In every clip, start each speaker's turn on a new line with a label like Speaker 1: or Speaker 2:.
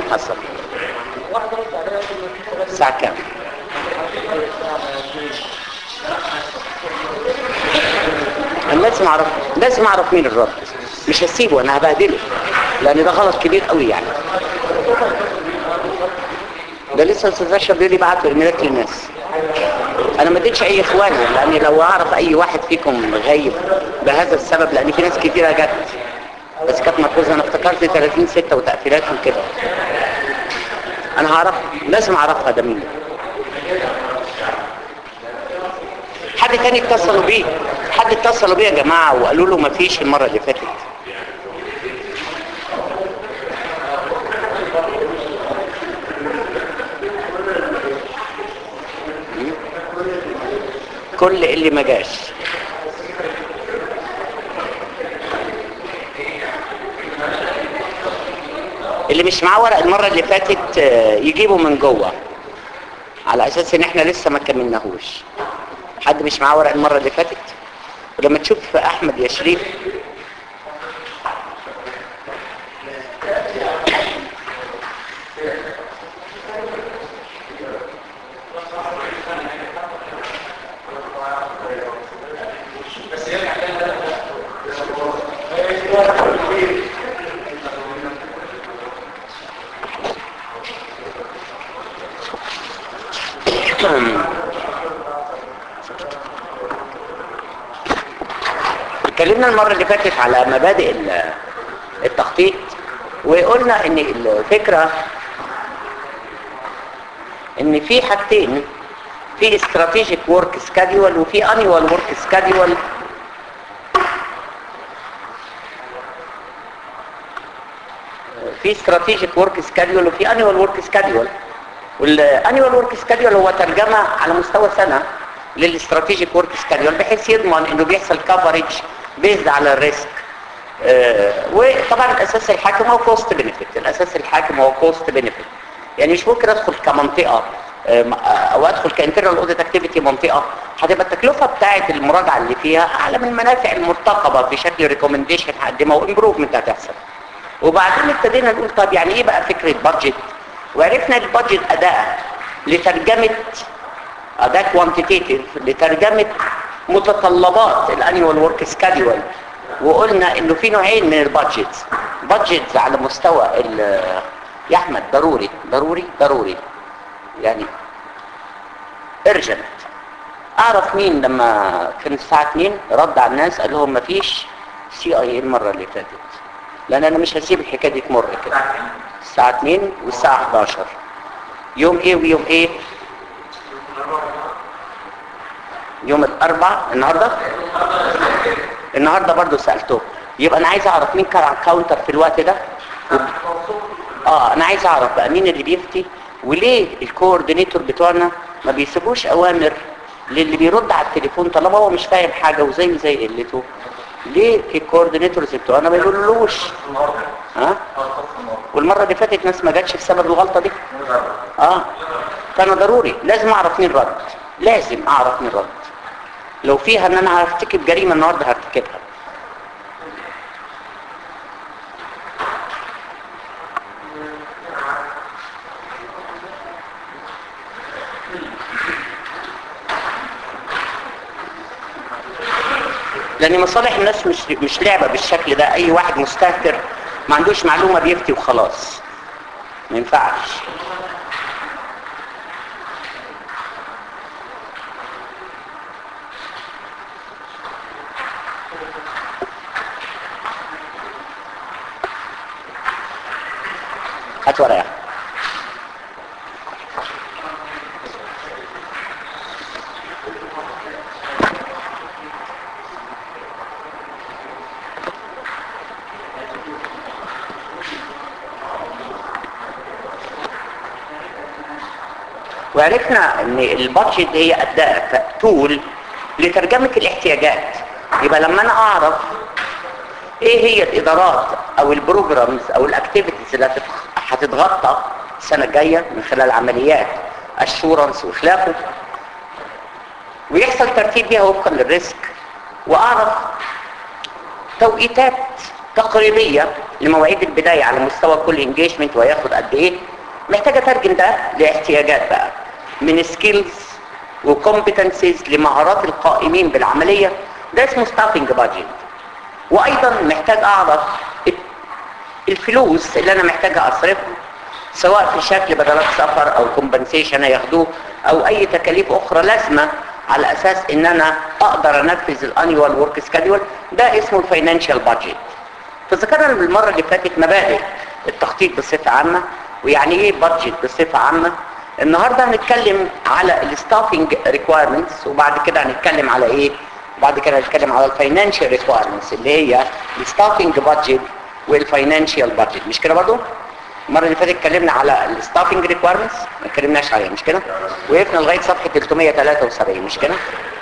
Speaker 1: حصل الساعة كام انا لازم اعرف لازم اعرف مين الرد مش هسيبه انا هبهدله لان ده غلط كبير قوي يعني ده لسه الاستاذ اشرف بيقول لي بعت ايميلات للناس انا ما اديتش اي اخواني لان لو اعرف اي واحد فيكم غايب بهذا السبب لان في ناس كتيره جت بس كانت مفروضه انا افتكرت 30 6 وتقفيلات وكده انا هعرف لازم اعرفها ده مين حد تاني اتصلوا بيه حد اتصلوا بيه يا جماعه وقالوا له ما فيش المره اللي فاتت كل اللي ما جاش اللي مش معاه ورق المرة اللي فاتت آه، يجيبه من جوه على اساس ان احنا لسه ما كملناهوش حد مش معاه ورق المرة اللي فاتت ولما تشوف احمد يا شريف اتكلمنا المرة اللي فاتت على مبادئ ال- التخطيط وقلنا ان الفكرة ان في حاجتين في استراتيجيك ورك سكادول وفي انيوال ورك سكادول في استراتيجيك ورك سكادول وفي انيوال ورك سكادول والانيوال ورك سكادول هو ترجمه على مستوى سنه للاستراتيجيك ورك سكادول بحيث يضمن انه بيحصل كفرج بيزد على الريسك آه، وطبعا الاساس الحاكم هو كوست بنفيت الاساس الحاكم هو كوست بنفيت يعني مش ممكن ادخل كمنطقه آه، م- آه، او ادخل كانترنال اوديت اكتيفيتي منطقه هتبقى التكلفه بتاعه المراجعه اللي فيها اعلى من المنافع المرتقبه في شكل ريكومنديشن هقدمها وامبروفمنت هتحصل وبعدين ابتدينا نقول طب يعني ايه بقى فكره بادجت وعرفنا البادجت اداه لترجمه اداه كوانتيتيف لترجمه متطلبات الانيوال ورك سكادول وقلنا انه في نوعين من البادجت بادجت على مستوى ال- يا احمد ضروري ضروري ضروري يعني ارجنت اعرف مين لما كان الساعه 2 رد على الناس قال لهم مفيش سي اي المره اللي فاتت لان انا مش هسيب الحكايه دي تمر كده الساعه 2 والساعه 11 يوم ايه ويوم ايه يوم الاربع النهارده النهارده برضو سالته يبقى انا عايز اعرف مين كان على الكاونتر في الوقت ده اه انا عايز اعرف بقى مين اللي بيفتي وليه الكوردينيتور بتوعنا ما بيسيبوش اوامر للي بيرد على التليفون طالما هو مش فاهم حاجه وزيه زي قلته ليه الكوردينيتورز بتوعنا ما يقولولوش ها والمره اللي فاتت ناس ما جاتش بسبب الغلطه دي اه كان ضروري لازم اعرف مين رد لازم اعرف مين رد لو فيها ان انا هرتكب جريمه النهارده هرتكبها لان مصالح الناس مش مش لعبه بالشكل ده اي واحد مستهتر ما عندوش معلومه بيفتي وخلاص ما ينفعش هات ورقه وعرفنا ان البادجت هي اداة تول لترجمة الاحتياجات يبقى لما انا اعرف ايه هي الادارات او البروجرامز او الاكتيفيتيز اللي هتتخ- هتتغطى السنة الجاية من خلال عمليات اشورنس وخلافه ويحصل ترتيب بيها وفقا للريسك واعرف توقيتات تقريبيه لمواعيد البدايه على مستوى كل انجيجمنت وهياخد قد ايه محتاجه اترجم ده لاحتياجات بقى من سكيلز وكومبتنسيز لمهارات القائمين بالعمليه ده اسمه ستافنج بادجت وايضا محتاج اعرف الفلوس اللي انا محتاجه اصرفها سواء في شكل بدلات سفر او كومبنسيشن هياخدوه او اي تكاليف اخرى لازمه على اساس ان انا اقدر انفذ الانيوال ورك سكادول ده اسمه الفاينانشال بادجت فذكرنا المره اللي فاتت مبادئ التخطيط بصفه عامه ويعني ايه بادجت بصفه عامه النهارده هنتكلم على الستافنج ريكويرمنتس وبعد كده هنتكلم على ايه بعد كده هنتكلم على الفاينانشال ريكويرمنتس اللي هي الستافنج بادجت والفاينانشال بادجت مش كده برضو المره اللي فاتت اتكلمنا على الستافنج ريكويرمنتس ما اتكلمناش عليها مش كده وقفنا لغايه صفحه 373 مش كده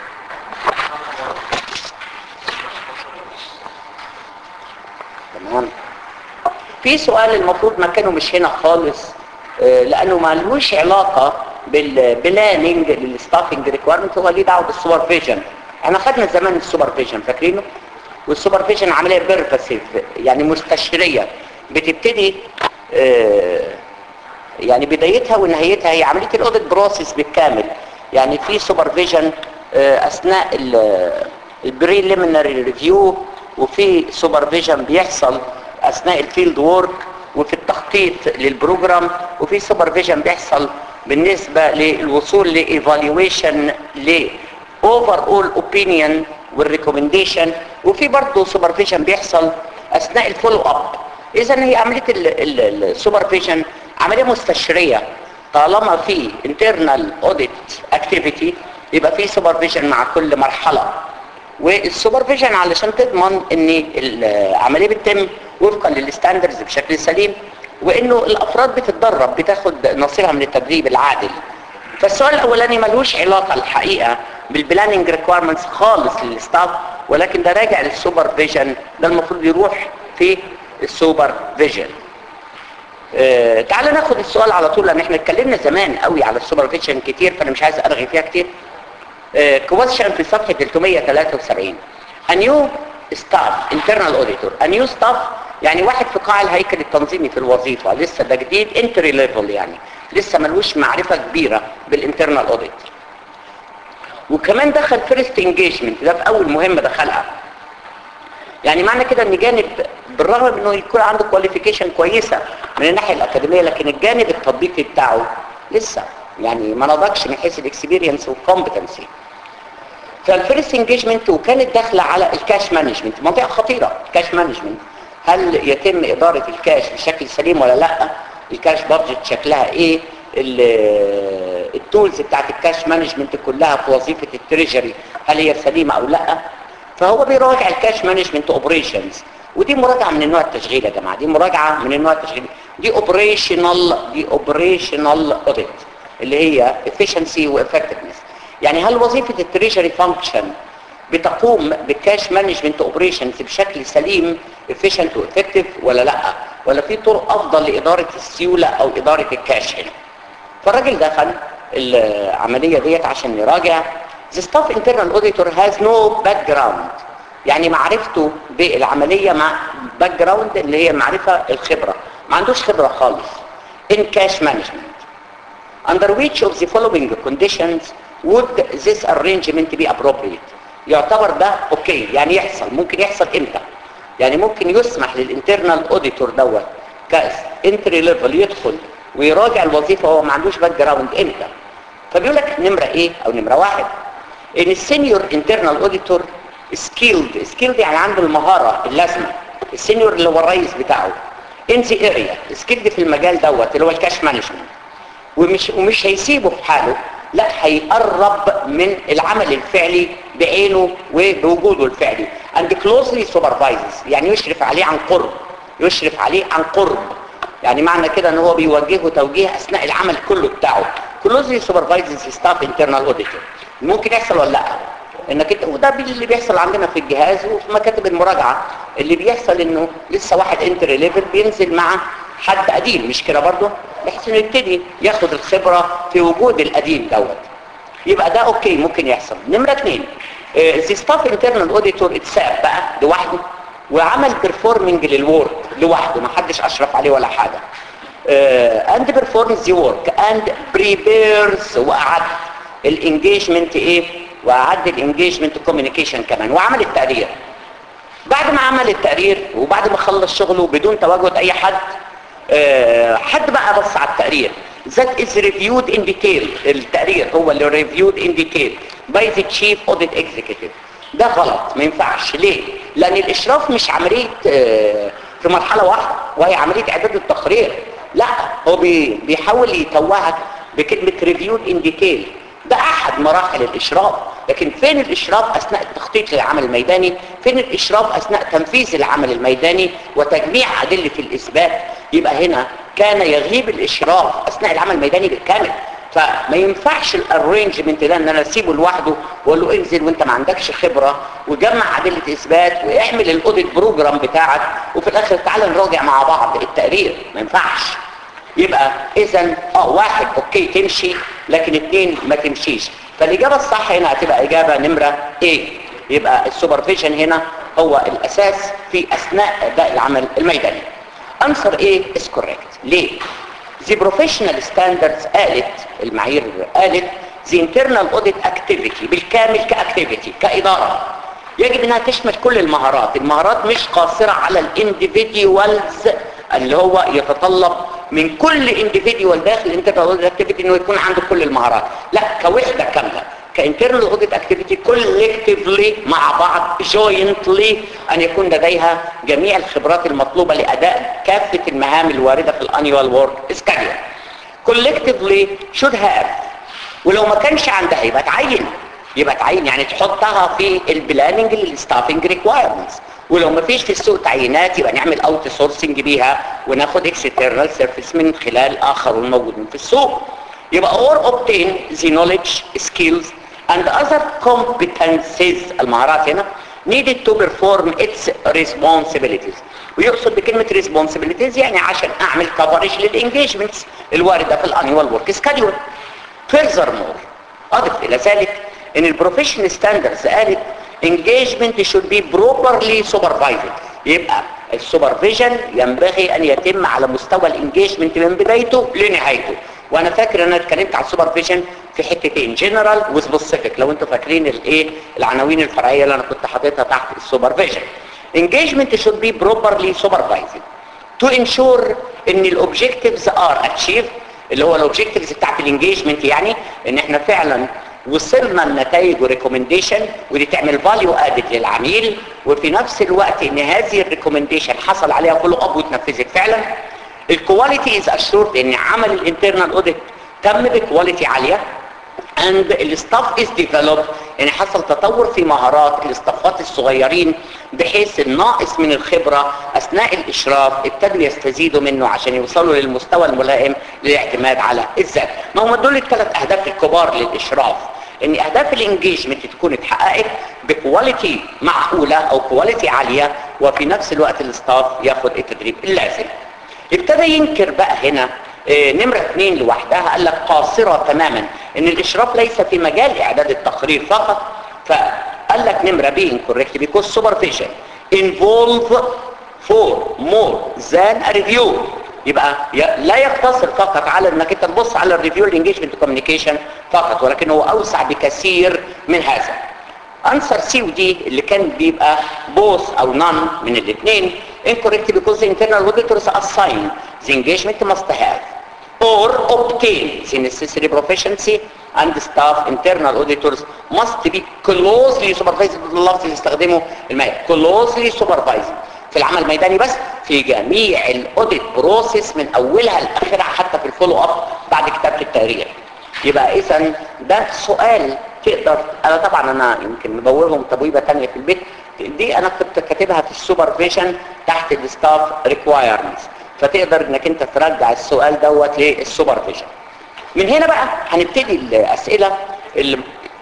Speaker 1: تمام في سؤال المفروض مكانه مش هنا خالص آه، لانه ما لهوش علاقه بالبلاننج للستافنج ريكويرمنت هو ليه دعوه بالسوبرفيجن احنا خدنا زمان السوبرفيجن فاكرينه والسوبرفيجن عمليه بيرفاسيف يعني مستشريه بتبتدي آه، يعني بدايتها ونهايتها هي عمليه الاوديت بروسيس بالكامل يعني في سوبرفيجن اثناء البريليمينري ريفيو وفي سوبرفيجن بيحصل اثناء الفيلد وورك وفي التخطيط للبروجرام وفي سوبرفيجن بيحصل بالنسبه للوصول لايفالويشن ل اوفر اول اوبينيون والريكومنديشن وفي برضه سوبرفيجن بيحصل اثناء الفولو اب اذا هي عمليه السوبرفيجن عمليه مستشريه طالما في internal audit activity يبقى في سوبرفيجن مع كل مرحله والسوبرفيجن علشان تضمن ان العمليه بتتم وفقا للستاندرز بشكل سليم وانه الافراد بتتدرب بتاخد نصيبها من التدريب العادل فالسؤال الاولاني ملوش علاقه الحقيقه بالبلاننج ريكويرمنتس خالص للستاف ولكن ده راجع للسوبرفيجن ده المفروض يروح في السوبرفيجن آه تعال ناخد السؤال على طول لان احنا اتكلمنا زمان قوي على السوبرفيجن كتير فانا مش عايز ارغي فيها كتير كويشن في صفحه 373 a new staff internal auditor a new staff يعني واحد في قاع الهيكل التنظيمي في الوظيفه لسه ده جديد entry level يعني لسه ملوش معرفه كبيره بالانترنال اوديت وكمان دخل فيرست انجيجمنت ده في اول مهمه دخلها يعني معنى كده ان جانب بالرغم من انه يكون عنده كواليفيكيشن كويسه من الناحيه الاكاديميه لكن الجانب التطبيقي بتاعه لسه يعني ما نضجش من حيث الاكسبيرينس والكومبتنسي فالفيرست انجيجمنت وكانت داخله على الكاش مانجمنت منطقه خطيره الكاش مانجمنت هل يتم اداره الكاش بشكل سليم ولا لا الكاش بادجت شكلها ايه التولز بتاعت الكاش مانجمنت كلها في وظيفه التريجري هل هي سليمه او لا فهو بيراجع الكاش مانجمنت اوبريشنز ودي مراجعه من النوع التشغيل يا جماعه دي مراجعه من النوع التشغيلي دي اوبريشنال دي اوبريشنال اوديت اللي هي efficiency وeffectiveness يعني هل وظيفه التريجري فانكشن بتقوم بالكاش مانجمنت اوبريشنز بشكل سليم efficient وeffective ولا لا ولا في طرق افضل لاداره السيوله او اداره الكاش هنا فالراجل دخل العمليه ديت عشان يراجع The staff internal auditor has no background يعني معرفته بالعملية مع باك جراوند اللي هي معرفة الخبرة ما عندوش خبرة خالص in cash management under which of the following conditions would this arrangement be appropriate يعتبر ده اوكي يعني يحصل ممكن يحصل امتى يعني ممكن يسمح للانترنال اوديتور دوت كاس انتري ليفل يدخل ويراجع الوظيفه وهو ما عندوش باك جراوند امتى فبيقول لك نمره ايه او نمره واحد ان السينيور انترنال اوديتور سكيلد سكيلد يعني عنده المهاره اللازمه السينيور اللي هو الرئيس بتاعه ان ذا اريا سكيلد في المجال دوت اللي هو الكاش مانجمنت ومش ومش هيسيبه في حاله لا هيقرب من العمل الفعلي بعينه وبوجوده الفعلي and closely supervises يعني يشرف عليه عن قرب يشرف عليه عن قرب يعني معنى كده ان هو بيوجهه توجيه اثناء العمل كله بتاعه closely supervises staff internal auditor ممكن يحصل ولا لا انك انت وده اللي بيحصل عندنا في الجهاز وفي مكاتب المراجعه اللي بيحصل انه لسه واحد انتري ليفل بينزل مع حد قديم مش كده برضه بحيث انه يبتدي ياخد الخبره في وجود القديم دوت يبقى ده اوكي ممكن يحصل نمره اثنين الستاف انترنال اوديتور اتساب بقى لوحده وعمل بيرفورمنج للورك لوحده ما حدش اشرف عليه ولا حاجه اند بيرفورمز ذا ورك اند بريبيرز واعد الانجيجمنت ايه واعد الانجيجمنت كوميونيكيشن كمان وعمل التقرير بعد ما عمل التقرير وبعد ما خلص شغله بدون تواجد اي حد أه حد بقى بص على التقرير that is reviewed in detail التقرير هو اللي reviewed in detail by the chief audit executive ده غلط ما ينفعش ليه لان الاشراف مش عمليه أه في مرحله واحده وهي عمليه اعداد التقرير لا هو بي بيحاول يتوهك بكلمه reviewed in detail ده احد مراحل الاشراف لكن فين الاشراف اثناء التخطيط للعمل الميداني فين الاشراف اثناء تنفيذ العمل الميداني وتجميع ادله الاثبات يبقى هنا كان يغيب الاشراف اثناء العمل الميداني بالكامل فما ينفعش الارينجمنت ده ان انا اسيبه لوحده واقول له انزل وانت ما عندكش خبره وجمع ادله اثبات واعمل الاوديت بروجرام بتاعك وفي الاخر تعالى نراجع مع بعض التقرير ما ينفعش يبقى اذا اه واحد اوكي تمشي لكن اتنين ما تمشيش فالاجابه الصح هنا هتبقى اجابه نمره ايه يبقى السوبرفيجن هنا هو الاساس في اثناء اداء العمل الميداني انسر ايه is correct ليه the professional standards قالت المعايير قالت the internal audit activity بالكامل كاكتيفيتي كاداره يجب انها تشمل كل المهارات المهارات مش قاصره على الانديفيديوالز اللي هو يتطلب من كل انديفيديوال داخل الانترنال اوديت اكتيفيتي انه يكون عنده كل المهارات لا كوحده كامله كانترنال اوديت اكتيفيتي كولكتيفلي مع بعض جوينتلي ان يكون لديها جميع الخبرات المطلوبه لاداء كافه المهام الوارده في الانيوال ورك سكادول كولكتيفلي شود هاف ولو ما كانش عندها يبقى تعين يبقى تعين يعني تحطها في البلاننج للستافنج ريكوايرمنتس ولو ما فيش في السوق تعيينات يبقى نعمل اوت سورسنج بيها وناخد اكسترنال سيرفيس من خلال اخرون موجودين في السوق يبقى or obtain the knowledge skills and other competencies المهارات هنا needed to perform its responsibilities ويقصد بكلمة responsibilities يعني عشان اعمل coverage للانجيجمنتس الواردة في الانيوال ورك سكادول furthermore اضف الى ذلك ان البروفيشنال ستاندردز قالت engagement should be properly supervised يبقى السوبرفيجن ينبغي ان يتم على مستوى الانجيجمنت من بدايته لنهايته وانا فاكر ان انا اتكلمت على السوبرفيجن في حتتين جنرال وسبيسيفيك لو انتوا فاكرين الايه العناوين الفرعيه اللي انا كنت حاططها تحت السوبرفيجن engagement should be properly supervised to ensure ان الاوبجكتيفز ار achieved اللي هو الاوبجكتيفز بتاعت الانجيجمنت يعني ان احنا فعلا وصلنا لنتائج وريكومنديشن ودي تعمل فاليو ادد للعميل وفي نفس الوقت ان هذه الريكومنديشن حصل عليها فولو اب واتنفذت فعلا الكواليتي از اشورد ان عمل الانترنال اوديت تم بكواليتي عاليه and الستاف از ديفلوب يعني حصل تطور في مهارات الاستافات الصغيرين بحيث الناقص من الخبرة اثناء الاشراف ابتدوا يستزيدوا منه عشان يوصلوا للمستوى الملائم للاعتماد على الذات ما هم دول الثلاث اهداف الكبار للاشراف ان اهداف الانجيجمنت تكون اتحققت بكواليتي معقولة او كواليتي عالية وفي نفس الوقت الاستاف ياخد التدريب اللازم ابتدى ينكر بقى هنا اه نمرة اثنين لوحدها قال لك قاصرة تماما ان الاشراف ليس في مجال اعداد التقرير فقط فقال لك نمرة بي incorrect because supervision involve for more than a review يبقى لا يقتصر فقط على انك انت تبص على الريفيو الانجيجمنت كوميونيكيشن فقط ولكن هو اوسع بكثير من هذا انسر سي ودي اللي كان بيبقى بوث او نون من الاثنين incorrect because the internal auditors assign the engagement must have or obtain the necessary proficiency and staff internal auditors must be closely supervised اللفظ اللي استخدمه الماء closely supervised في العمل الميداني بس في جميع الاوديت بروسيس من اولها لاخرها حتى في الفولو اب بعد كتابه التقرير يبقى اذا ده سؤال تقدر انا طبعا انا يمكن مبوبهم تبويبه ثانيه في البيت دي انا كنت كاتبها في السوبرفيجن تحت الستاف ريكوايرمنتس فتقدر انك انت ترجع السؤال دوت للسوبرفيجن من هنا بقى هنبتدي الاسئله اللي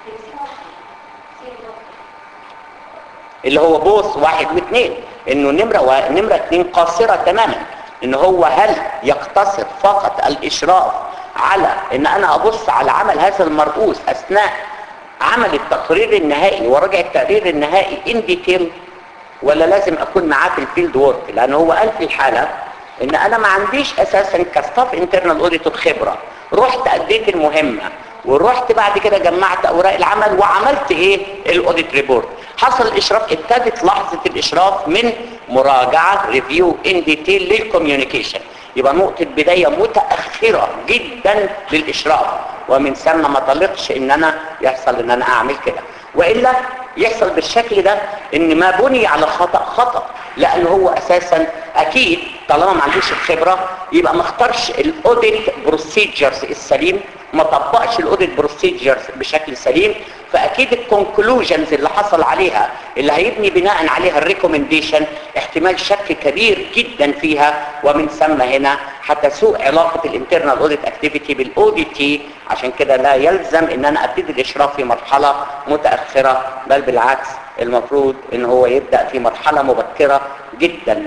Speaker 1: اللي هو بوث واحد واثنين انه نمره و... نمره اثنين قاصره تماما ان هو هل يقتصر فقط الاشراف على ان انا ابص على عمل هذا المرؤوس اثناء عمل التقرير النهائي وراجع التقرير النهائي ان ديتيل ولا لازم اكون معاه في الفيلد وورك لان هو قال في الحاله ان انا ما عنديش اساسا كستاف انترنال اوديتور خبره رحت اديت المهمه ورحت بعد كده جمعت اوراق العمل وعملت ايه الاوديت ريبورت حصل الاشراف ابتدت لحظه الاشراف من مراجعه ريفيو ان ديتيل للكوميونيكيشن يبقى نقطه بدايه متاخره جدا للاشراف ومن ثم ما طلقش ان انا يحصل ان انا اعمل كده والا يحصل بالشكل ده ان ما بني على خطا خطا لان هو اساسا اكيد طالما ما عندوش الخبره يبقى ما اختارش الاوديت بروسيجرز السليم ما طبقش الاوديت بروسيجرز بشكل سليم فاكيد الكونكلوجنز اللي حصل عليها اللي هيبني بناء عليها الريكومنديشن احتمال شك كبير جدا فيها ومن ثم هنا حتى سوء علاقه الانترنال اوديت اكتيفيتي بالاوديتي عشان كده لا يلزم ان انا ابتدي الاشراف في مرحله متاخره بل بالعكس المفروض ان هو يبدا في مرحله مبكره جدا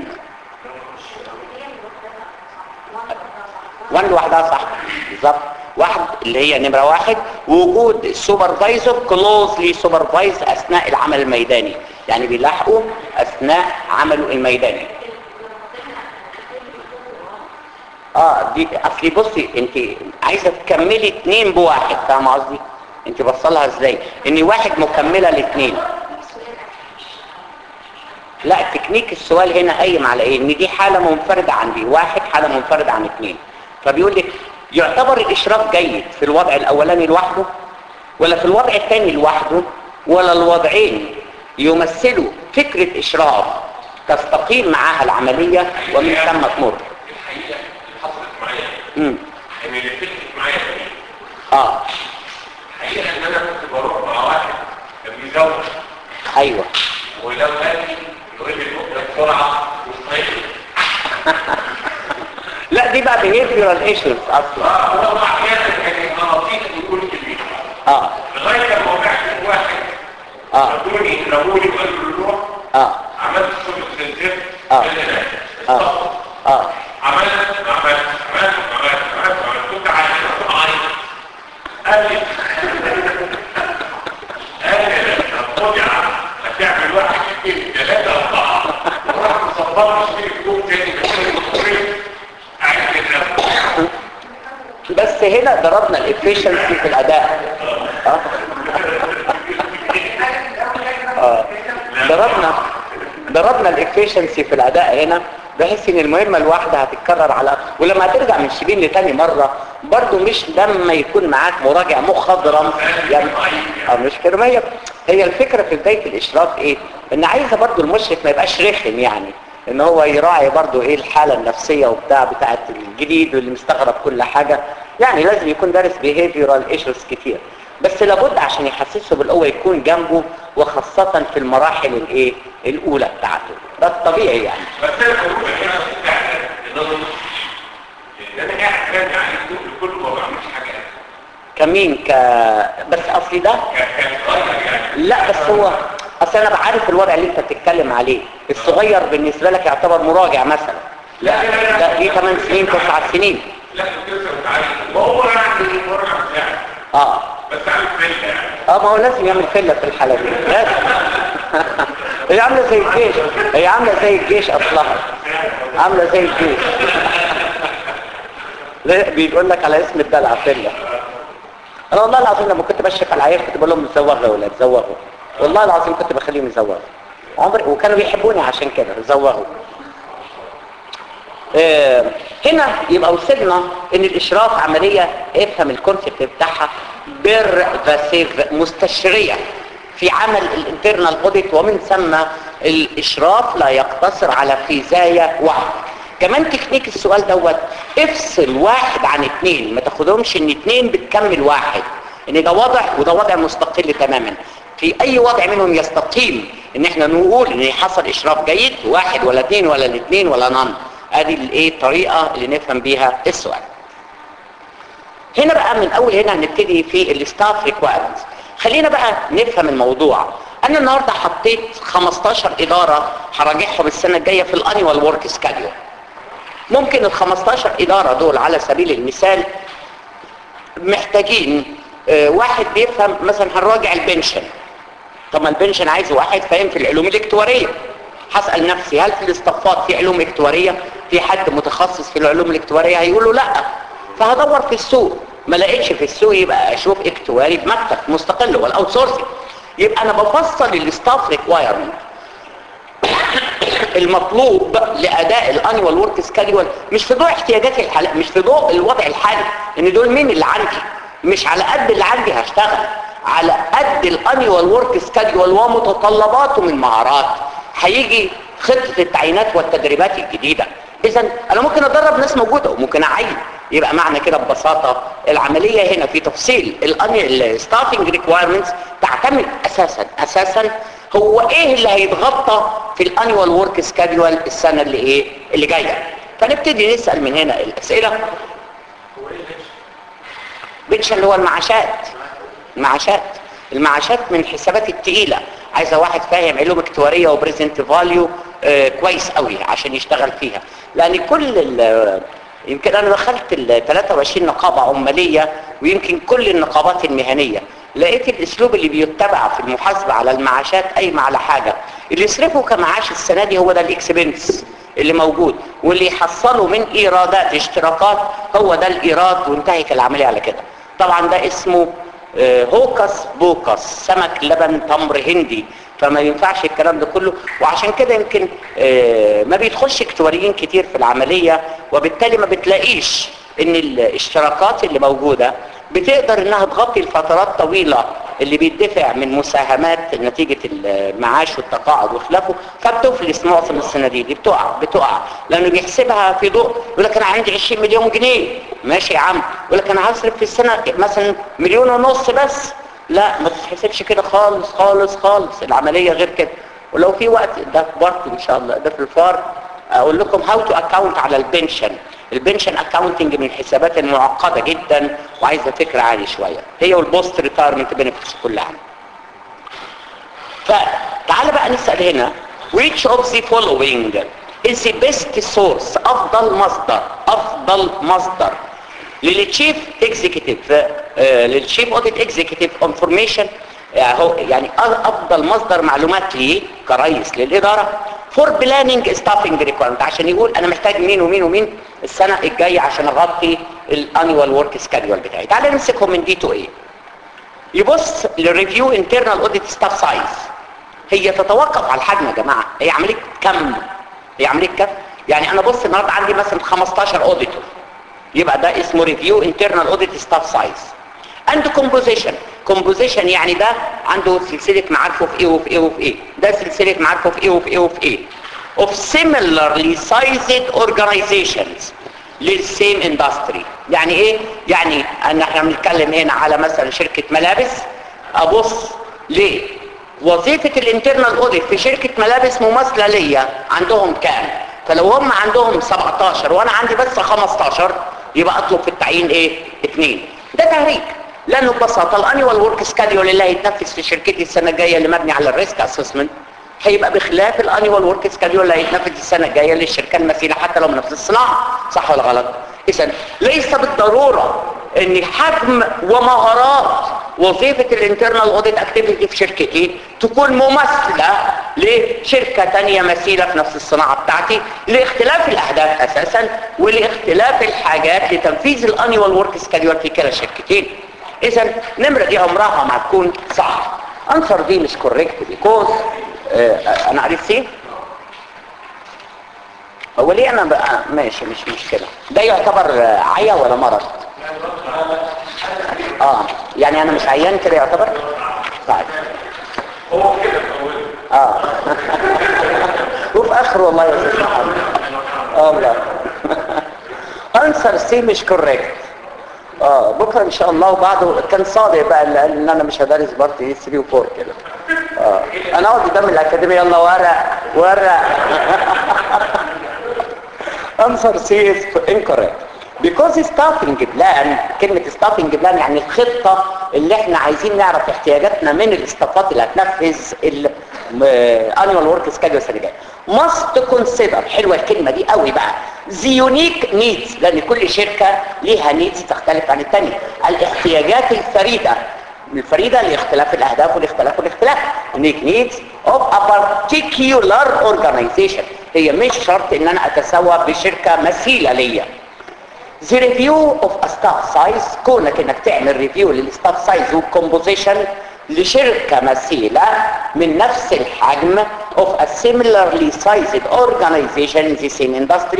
Speaker 1: وان لوحدها صح بالظبط واحد اللي هي نمرة واحد وجود السوبرفايزر كلوزلي سوبرفايز اثناء العمل الميداني يعني بيلاحقوا اثناء عمله الميداني اه دي اصلي بصي انت عايزه تكملي اتنين بواحد فاهمه قصدي انت بصلها ازاي ان واحد مكمله لاثنين لا تكنيك السؤال هنا قايم على ايه ان دي حاله منفرده عن دي واحد حاله منفرده عن اثنين فبيقول لك يعتبر الاشراف جيد في الوضع الاولاني لوحده ولا في الوضع الثاني لوحده ولا الوضعين يمثلوا فكرة اشراف تستقيم معاها العملية ومن ثم تمر
Speaker 2: الحقيقه اللي حصلت معايا
Speaker 1: امم
Speaker 2: ان اللي فكرت معايا دي
Speaker 1: اه
Speaker 2: الحقيقه ان انا كنت بروح مع واحد كان بيزوج
Speaker 1: ايوه
Speaker 2: ولو قال لي يقول لي النقطه بسرعه وصحيح
Speaker 1: لا دي بقى behavioral issues اصلا
Speaker 2: اه هو احيانا كان يبقى لطيف ويقول كبير
Speaker 1: اه
Speaker 2: لغايه لما وقعت واحد
Speaker 1: اه
Speaker 2: رموني رموني وقالوا له روح
Speaker 1: اه
Speaker 2: عملت شغل سنتين
Speaker 1: آه. اه اه
Speaker 2: عملت عملت عملت عملت عملت عملت كنت عايز اعيط قال لي قال لي خد يا عم هتعمل واحد اثنين ثلاثة أربعة وراح مصبرها اشتري كتب تاني بشتري قاعد كده
Speaker 1: بس هنا ضربنا الافشنسي في الاداء اه اه ضربنا ضربنا الافشنسي في الاداء هنا بحيث ان المهمه الواحده هتتكرر على ولما هترجع من شبين لتاني مره برضو مش لما يكون معاك مراجع مخضرم يعني اه مش كده ما هي هي الفكره في بدايه الاشراف ايه ان عايزه برضو المشرف ما يبقاش رخم يعني ان هو يراعي برضو ايه الحاله النفسيه وبتاع بتاعه الجديد واللي مستغرب كل حاجه يعني لازم يكون دارس behavioral issues كتير بس لابد عشان يحسسه بالقوه يكون جنبه وخاصه في المراحل الايه الاولى بتاعته ده الطبيعي يعني
Speaker 2: بس انا بقول لك انا فعلا ان انا ان انا قاعد فاهم يعني كل ما بعملش حاجه
Speaker 1: كمين ك بس اصلي ده
Speaker 2: كان صغير يعني
Speaker 1: لا بس هو اصل انا بعرف الوضع اللي انت بتتكلم عليه الصغير بالنسبه لك يعتبر مراجع مثلا لا ده دي 8 سنين 9 سنين
Speaker 2: لا كنت لسه متعلم وهو يعني مرة بتاعي
Speaker 1: اه
Speaker 2: بس عامل فيلا يعني
Speaker 1: اه ما هو لازم يعمل فله في الحاله دي لازم هي عامله زي الجيش هي عامله زي الجيش اصلها عامله زي الجيش لا بيقول لك على اسم الدلع فله انا والله العظيم لما كنت بشرف على العيال كنت بقول لهم زوغوا يا ولاد زوغوا والله العظيم كنت بخليهم يزوغوا عمري وكانوا بيحبوني عشان كده زوغوا آه، هنا يبقى وصلنا ان الاشراف عملية افهم الكونسيبت بتاعها بيرفاسيف مستشرية في عمل الانترنال اوديت ومن ثم الاشراف لا يقتصر على فيزاية واحدة كمان تكنيك السؤال دوت افصل واحد عن اتنين ما تاخدهمش ان اتنين بتكمل واحد ان ده وضع وده وضع مستقل تماما في اي وضع منهم يستقيم ان احنا نقول ان حصل اشراف جيد واحد ولا اتنين ولا الاتنين ولا نان ادي الايه الطريقه اللي نفهم بيها السؤال هنا بقى من اول هنا هنبتدي في الستاف ريكوايرمنتس خلينا بقى نفهم الموضوع انا النهارده حطيت 15 اداره هراجعهم السنه الجايه في الانيوال ورك سكادول ممكن ال 15 اداره دول على سبيل المثال محتاجين آه، واحد بيفهم مثلا هنراجع البنشن طب ما البنشن عايز واحد فاهم في العلوم الاكتواريه هسال نفسي هل في الاستفاض في علوم اكتواريه في حد متخصص في العلوم الاكتواريه هيقولوا لا فهدور في السوق ما لقيتش في السوق يبقى اشوف اكتواري بمكتب مستقل ولا اوت سورسنج يبقى انا بفصل الستاف ريكوايرمنت المطلوب لاداء الانيوال ورك سكادول مش في ضوء احتياجات الحالة مش في ضوء الوضع الحالي ان دول مين اللي عندي مش على قد اللي عندي هشتغل على قد الانيوال ورك سكادول ومتطلباته من مهارات هيجي خطه التعيينات والتدريبات الجديده اذا انا ممكن ادرب ناس موجوده وممكن اعين يبقى معنى كده ببساطه العمليه هنا في تفصيل الستافنج ريكوايرمنتس تعتمد اساسا اساسا هو ايه اللي هيتغطى في الانيوال ورك سكادول السنه اللي ايه اللي جايه فنبتدي نسال من هنا الاسئله بنش اللي هو المعاشات المعاشات المعاشات من الحسابات التقيله عايزه واحد فاهم علوم اكتواريه وبريزنت فاليو آه كويس قوي عشان يشتغل فيها لان كل يمكن انا دخلت ال 23 نقابه عماليه ويمكن كل النقابات المهنيه لقيت الاسلوب اللي بيتبع في المحاسبه على المعاشات قايمه على حاجه اللي يصرفه كمعاش السنه دي هو ده الاكسبنس اللي موجود واللي يحصله من ايرادات اشتراكات هو ده الايراد وانتهت العمليه على كده طبعا ده اسمه هوكس بوكس سمك لبن تمر هندي فما ينفعش الكلام ده كله وعشان كده يمكن ما بيدخلش اكتواريين كتير في العملية وبالتالي ما بتلاقيش ان الاشتراكات اللي موجودة بتقدر انها تغطي الفترات طويلة اللي بيدفع من مساهمات نتيجة المعاش والتقاعد وخلافه فبتفلس معظم الصناديق دي بتقع بتقع لانه بيحسبها في ضوء يقول لك انا عندي 20 مليون جنيه ماشي يا عم يقول لك انا هصرف في السنة مثلا مليون ونص بس لا ما تتحسبش كده خالص خالص خالص العملية غير كده ولو في وقت ده برضه ان شاء الله ده في الفار اقول لكم هاو تو اكاونت على البنشن البنشن اكاونتنج من الحسابات المعقده جدا وعايزه فكره عاليه شويه هي والبوست ريتايرمنت بنفيتس كلها فتعال بقى نسال هنا which of the following is the best source افضل مصدر افضل مصدر للتشيف اكزيكتيف للتشيف اوديت اكزيكتيف انفورميشن يعني افضل مصدر معلومات ليه كرئيس للاداره فور بلاننج ستافنج ريكويرمنت عشان يقول انا محتاج مين ومين ومين السنه الجايه عشان اغطي الانيوال ورك سكادول بتاعي تعال نمسكهم من دي تو ايه يبص للريفيو انترنال اوديت ستاف سايز هي تتوقف على الحجم يا جماعه هي عمليه كم هي عمليه كم يعني انا بص النهارده عندي مثلا 15 اوديتور يبقى ده اسمه ريفيو انترنال اوديت ستاف سايز اند كومبوزيشن كومبوزيشن يعني ده عنده سلسله معارفه في ايه وفي ايه وفي ايه ده سلسله معارفه في ايه وفي ايه وفي ايه of similarly sized organizations للسيم اندستري يعني ايه يعني ان احنا بنتكلم هنا على مثلا شركه ملابس ابص ليه وظيفه الانترنال اوديت في شركه ملابس مماثله ليا عندهم كام فلو هم عندهم 17 وانا عندي بس 15 يبقى اطلب في التعيين ايه اثنين ده تهريج لانه ببساطه الانيوال ورك سكادول اللي هيتنفذ في شركتي السنه الجايه اللي مبني على الريسك اسسمنت هيبقى بخلاف الانيوال ورك سكادول اللي هيتنفذ السنه الجايه للشركه المثيله حتى لو من نفس الصناعه صح ولا غلط اذا ليس بالضروره ان حجم ومهارات وظيفة الانترنال اوديت اكتيفيتي في شركتي تكون ممثلة لشركة تانية مثيلة في نفس الصناعة بتاعتي لاختلاف الاهداف اساسا ولاختلاف الحاجات لتنفيذ الانيوال ورك سكادول في كلا شركتين اذا النمرة دي عمرها ما هتكون صح انصر دي مش كوريكت بيكوز اه انا عرفت ايه هو ليه انا بقى ماشي مش مشكلة ده يعتبر عيا ولا مرض اه يعني انا مش عيان كده يعتبر طيب
Speaker 2: هو كده
Speaker 1: اه وفي اخر والله يا استاذ محمد اه والله انسر سي مش كوريكت اه بكره ان شاء الله وبعده كان صادق بقى اللي قال ان انا مش هدرس بارت اي 3 و 4 كده اه انا اقعد قدام الاكاديميه يلا ورق ورق انسر سي از انكوريكت because staffing plan كلمة staffing plan يعني الخطة اللي احنا عايزين نعرف احتياجاتنا من الاستافات اللي هتنفذ الانيوال ورك سكادول السنة الجاية must consider حلوة الكلمة دي قوي بقى the unique needs لان كل شركة ليها needs تختلف عن الثانية الاحتياجات الفريدة الفريدة لاختلاف الاهداف والاختلاف والاختلاف unique needs of a particular organization هي مش شرط ان انا اتسوى بشركة مثيلة ليا The review of a staff size كونك انك تعمل ريفيو للستاف سايز والكومبوزيشن لشركة مثيلة من نفس الحجم of a similarly sized organization in the same industry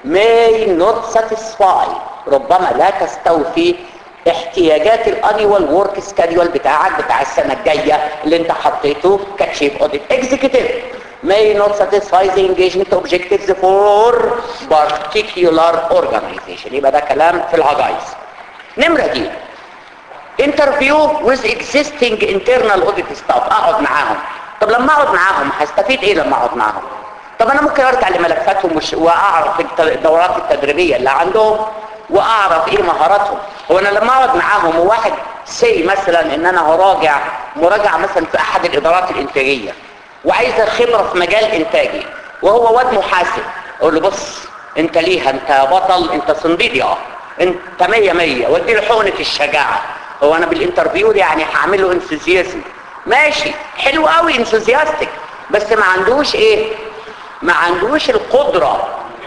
Speaker 1: may not satisfy ربما لا تستوفي احتياجات الانيوال ورك سكادول بتاعك بتاع السنة الجاية اللي انت حطيته كتشيف اوديت اكزيكتيف may not satisfy the engagement objectives for particular organization يبقى ده كلام في الهجايز نمرة دي interview with existing internal audit staff اقعد معاهم طب لما اقعد معاهم هستفيد ايه لما اقعد معاهم طب انا ممكن ارجع لملفاتهم وش- واعرف الت- الدورات التدريبيه اللي عندهم واعرف ايه مهاراتهم هو انا لما اقعد معاهم وواحد سي مثلا ان انا هراجع مراجعه مثلا في احد الادارات الانتاجيه وعايز خبره في مجال انتاجي وهو واد محاسب اقول له بص انت ليها انت يا بطل انت صنديدي اه انت مية مية وادي له حقنة الشجاعة هو انا بالانترفيو يعني هعمل له انثوزيازم ماشي حلو قوي انثوزياستك بس ما عندوش ايه ما عندوش القدرة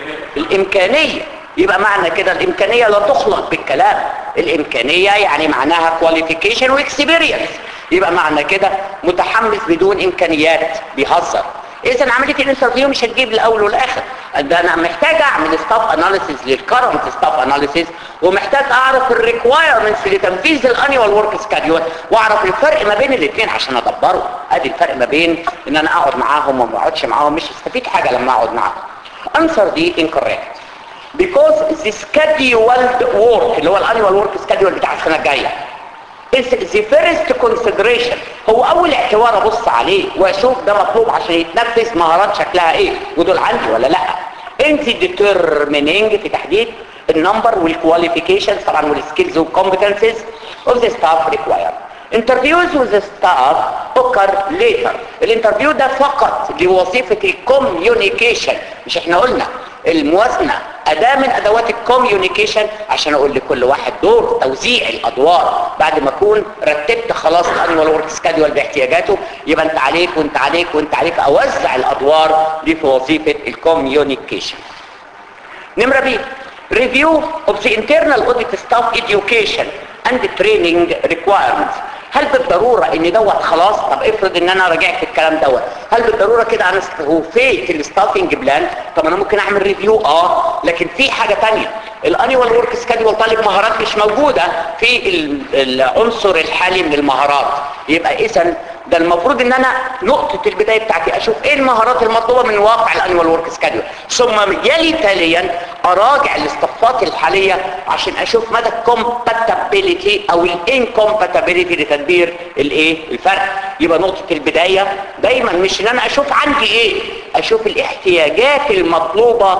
Speaker 1: الامكانية يبقى معنى كده الامكانية لا تخلق بالكلام الامكانية يعني معناها كواليفيكيشن واكسبيرينس يبقى معنى كده متحمس بدون امكانيات بيهزر اذا عمليه الانترفيو مش هتجيب الاول والاخر ده انا محتاج اعمل ستاف اناليسيز للكرنت ستاف اناليسيز ومحتاج اعرف الريكوايرمنتس لتنفيذ الانيوال ورك سكادول واعرف الفرق ما بين الاثنين عشان ادبره ادي الفرق ما بين ان انا اقعد معاهم وما اقعدش معاهم مش هستفيد حاجه لما اقعد معاهم انسر دي incorrect because the scheduled work اللي هو الانيوال ورك سكادول بتاع السنه الجايه is the first consideration هو اول اعتبار ابص عليه واشوف ده مطلوب عشان يتنفذ مهارات شكلها ايه ودول عندي ولا لا انت determining في تحديد النمبر والكواليفيكيشنز طبعا والسكيلز والكومبتنسز of the staff required interviews with the staff occur later الانترفيو ده فقط لوظيفة الكوميونيكيشن مش احنا قلنا الموازنة أداة من أدوات الكوميونيكيشن عشان أقول لكل واحد دور توزيع الأدوار بعد ما أكون رتبت خلاص الأنيوال ورك سكادول باحتياجاته يبقى أنت عليك وأنت عليك وأنت عليك أوزع الأدوار دي في وظيفة الكوميونيكيشن نمرة بي review of the internal audit staff education and training requirements هل بالضرورة ان دوت خلاص طب افرض ان انا راجعت الكلام دوت هل بالضرورة كده انا استهوفيت الستافنج بلان طب انا ممكن اعمل ريفيو اه لكن في حاجة تانية الانيوال ورك سكادول طالب مهارات مش موجودة في ال- العنصر الحالي من المهارات يبقى اذا ده المفروض ان انا نقطة البداية بتاعتي اشوف ايه المهارات المطلوبة من واقع الانيوال ورك سكادول ثم يلي تاليا اراجع الاستفاضات الحالية عشان اشوف مدى الكومباتابيليتي او الانكومباتابيليتي لتدبير الايه الفرق يبقى نقطة البداية دايما مش ان انا اشوف عندي ايه اشوف الاحتياجات المطلوبة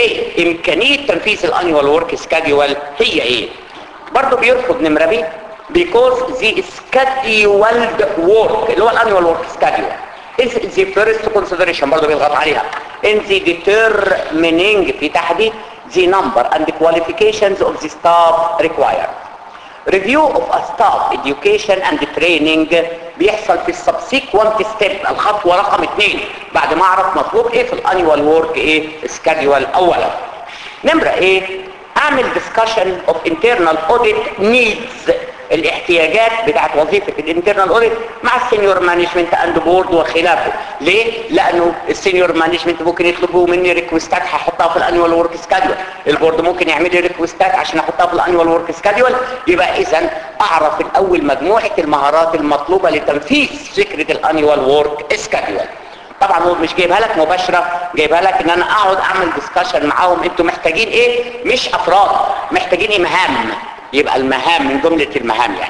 Speaker 1: لامكانية تنفيذ الانيوال ورك سكادول هي ايه برضه بيرفض نمرة بي because the scheduled work اللي هو الانيوال ورك schedule is the first consideration برضه بيضغط عليها in the determining في تحديد the number and the qualifications of the staff required review of a staff education and training بيحصل في السبسيكوانت ستيب الخطوه رقم اثنين بعد ما اعرف مطلوب ايه في الانيوال وورك ايه سكادول اولا نمره ايه اعمل discussion of internal audit needs الاحتياجات بتاعت وظيفة الانترنال اوديت مع السينيور مانجمنت اند بورد وخلافه ليه؟ لانه السينيور مانجمنت ممكن يطلبوا مني ريكوستات هحطها في الانيوال ورك سكادول البورد ممكن يعمل لي ريكوستات عشان احطها في الانيوال ورك سكادول يبقى اذا اعرف الاول مجموعة المهارات المطلوبة لتنفيذ فكرة الانيوال ورك سكادول طبعا هو مش جايبها لك مباشرة جايبها لك ان انا اقعد اعمل ديسكشن معاهم انتوا محتاجين ايه مش افراد محتاجين ايه مهام يبقى المهام من جملة المهام يعني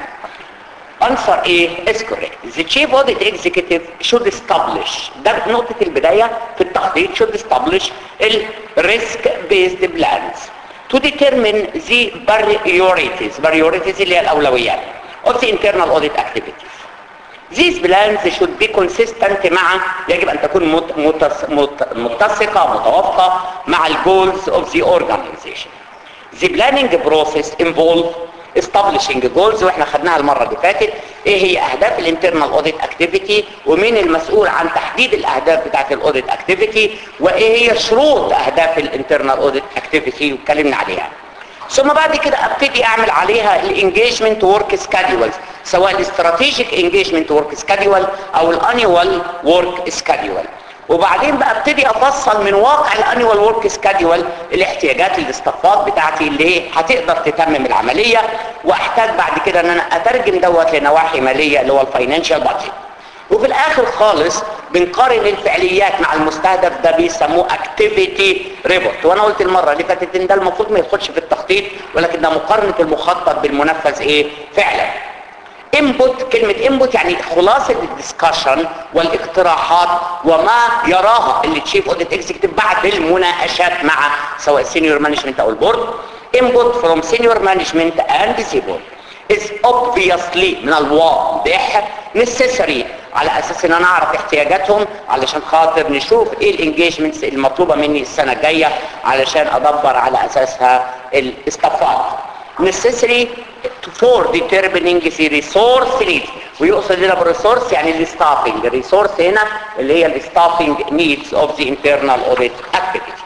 Speaker 1: answer A is correct. The chief audit executive should establish ده نقطة البداية في التخطيط should establish ال risk based plans to determine the priorities priorities اللي هي الأولويات of the internal audit activities. These plans should be consistent مع يجب أن تكون مت- متس- مت- متسقة متوافقة مع ال goals of the organization. The planning process involve establishing goals واحنا خدناها المرة اللي فاتت ايه هي اهداف الانترنال اوديت اكتيفيتي ومين المسؤول عن تحديد الاهداف بتاعت الاوديت اكتيفيتي وايه هي شروط اهداف الانترنال اوديت اكتيفيتي واتكلمنا عليها ثم بعد كده ابتدي اعمل عليها الانجيجمنت ورك سكادولز سواء الاستراتيجيك انجيجمنت ورك سكادول او الانيوال ورك سكادول وبعدين بقى ابتدي افصل من واقع الانيوال ورك سكادول الاحتياجات الاستفاض بتاعتي اللي هتقدر تتمم العمليه واحتاج بعد كده ان انا اترجم دوت لنواحي ماليه اللي هو الفاينانشال بادجت وفي الاخر خالص بنقارن الفعليات مع المستهدف ده بيسموه اكتيفيتي ريبورت وانا قلت المره اللي فاتت ان ده المفروض ما يدخلش في التخطيط ولكن ده مقارنه المخطط بالمنفذ ايه فعلا انبوت كلمة انبوت يعني خلاصة الدسكشن والاقتراحات وما يراها اللي تشيف اوديت اكزيكتيف بعد المناقشات مع سواء السينيور مانجمنت او البورد input from senior management and the board is obviously من الواضح necessary على اساس ان انا اعرف احتياجاتهم علشان خاطر نشوف ايه الانجيجمنتس المطلوبه مني السنه الجايه علشان ادبر على اساسها الاستفاض necessary for determining the resource needs ويقصد هنا بالريسورس يعني الستافنج الريسورس هنا اللي هي الستافنج needs of the internal audit activity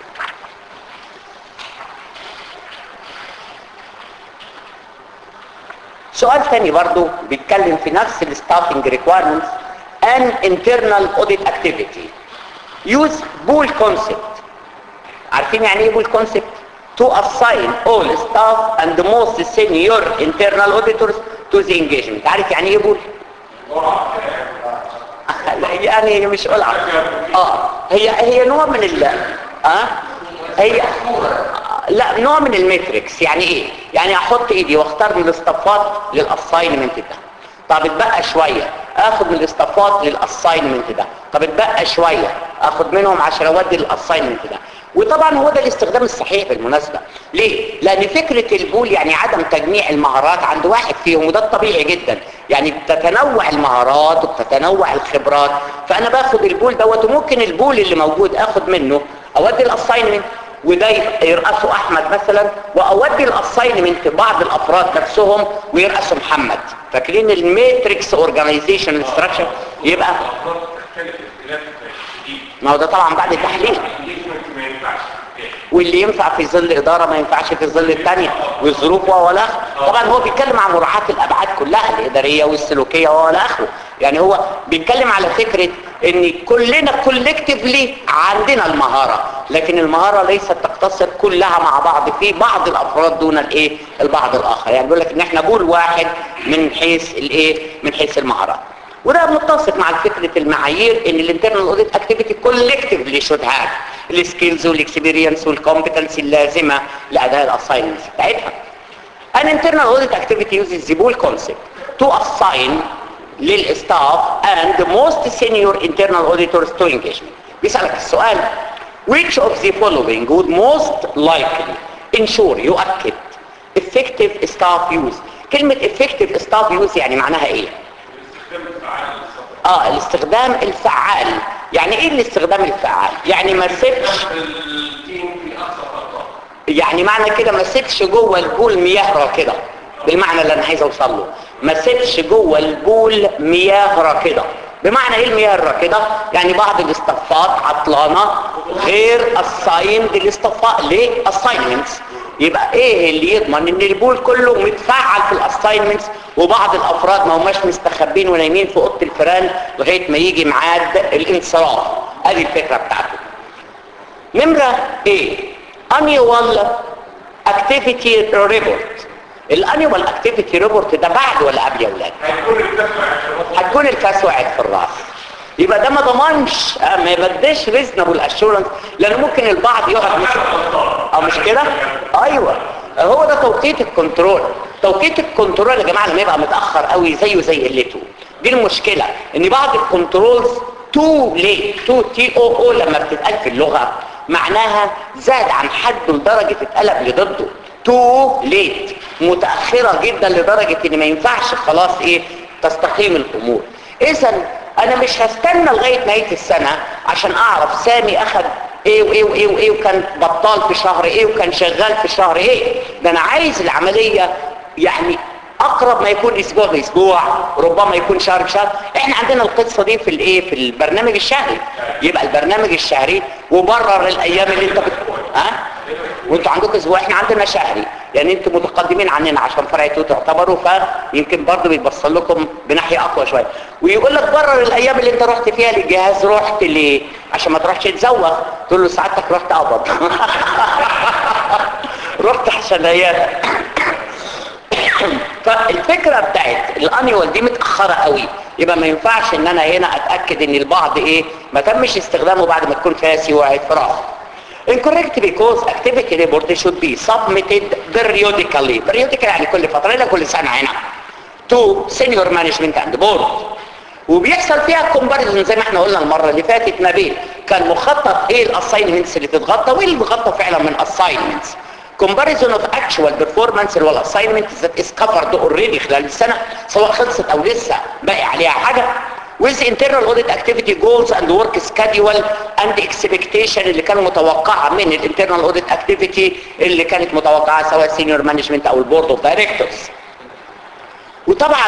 Speaker 1: سؤال ثاني برضو بيتكلم في نفس الستافنج requirements an internal audit activity use pool concept عارفين يعني ايه pool concept to assign all staff and the most senior internal auditors to the engagement عارف يعني ايه بول لا يعني هي مش قلعة اه هي هي نوع من ال اه هي لا نوع من الماتريكس يعني ايه يعني احط ايدي واختار من الاصطفات للاساينمنت ده طب اتبقى شوية اخد من الاصطفات للاساينمنت ده طب اتبقى شوية اخد منهم عشان اودي للاساينمنت ده وطبعا هو ده الاستخدام الصحيح بالمناسبة ليه؟ لان فكرة البول يعني عدم تجميع المهارات عند واحد فيهم وده الطبيعي جدا يعني بتتنوع المهارات وبتتنوع الخبرات فانا باخد البول دوت وممكن البول اللي موجود اخد منه اودي الاساينمنت وده يرأسه احمد مثلا واودي الاساينمنت بعض الافراد نفسهم ويرأسه محمد فاكرين الماتريكس اورجانيزيشن ستراكشر يبقى ما هو ده طبعا بعد التحليل واللي ينفع في ظل إدارة ما ينفعش في ظل الثانية والظروف ولا طبعا هو بيتكلم عن مراعاة الأبعاد كلها الإدارية والسلوكية ولا آخره يعني هو بيتكلم على فكرة ان كلنا كولكتيفلي عندنا المهارة لكن المهارة ليست تقتصر كلها مع بعض في بعض الافراد دون الايه البعض الاخر يعني بيقول لك ان احنا بول واحد من حيث الايه من حيث المهارات وده متسق مع فكرة المعايير ان الانترنال اوديت اكتيفيتي كولكتيفلي شود هاف السكيلز والاكسبيرينس والكومبتنسي اللازمة لاداء الاساينمنتس بتاعتها An internal audit activity uses the bull concept to assign للستاف and the most senior internal auditors to engagement بيسألك السؤال which of the following would most likely ensure يؤكد effective staff use كلمة effective staff use يعني معناها ايه اه الاستخدام الفعال يعني ايه الاستخدام الفعال يعني ما سيبش يعني معنى كده ما سيبش جوه البول مياه كده بالمعنى اللي انا عايز اوصل له ما سيبش جوه البول مياه راكده بمعنى ايه المياه الراكده يعني بعض الاستفات عطلانه غير السايند الاستفاء ليه اساينمنتس يبقى ايه اللي يضمن ان البول كله متفعل في الاساينمنتس وبعض الافراد ما هماش مستخبين ونايمين في اوضه الفيران لغايه ما يجي ميعاد الانصراف ادي الفكره بتاعته نمره ايه annual activity report الانيوال اكتيفيتي ريبورت ده بعد ولا قبل يا ولاد هتكون الكاس وقعت في الراس يبقى ده ما ضمنش آه ما يبديش ريزنبل اشورنس لان ممكن البعض يقعد مش او مش كده ايوه هو ده توقيت الكنترول توقيت الكنترول يا جماعه لما يبقى متاخر قوي زيه زي قلته دي المشكله ان بعض الكنترولز تو ليه تو تي او او لما بتتقال في اللغه معناها زاد عن حده لدرجه اتقلب لضده تو ليت متأخرة جدا لدرجة ان ما ينفعش خلاص ايه تستقيم الامور اذا انا مش هستنى لغاية نهاية السنة عشان اعرف سامي اخد ايه وايه وايه وايه وكان بطال في شهر ايه وكان شغال في شهر ايه ده انا عايز العملية يعني اقرب ما يكون اسبوع باسبوع ربما يكون شهر بشهر احنا عندنا القصه دي في الايه في البرنامج الشهري يبقى البرنامج الشهري وبرر الايام اللي انت بت... ها وانتوا عندكم اسبوع احنا عندنا شهري يعني انتوا متقدمين عننا عشان فرع تو تعتبروا فيمكن برضه بيتبصر لكم بناحيه اقوى شويه ويقول لك برر الايام اللي انت رحت فيها للجهاز رحت ليه عشان ما تروحش تزوغ تقول له سعادتك رحت اقبض رحت عشان عيالك فالفكره بتاعت الانيوال دي متاخره قوي يبقى ما ينفعش ان انا هنا اتاكد ان البعض ايه ما تمش استخدامه بعد ما تكون فاسي وقعت فراغ incorrect because activity report should be submitted periodically periodically يعني كل فتره الى كل سنه هنا to senior management and board وبيحصل فيها كومباريزون زي ما احنا قلنا المره اللي فاتت ما بين كان مخطط ايه الاساينمنتس اللي تتغطى وايه اللي بيتغطى فعلا من اساينمنتس comparison of actual performance اللي هو الاساينمنت that is covered already خلال السنه سواء خلصت او لسه باقي عليها حاجه with internal audit activity goals and work schedule and expectation اللي كانوا متوقعة من الانترنال audit activity اللي كانت متوقعة سواء senior management او البورد اوف دايركتورز وطبعا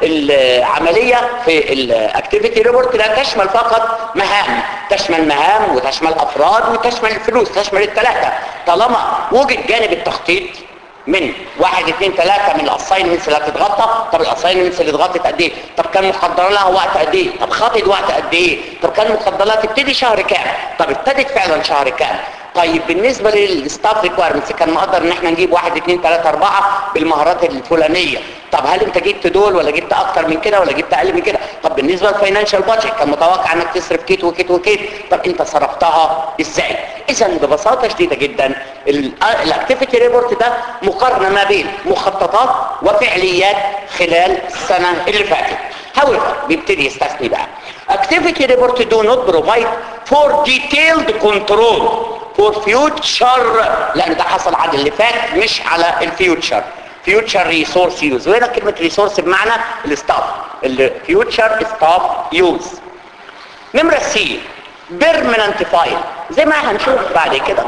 Speaker 1: العملية في الاكتيفيتي ريبورت لا تشمل فقط مهام تشمل مهام وتشمل افراد وتشمل الفلوس تشمل الثلاثة طالما وجد جانب التخطيط من واحد اثنين ثلاثة من الاساينمنتس اللي هتتغطى طب الاساينمنتس اللي اتغطت قد ايه طب كان مقدر لها وقت قد ايه طب خاطد وقت قد ايه طب كان مقدر لها تبتدي شهر كام طب ابتدت فعلا شهر كام طيب بالنسبة للستاف ريكويرمنتس كان مقدر ان احنا نجيب واحد اثنين ثلاثة اربعة بالمهارات الفلانية طب هل انت جبت دول ولا جبت اكتر من كده ولا جبت اقل من كده طب بالنسبة للفاينانشال بادجت كان متوقع انك تصرف كيت وكيت وكيت طب انت صرفتها ازاي اذا ببساطة شديدة جدا الاكتيفيتي ريبورت ده مقارنة ما بين مخططات وفعليات خلال السنة اللي فاتت however بيبتدي يستثني بقى activity report do not provide for detailed control for future لان ده حصل على اللي فات مش على الفيوتشر future resource use وهنا كلمة resource بمعنى الستاف الفيوتشر ستاف يوز نمرة سي permanent file زي ما هنشوف بعد كده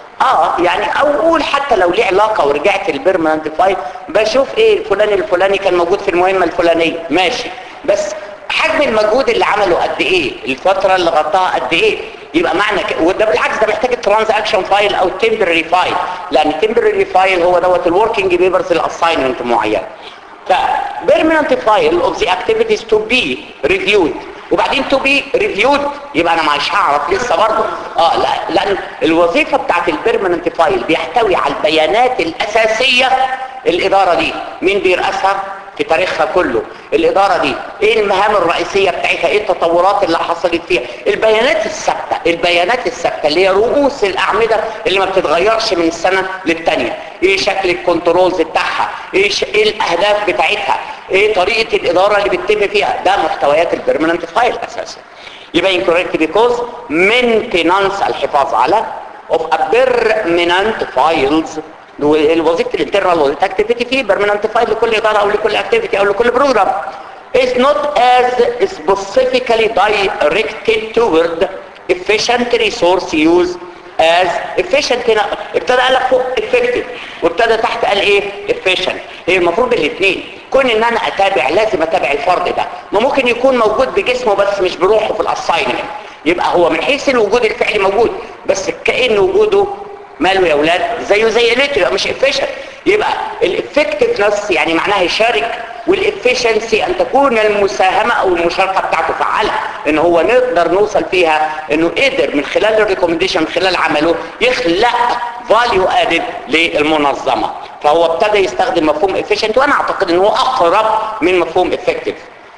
Speaker 1: اه يعني او قول حتى لو ليه علاقة ورجعت البيرمننت فايل بشوف ايه الفلاني الفلاني كان موجود في المهمة الفلانية ماشي بس حجم المجهود اللي عمله قد ايه الفترة اللي غطاها قد ايه يبقى معنى ك... وده بالعكس ده محتاج الترانزاكشن فايل او التمبرري فايل لان التمبرري فايل هو دوت الوركينج بيبرز الاساينمنت معين ف permanent file of the activities to be reviewed وبعدين to be reviewed يبقى انا مش هعرف لسه برضه اه لا لان الوظيفه بتاعت البيرمننت فايل بيحتوي على البيانات الاساسيه الاداره دي مين بيرأسها في تاريخها كله الإدارة دي ايه المهام الرئيسية بتاعتها ايه التطورات اللي حصلت فيها البيانات الثابتة البيانات الثابتة اللي هي رؤوس الأعمدة اللي ما بتتغيرش من السنة للتانية ايه شكل الكنترولز بتاعها ايه, ش... ايه الأهداف بتاعتها ايه طريقة الإدارة اللي بتتم فيها ده محتويات البرمننت فايل أساسا يبقى incorrect because maintenance الحفاظ على of a permanent files وظيفه الانترنال اوديت اكتيفيتي فيه بيرمننت فايل لكل اداره او لكل اكتيفيتي او لكل بروجرام is not as specifically directed toward efficient resource use as efficient هنا ابتدى قال لك فوق effective وابتدى تحت قال ايه efficient هي المفروض الاثنين كون ان انا اتابع لازم اتابع الفرد ده ما ممكن يكون موجود بجسمه بس مش بروحه في الاساينمنت يبقى هو من حيث الوجود الفعلي موجود بس كأن وجوده ماله يا اولاد زيه زي الكتري يبقى مش افيشنت يبقى الافكتفنس يعني معناها يشارك والافشنسي ان تكون المساهمه او المشاركه بتاعته فعاله ان هو نقدر نوصل فيها انه قدر من خلال الريكومنديشن من خلال عمله يخلق فاليو ادد للمنظمه فهو ابتدى يستخدم مفهوم efficient وانا اعتقد ان هو اقرب من مفهوم effective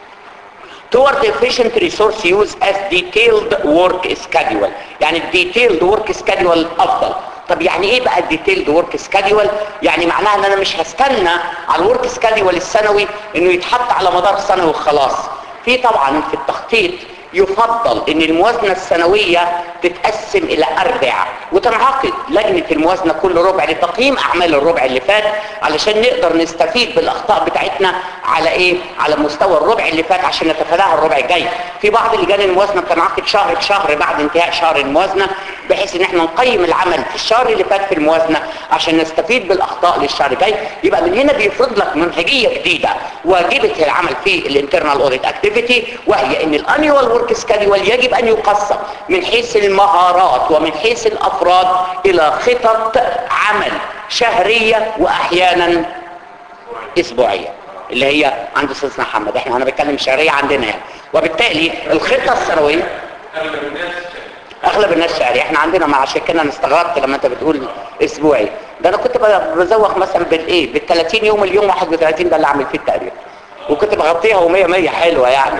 Speaker 1: toward efficient resource use as detailed work schedule يعني الديتيلد work schedule افضل طب يعني ايه بقى الديتيلد ورك سكادول يعني معناها ان انا مش هستنى على الورك سكادول السنوي انه يتحط على مدار سنه وخلاص في طبعا في التخطيط يفضل ان الموازنة السنوية تتقسم الى اربع وتنعقد لجنة الموازنة كل ربع لتقييم اعمال الربع اللي فات علشان نقدر نستفيد بالاخطاء بتاعتنا على ايه على مستوى الربع اللي فات عشان نتفاداها الربع الجاي في بعض لجان الموازنة بتنعقد شهر بشهر بعد انتهاء شهر الموازنة بحيث ان احنا نقيم العمل في الشهر اللي فات في الموازنه عشان نستفيد بالاخطاء للشهر الجاي يبقى من هنا بيفرض لك منهجيه جديده واجبه العمل في الانترنال اوديت اكتيفيتي وهي ان الانيوال ورك سكادول يجب ان يقسم من حيث المهارات ومن حيث الافراد الى خطط عمل شهريه واحيانا اسبوعيه اللي هي عند استاذ محمد احنا هنا بنتكلم شهريه عندنا يعني وبالتالي الخطه السنويه
Speaker 2: اغلب الناس
Speaker 1: اغلب الناس شهري احنا عندنا مع عشان كده انا استغربت لما انت بتقول اسبوعي ده انا كنت بزوق مثلا بالايه بال 30 يوم اليوم 31 ده اللي اعمل فيه التقرير وكنت بغطيها و100 100 حلوه يعني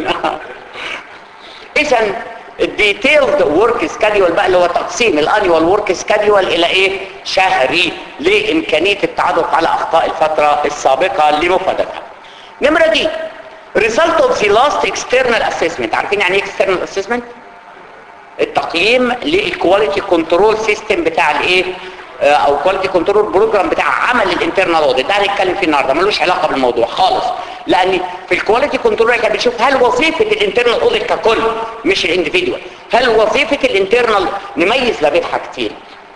Speaker 1: اذا الديتيلد ورك سكادول بقى اللي هو تقسيم الانيوال ورك سكادول الى ايه شهري لامكانيه التعرف على اخطاء الفتره السابقه لمفادتها نمره دي result of the last external assessment عارفين يعني ايه external assessment التقييم للكواليتي كنترول سيستم بتاع الايه آه، او كواليتي كنترول بروجرام بتاع عمل الانترنال اوديت ده هنتكلم فيه النهارده ملوش علاقه بالموضوع خالص لان في الكواليتي كنترول احنا بنشوف هل وظيفه الانترنال اوديت ككل مش الانديفيدوال هل وظيفه الانترنال نميز ما بين حاجتين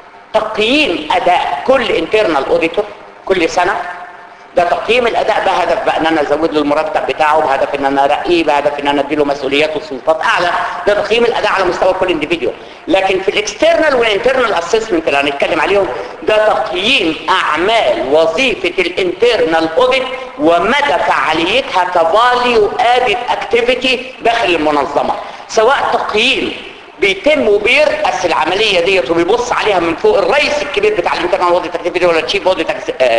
Speaker 1: تقييم اداء كل انترنال اوديتور كل سنه ده تقييم الاداء بهدف بقى ان انا ازود له المرتب بتاعه بهدف ان انا ارقيه بهدف ان انا اديله مسؤوليات وسلطات اعلى ده تقييم الاداء على مستوى كل انديفيديوال لكن في الاكسترنال والانترنال اسسمنت اللي هنتكلم عليهم ده تقييم اعمال وظيفه الانترنال اوديت ومدى فعاليتها كفاليو ادد اكتيفيتي داخل المنظمه سواء تقييم بيتم وبيرأس العملية ديت وبيبص عليها من فوق الرئيس الكبير بتاع الانترنال اوديت اكتيفيتي ولا تشيف اوديت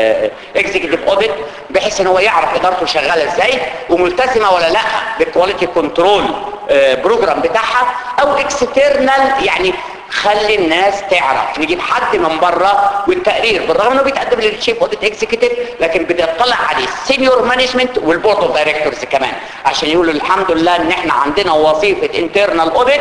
Speaker 1: اكزيكتيف اوديت بحيث ان هو يعرف ادارته شغاله ازاي وملتزمه ولا لا بالكواليتي كنترول بروجرام بتاعها او اكسترنال يعني خلي الناس تعرف نجيب حد من بره والتقرير بالرغم انه بيتقدم للتشيف اوديت اكزيكتيف لكن بيطلع عليه السينيور مانجمنت والبورد اوف دايركتورز كمان عشان يقولوا الحمد لله ان احنا عندنا وظيفه انترنال اوديت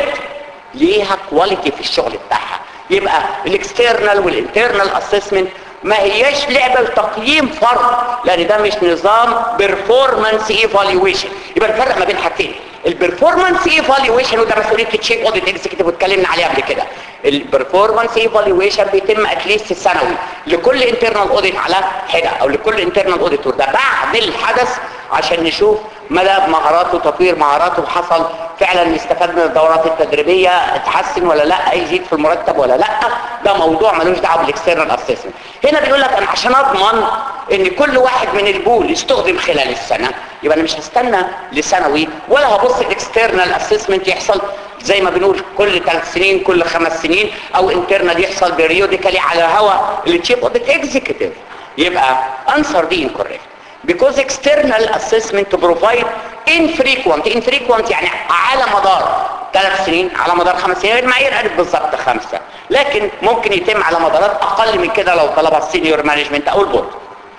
Speaker 1: ليها كواليتي في الشغل بتاعها يبقى الاكسترنال والانترنال اسسمنت ما هياش لعبه لتقييم فرد لان ده مش نظام بيرفورمانس ايفالويشن يبقى نفرق ما بين حاجتين البرفورمانس ايفالويشن وده مسؤوليه التشيف اوديت اكزيكتيف واتكلمنا عليه قبل كده البرفورمانس ايفالويشن بيتم اتليست سنوي لكل انترنال اوديت على حده او لكل انترنال اوديتور ده بعد الحدث عشان نشوف مدى مهاراته وتطوير مهاراته حصل فعلا استفاد من الدورات التدريبيه اتحسن ولا لا يزيد في المرتب ولا لا ده موضوع ملوش دعوه بالاكسترنال اسسمنت هنا بيقول لك انا عشان اضمن ان كل واحد من البول يستخدم خلال السنه يبقى انا مش هستنى لسنوي ولا هبص الاكسترنال اسسمنت يحصل زي ما بنقول كل ثلاث سنين كل خمس سنين او انترنال يحصل بيريوديكالي على هوا التشيف اوديت اكزيكتيف يبقى انسر دي انكوريكت because external assessment provide infrequent infrequent يعني على مدار ثلاث سنين على مدار خمس سنين المعايير قالت بالظبط خمسة لكن ممكن يتم على مدارات اقل من كده لو طلبها السينيور مانجمنت او البورد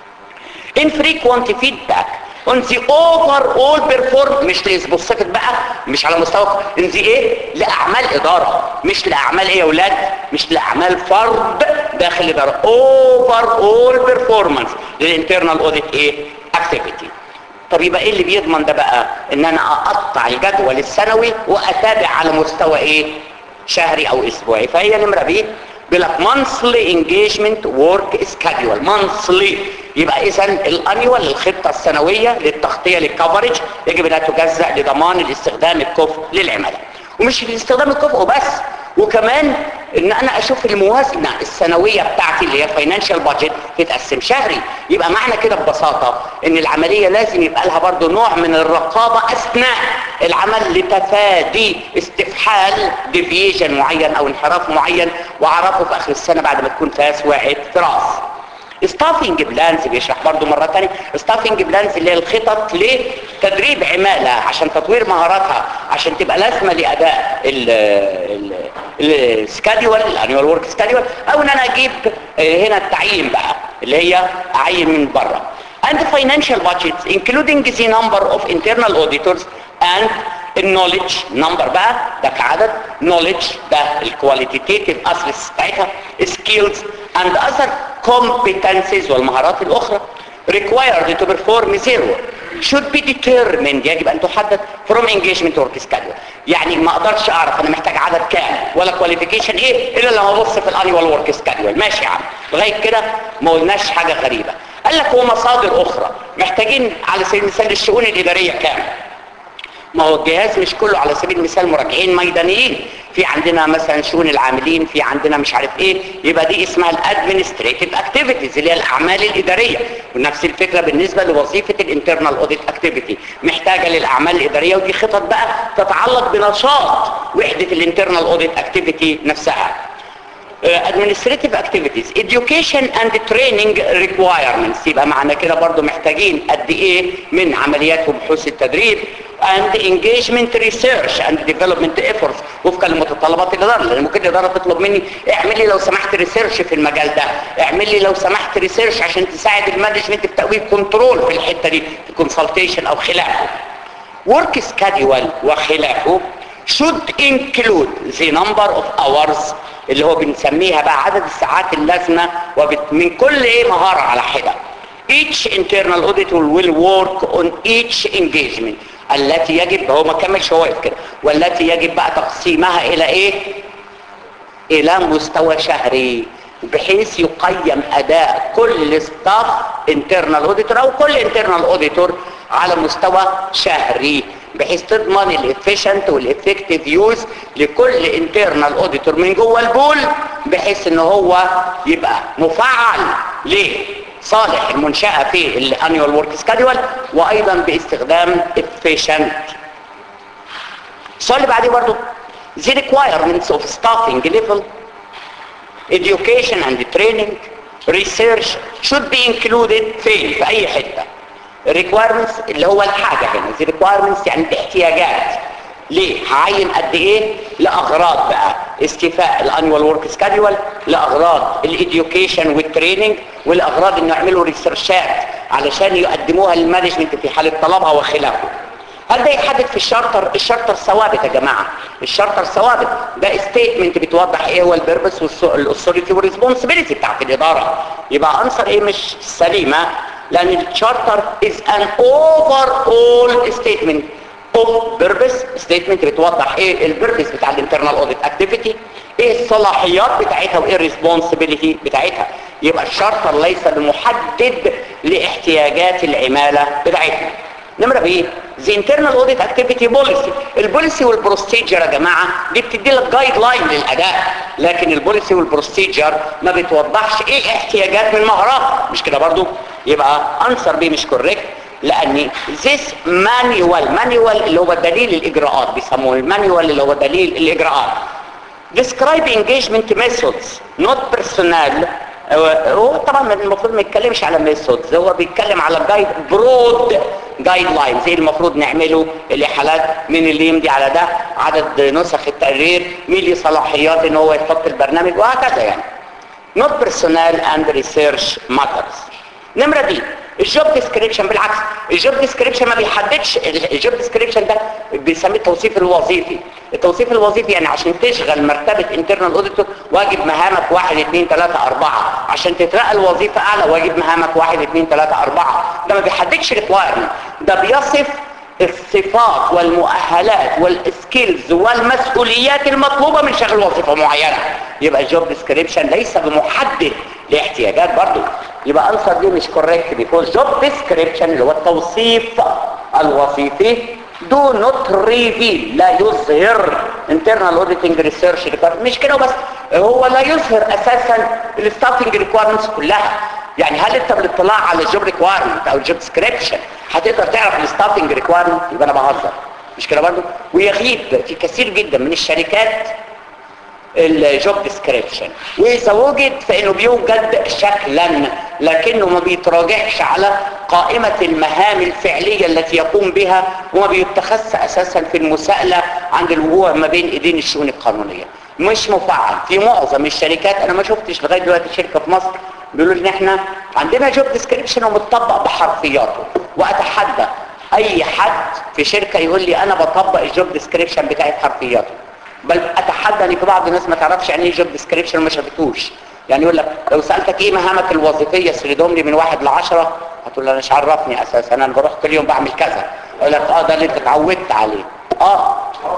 Speaker 1: infrequent feedback on the overall perform مش لسبوسيفيك بقى مش على مستوى ان دي ايه لاعمال اداره مش لاعمال ايه يا اولاد مش لاعمال فرد داخل الاداره overall performance للانترنال اوديت ايه اكتيفيتي طب يبقى ايه اللي بيضمن ده بقى ان انا اقطع الجدول السنوي واتابع على مستوى ايه شهري او اسبوعي فهي نمره بي بيقول لك monthly engagement work schedule monthly يبقى اذا الانيوال الخطه السنويه للتغطيه للكفرج يجب انها تجزأ لضمان الاستخدام الكفء للعماله ومش الاستخدام الكفء بس وكمان ان انا اشوف الموازنه السنويه بتاعتي اللي هي فاينانشال بادجت تتقسم شهري يبقى معنى كده ببساطه ان العمليه لازم يبقى لها برضو نوع من الرقابه اثناء العمل لتفادي استفحال ديفيشن معين او انحراف معين واعرفه في اخر السنه بعد ما تكون فيها سواعد تراث ستافنج بلانز بيشرح برضو مرة تانية ستافنج بلانز اللي هي الخطط لتدريب عمالة عشان تطوير مهاراتها عشان تبقى لازمة لأداء السكادول الانيوال ورك سكادول او ان انا اجيب هنا التعيين بقى اللي هي اعين من بره and financial budgets including the number of internal auditors and النولج نمبر بقى ده كعدد نولج ده الكواليتيتيف اسس بتاعتها سكيلز اند اذر competencies والمهارات الاخرى required to perform their work should be determined يجب ان تحدد from engagement work schedule يعني ما اقدرش اعرف انا محتاج عدد كام ولا كواليفيكيشن ايه الا لما ابص في الانيوال ورك سكادول ماشي يا عم لغايه كده ما قلناش حاجه غريبه قال لك هو مصادر اخرى محتاجين على سبيل المثال الشؤون الاداريه كام ما هو الجهاز مش كله على سبيل المثال مراجعين ميدانيين في عندنا مثلا شؤون العاملين في عندنا مش عارف ايه يبقى دي اسمها الادمنستريتيف اكتيفيتيز اللي هي الاعمال الاداريه ونفس الفكره بالنسبه لوظيفه الانترنال اوديت اكتيفيتي محتاجه للاعمال الاداريه ودي خطط بقى تتعلق بنشاط وحده الانترنال اوديت اكتيفيتي نفسها administrative activities education and training requirements يبقى معنى كده برضو محتاجين قد ايه من عمليات وبحوث التدريب and engagement research and development efforts وفقا لمتطلبات الاداره لان ممكن الاداره تطلب مني اعمل لي لو سمحت ريسيرش في المجال ده اعمل لي لو سمحت ريسيرش عشان تساعد المانجمنت في تقويم كنترول في الحته دي في كونسلتيشن او خلافه work schedule وخلافه should include the number of hours اللي هو بنسميها بقى عدد الساعات اللازمة وبت... من كل ايه مهارة على حدة each internal auditor will work on each engagement التي يجب هو ما كملش هو واقف كده والتي يجب بقى تقسيمها الى ايه الى مستوى شهري بحيث يقيم اداء كل ستاف انترنال اوديتور او كل انترنال اوديتور على مستوى شهري بحيث تضمن الافيشنت والافكتيف يوز لكل انترنال اوديتور من جوه البول بحيث ان هو يبقى مفعل لصالح المنشأة في الانيوال ورك سكادول وايضا باستخدام efficient السؤال اللي بعديه برضو the requirements of staffing level education and training research should be included فين في اي حته requirements اللي هو الحاجة هنا دي requirements يعني الاحتياجات ليه؟ هعين قد ايه؟ لأغراض بقى استيفاء الانوال ورك سكادول لأغراض الاديوكيشن والتريننج والأغراض انه يعملوا ريسيرشات علشان يقدموها للمانجمنت في حالة طلبها وخلافه هل ده يحدد في الشارتر الشارتر ثوابت يا جماعة الشارتر ثوابت ده ستيتمنت بتوضح ايه هو البيربس والاثوريتي والريسبونسبيلتي بتاعت الإدارة يبقى انصر ايه مش سليمة لان الشارتر is an overall statement of purpose statement بتوضح ايه البيربس بتاع الانترنال اوديت اكتيفيتي ايه الصلاحيات بتاعتها وايه الريسبونسبيلتي بتاعتها يبقى الشارتر ليس بمحدد لاحتياجات العمالة بتاعتنا نمرة بايه the internal audit activity policy البوليسي والبروسيجر يا جماعة دي بتدي لك جايد لاين للأداء لكن البوليسي والبروسيجر ما بتوضحش ايه احتياجات من مهارات مش كده برضو يبقى انسر بيه مش كوريكت لان this manual manual اللي هو دليل الاجراءات بيسموه المانيوال اللي هو دليل الاجراءات describe engagement methods not personnel هو طبعا المفروض ما يتكلمش على ميثودز هو بيتكلم على جايد برود جايد لاين زي المفروض نعمله الاحالات مين اللي يمضي على ده عدد نسخ التقرير مين ليه صلاحيات ان هو يحط البرنامج وهكذا يعني not personnel and research matters نمرة دي الجوب ديسكريبشن بالعكس الجوب ديسكريبشن ما بيحددش الجوب ديسكريبشن ده بيسميه التوصيف الوظيفي التوصيف الوظيفي يعني عشان تشغل مرتبة انترنال اوديتور واجب مهامك واحد اثنين ثلاثة اربعة عشان تترقى الوظيفة اعلى واجب مهامك واحد اثنين ثلاثة اربعة ده ما بيحددش ريكوايرمنت ده بيصف الصفات والمؤهلات والسكيلز والمسؤوليات المطلوبة من شغل وظيفة معينة يبقى الجوب ديسكريبشن ليس بمحدد لاحتياجات برضو يبقى انسر دي مش كوريكت بيكوز جوب ديسكريبشن اللي هو التوصيف الوظيفي do not reveal لا يظهر internal auditing research requirements مش كده بس هو لا يظهر اساسا الستافنج ريكويرمنتس كلها يعني هل انت بالاطلاع على الجوب ريكويرمنت او الجوب ديسكريبشن هتقدر تعرف الستافنج ريكويرمنت يبقى انا بهزر مش كده برضه ويغيب في كثير جدا من الشركات الجوب ديسكريبشن واذا وجد فانه بيوجد شكلا لكنه ما بيتراجعش على قائمة المهام الفعلية التي يقوم بها وما بيتخذ اساسا في المساءلة عند الوقوع ما بين ايدين الشؤون القانونية مش مفعل في معظم الشركات انا ما شفتش لغاية دلوقتي شركة في مصر بيقولوا ان احنا عندنا جوب ديسكريبشن ومتطبق بحرفياته واتحدى اي حد في شركة يقول لي انا بطبق الجوب ديسكريبشن بتاعي بحرفياته بل اتحدى ان في بعض الناس ما تعرفش يعني ايه جوب ديسكريبشن وما شافتوش يعني يقول لك لو سالتك ايه مهامك الوظيفيه سردهم لي من واحد لعشرة هتقول له انا مش عرفني اساسا انا بروح كل يوم بعمل كذا اقول لك اه ده اللي انت اتعودت عليه اه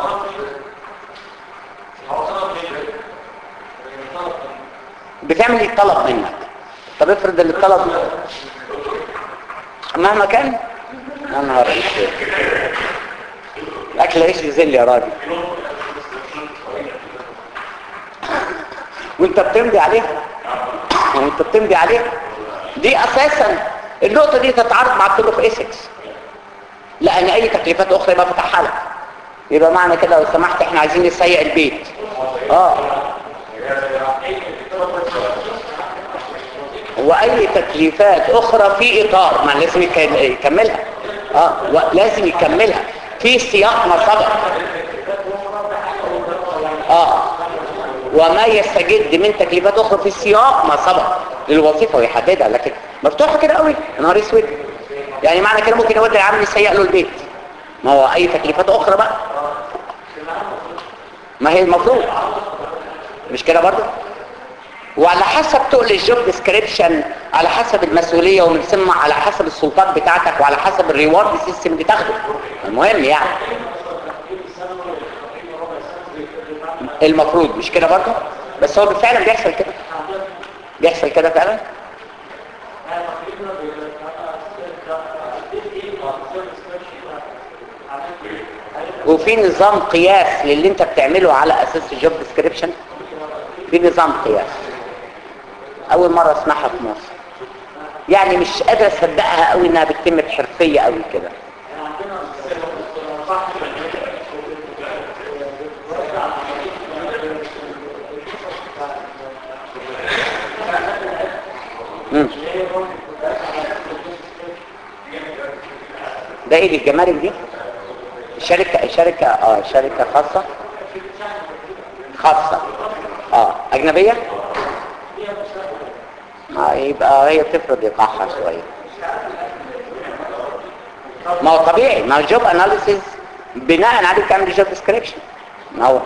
Speaker 1: بتعمل ايه طلب منك طب افرض اللي طلب مهما كان يا نهار اسود اكل عيش زل يا راجل وانت بتمضي عليها وانت بتمضي عليها دي اساسا النقطه دي تتعارض مع كله في اسكس لان اي تكليفات اخرى ما فتحها لك يبقى معنى كده لو سمحت احنا عايزين نسيق البيت اه واي تكليفات اخرى في اطار ما لازم يك- يكملها اه و- لازم يكملها في سياق ما سبق اه وما يستجد من تكليفات اخرى في سياق ما سبق للوظيفه ويحددها لكن مفتوحه كده قوي يا نهار اسود يعني معنى كده ممكن يودي العامل يسيق له البيت ما هو اي تكليفات اخرى بقى ما هي المفروض مش كده برضه وعلى حسب تقل الجوب ديسكريبشن على حسب المسؤولية ومن ثم على حسب السلطات بتاعتك وعلى حسب الريورد سيستم اللي تاخده المهم يعني المفروض مش كده برضه بس هو فعلا بيحصل كده بيحصل كده فعلا وفي نظام قياس للي انت بتعمله على اساس الجوب ديسكريبشن في نظام قياس اول مرة اسمعها في مصر يعني مش قادر اصدقها قوي انها بتتم بحرفية قوي كده مم. ده ايه دي الجمارك دي شركة شركة اه شركة خاصة خاصة اه اجنبية آه يبقى هي بتفرض ايقاعها شوية ما هو طبيعي ما هو الجوب اناليسيز بناء عليه بتعمل جوب ديسكريبشن ما هو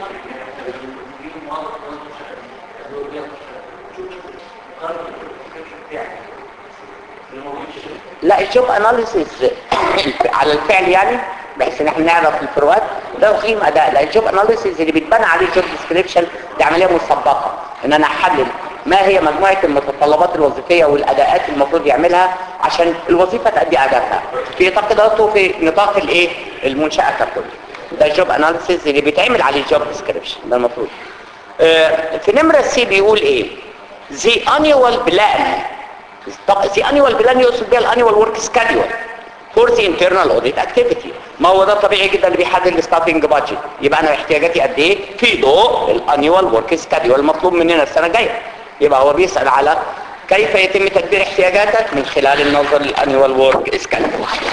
Speaker 1: لا الجوب اناليسيز على الفعل يعني بحيث ان احنا نعرف الفروقات ده قيم اداء لا الجوب اناليسيز اللي بيتبنى عليه الجوب ديسكريبشن دي عمليه مسبقه ان انا احلل ما هي مجموعه المتطلبات الوظيفيه والاداءات اللي المفروض يعملها عشان الوظيفه تؤدي ادائها في نطاق ادارته في نطاق الايه المنشاه ككل ده الجوب اناليسيز اللي بيتعمل عليه الجوب ديسكريبشن ده المفروض آه، في نمره سي بيقول ايه the annual plan طب the annual plan يقصد بيها الانيوال ورك سكادول فور the internal audit activity ما هو ده طبيعي جدا اللي بيحدد الستافنج بادجت يبقى انا احتياجاتي قد ايه في ضوء الانيوال ورك سكادول المطلوب مننا السنه الجايه يبقى هو بيسال على كيف يتم تدبير احتياجاتك من خلال النظر للانيوال ورك سكادول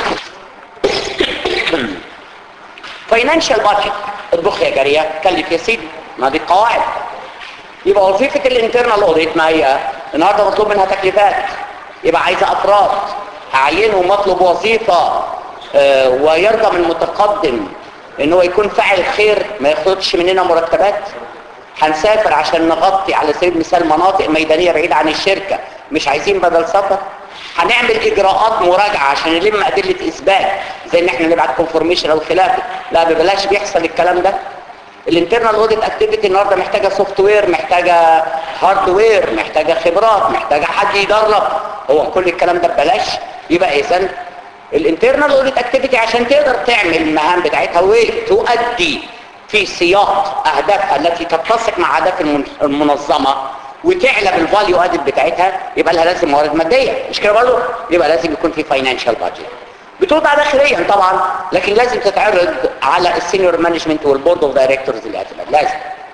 Speaker 1: فاينانشال بادجت اطبخ يا جاريه كلف يا سيدي ما دي القواعد يبقى وظيفة الانترنال اوديت ما هي النهارده مطلوب منها تكليفات يبقى عايزة افراد هعينهم مطلب وظيفة آه، ويرضى من المتقدم ان هو يكون فاعل خير ما ياخدش مننا مرتبات هنسافر عشان نغطي على سبيل المثال مناطق ميدانية بعيدة عن الشركة مش عايزين بدل سفر هنعمل اجراءات مراجعة عشان نلم ادلة اثبات زي ان احنا نبعت كونفورميشن او خلافه لا ببلاش بيحصل الكلام ده الانترنال اوديت اكتيفيتي النهارده محتاجه سوفت وير محتاجه هاردوير محتاجه خبرات محتاجه حد يدرب هو كل الكلام ده ببلاش يبقى اذا الانترنال اوديت اكتيفيتي عشان تقدر تعمل المهام بتاعتها وتؤدي في سياق اهدافها التي تتسق مع اهداف المن- المنظمه وتعلى بالفاليو ادد بتاعتها يبقى لها لازم موارد ماديه مش كده برضه يبقى لازم يكون في فاينانشال بادجت بتوضع داخليا طبعا لكن لازم تتعرض على السينيور مانجمنت والبورد اوف دايركتورز الاعتماد لازم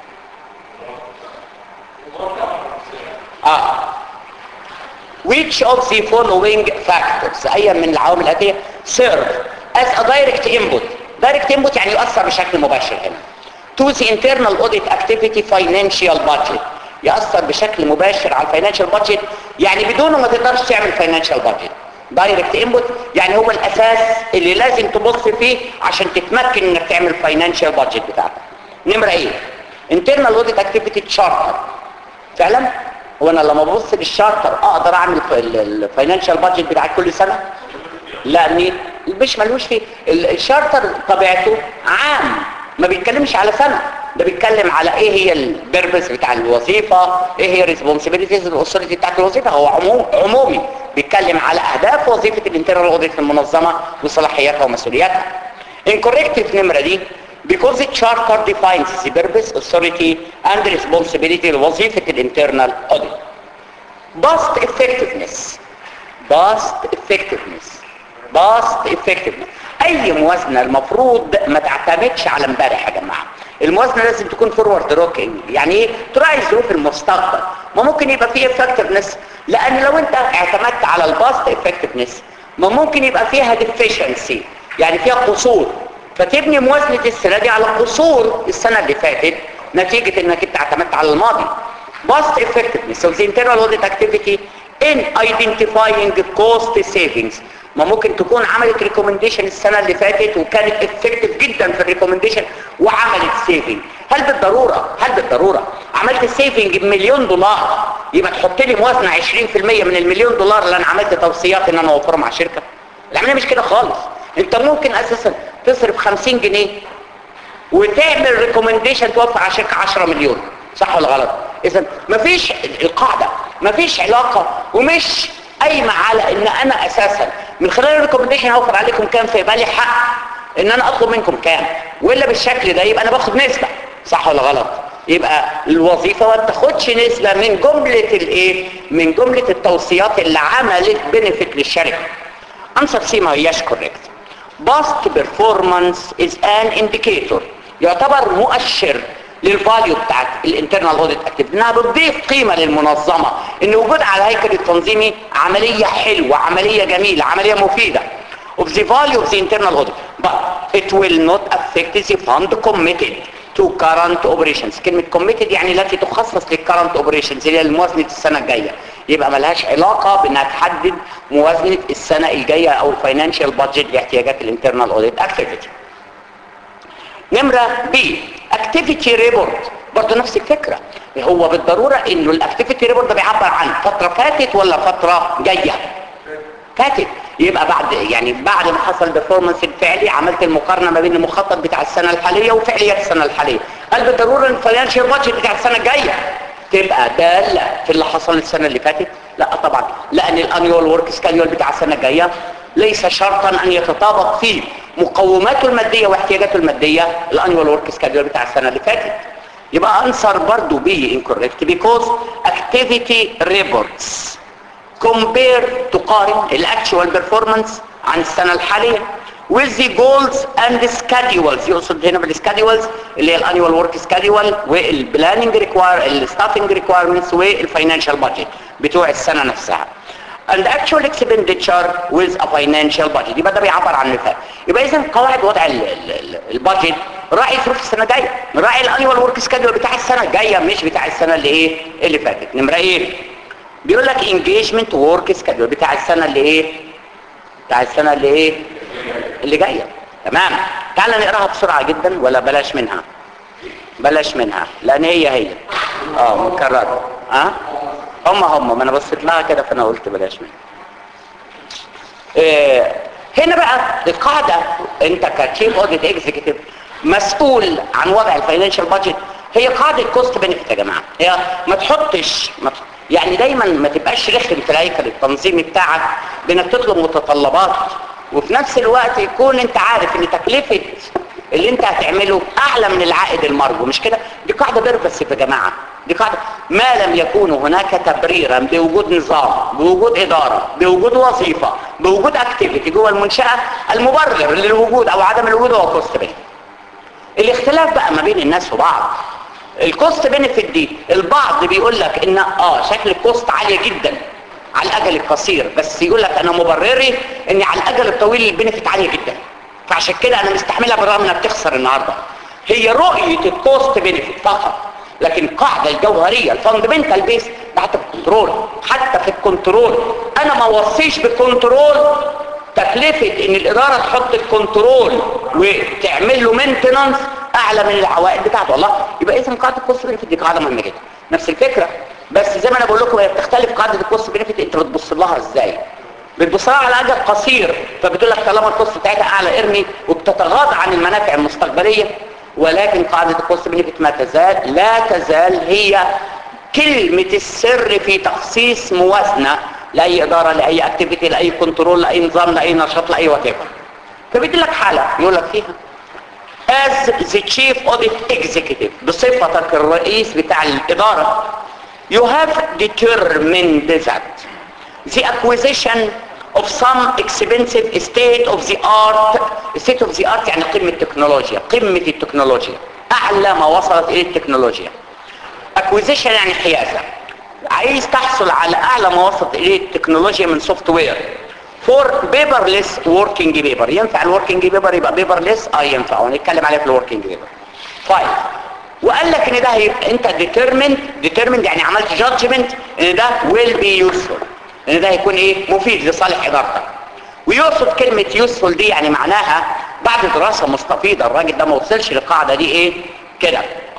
Speaker 1: اه which of the following factors اي من العوامل الاتيه serve as a direct input direct input يعني يؤثر بشكل مباشر هنا to the internal audit activity financial budget يأثر بشكل مباشر على الفاينانشال بادجت يعني بدونه ما تقدرش تعمل فاينانشال بادجت دايركت انبوت يعني هو الاساس اللي لازم تبص فيه عشان تتمكن انك تعمل فاينانشال بادجت بتاعتك نمره ايه internal audit activity charter فعلا هو انا لما ببص للشارتر اقدر اعمل الفاينانشال بادجت بتاع كل سنه لان مش ملوش فيه ال- الشارتر طبيعته عام ما بيتكلمش على سنه ده بيتكلم على ايه هي البيربس بتاع الوظيفه ايه هي الريسبونسبيلتيز الاثوريتي بتاعت الوظيفه هو عموم عمومي بيتكلم على اهداف وظيفه الانترنال اوديت في المنظمه وصلاحياتها ومسؤولياتها incorrect في النمره دي because the charter defines the purpose, authority and responsibility لوظيفه الانترنال audit Bust effectiveness Bust effectiveness Bust effectiveness اي موازنه المفروض ما تعتمدش على امبارح يا جماعه الموازنه لازم تكون فورورد روكينج يعني ايه تراعي ظروف المستقبل ما ممكن يبقى فيه effectiveness لان لو انت اعتمدت على الباست effectiveness ما ممكن يبقى فيها deficiency يعني فيها قصور فتبني موازنه السنه دي على قصور السنه اللي فاتت نتيجه انك انت اعتمدت على الماضي Bust effectiveness of the internal audit activity in identifying cost savings ما ممكن تكون عملت ريكومنديشن السنة اللي فاتت وكانت effective جدا في الريكومنديشن وعملت سيفنج هل بالضرورة هل بالضرورة عملت سيفنج بمليون دولار يبقى تحط لي موازنة 20% من المليون دولار اللي انا عملت توصيات ان انا اوفرهم على الشركة العملية مش كده خالص انت ممكن اساسا تصرف 50 جنيه وتعمل ريكومنديشن توفر على شركه 10 مليون صح ولا غلط اذا مفيش القاعده مفيش علاقه ومش قايمه على ان انا اساسا من خلال الريكومنديشن هوفر عليكم كام فيبقى لي حق ان انا اطلب منكم كام والا بالشكل ده يبقى انا باخد نسبه صح ولا غلط يبقى الوظيفه ما بتاخدش نسبه من جمله الايه من جمله التوصيات اللي عملت بنفيت للشركه انسر سي ما هياش كوريكت past performance is an indicator يعتبر مؤشر للفاليو بتاعت الانترنال اوديت اكتيفيتي انها بتضيف قيمه للمنظمه ان وجود على الهيكل التنظيمي عمليه حلوه عمليه جميله عمليه مفيده of the value of the internal audit but it will not affect the fund committed to current operations كلمة committed يعني التي تخصص للcurrent operations اللي هي موازنة السنة الجاية يبقى ملهاش علاقة بانها تحدد موازنة السنة الجاية او الفاينانشال بادجت لاحتياجات الانترنال اوديت اكتيفيتي نمرة بي اكتيفيتي ريبورت برضه نفس الفكرة هو بالضرورة انه الاكتيفيتي ريبورت ده بيعبر عن فترة فاتت ولا فترة جاية فاتت يبقى بعد يعني بعد ما حصل البرفورمانس الفعلي عملت المقارنه ما بين المخطط بتاع السنه الحاليه وفعليات السنه الحاليه هل بالضروره ان الفاينانشال بادجت بتاع السنه الجايه تبقى داله في اللي حصل السنه اللي فاتت لا طبعا لان الانيول ورك سكادول بتاع السنه الجايه ليس شرطا ان يتطابق فيه مقوماته الماديه واحتياجاته الماديه الانيول ورك سكادول بتاع السنه اللي فاتت يبقى انسر برضو بي incorrect because activity reports compare تقارن الاكشوال بيرفورمانس عن السنة الحالية with the goals and the schedules يقصد هنا بالسكادولز اللي هي الانيوال ورك سكادول والبلاننج ريكواير الستافنج ريكوايرمنتس والفاينانشال بادجت بتوع السنة نفسها and actual expenditure with a financial budget يبقى ده بيعبر عن النفاق يبقى اذا قواعد وضع البادجت راعي ظروف السنه الجايه راعي الانيوال ورك سكادول بتاع السنه الجايه مش بتاع السنه اللي ايه اللي فاتت نمره ايه بيقول لك engagement work schedule بتاع السنة اللي ايه بتاع السنة اللي ايه اللي جاية تمام تعال نقراها بسرعة جدا ولا بلاش منها بلاش منها لان هي هي اه مكررة اه هم هم ما انا بصيت لها كده فانا قلت بلاش منها إيه هنا بقى القاعدة انت كتشيف اوديت اكزيكتيف مسؤول عن وضع الفاينانشال بادجت هي قاعدة كوست بنفيت يا جماعة هي ما تحطش ما تحط يعني دايما ما تبقاش رخم في الهيكل التنظيمي بتاعك بانك تطلب متطلبات وفي نفس الوقت يكون انت عارف ان تكلفة اللي انت هتعمله اعلى من العائد المرجو مش كده دي قاعدة بيرفس يا جماعة دي قاعدة ما لم يكون هناك تبريرا بوجود نظام بوجود ادارة بوجود وظيفة بوجود اكتيفيتي جوه المنشأة المبرر للوجود او عدم الوجود هو كوست بنفيت الاختلاف بقى ما بين الناس وبعض الكوست بنفيت دي البعض بيقول لك ان اه شكل الكوست عاليه جدا على الاجل القصير بس يقول لك انا مبرري اني على الاجل الطويل البنفيت عاليه جدا فعشان كده انا مستحملها بالرغم انها بتخسر النهارده هي رؤيه الكوست بنفيت فقط لكن القاعده الجوهريه الفاندمنتال بيس حتى في الكنترول حتى في الكنترول انا ما اوصيش بالكنترول تكلفة ان الادارة تحط الكنترول وتعمل له مينتنانس اعلى من العوائد بتاعته الله يبقى اذا قاعدة الكوست بنفيت دي قاعدة مهمة جدا نفس الفكره بس زي ما انا بقول لكم هي بتختلف قاعده الكوست بنفيت انت بتبص لها ازاي بتبص لها على اجل قصير فبتقول لك طالما الكوست بتاعتها اعلى ارمي وبتتغاضى عن المنافع المستقبليه ولكن قاعده الكوست بنفيت ما تزال لا تزال هي كلمه السر في تخصيص موازنه لاي اداره لاي اكتيفيتي لاي كنترول لاي نظام لاي نشاط لاي وات فبيدي لك حاله يقول لك فيها as the chief audit executive بصفتك الرئيس بتاع الإدارة you have determined that the acquisition of some expensive state of the art state of the art يعني قمة التكنولوجيا قمة التكنولوجيا أعلى ما وصلت إليه التكنولوجيا acquisition يعني حيازة عايز تحصل على أعلى ما وصلت إليه التكنولوجيا من سوفت وير فور بيبرلس وركينج بيبر ينفع الوركينج بيبر يبقى بيبرلس اه ينفع ونتكلم عليه في الوركينج بيبر فايف وقال لك ان ده هيبقى انت ديترمنت ديترمنت يعني عملت جادجمنت ان ده ويل بي يوسفول ان ده هيكون ايه مفيد لصالح ادارتك ويقصد كلمة يوسفول دي يعني معناها بعد دراسة مستفيضة الراجل ده ما وصلش للقاعدة دي ايه كده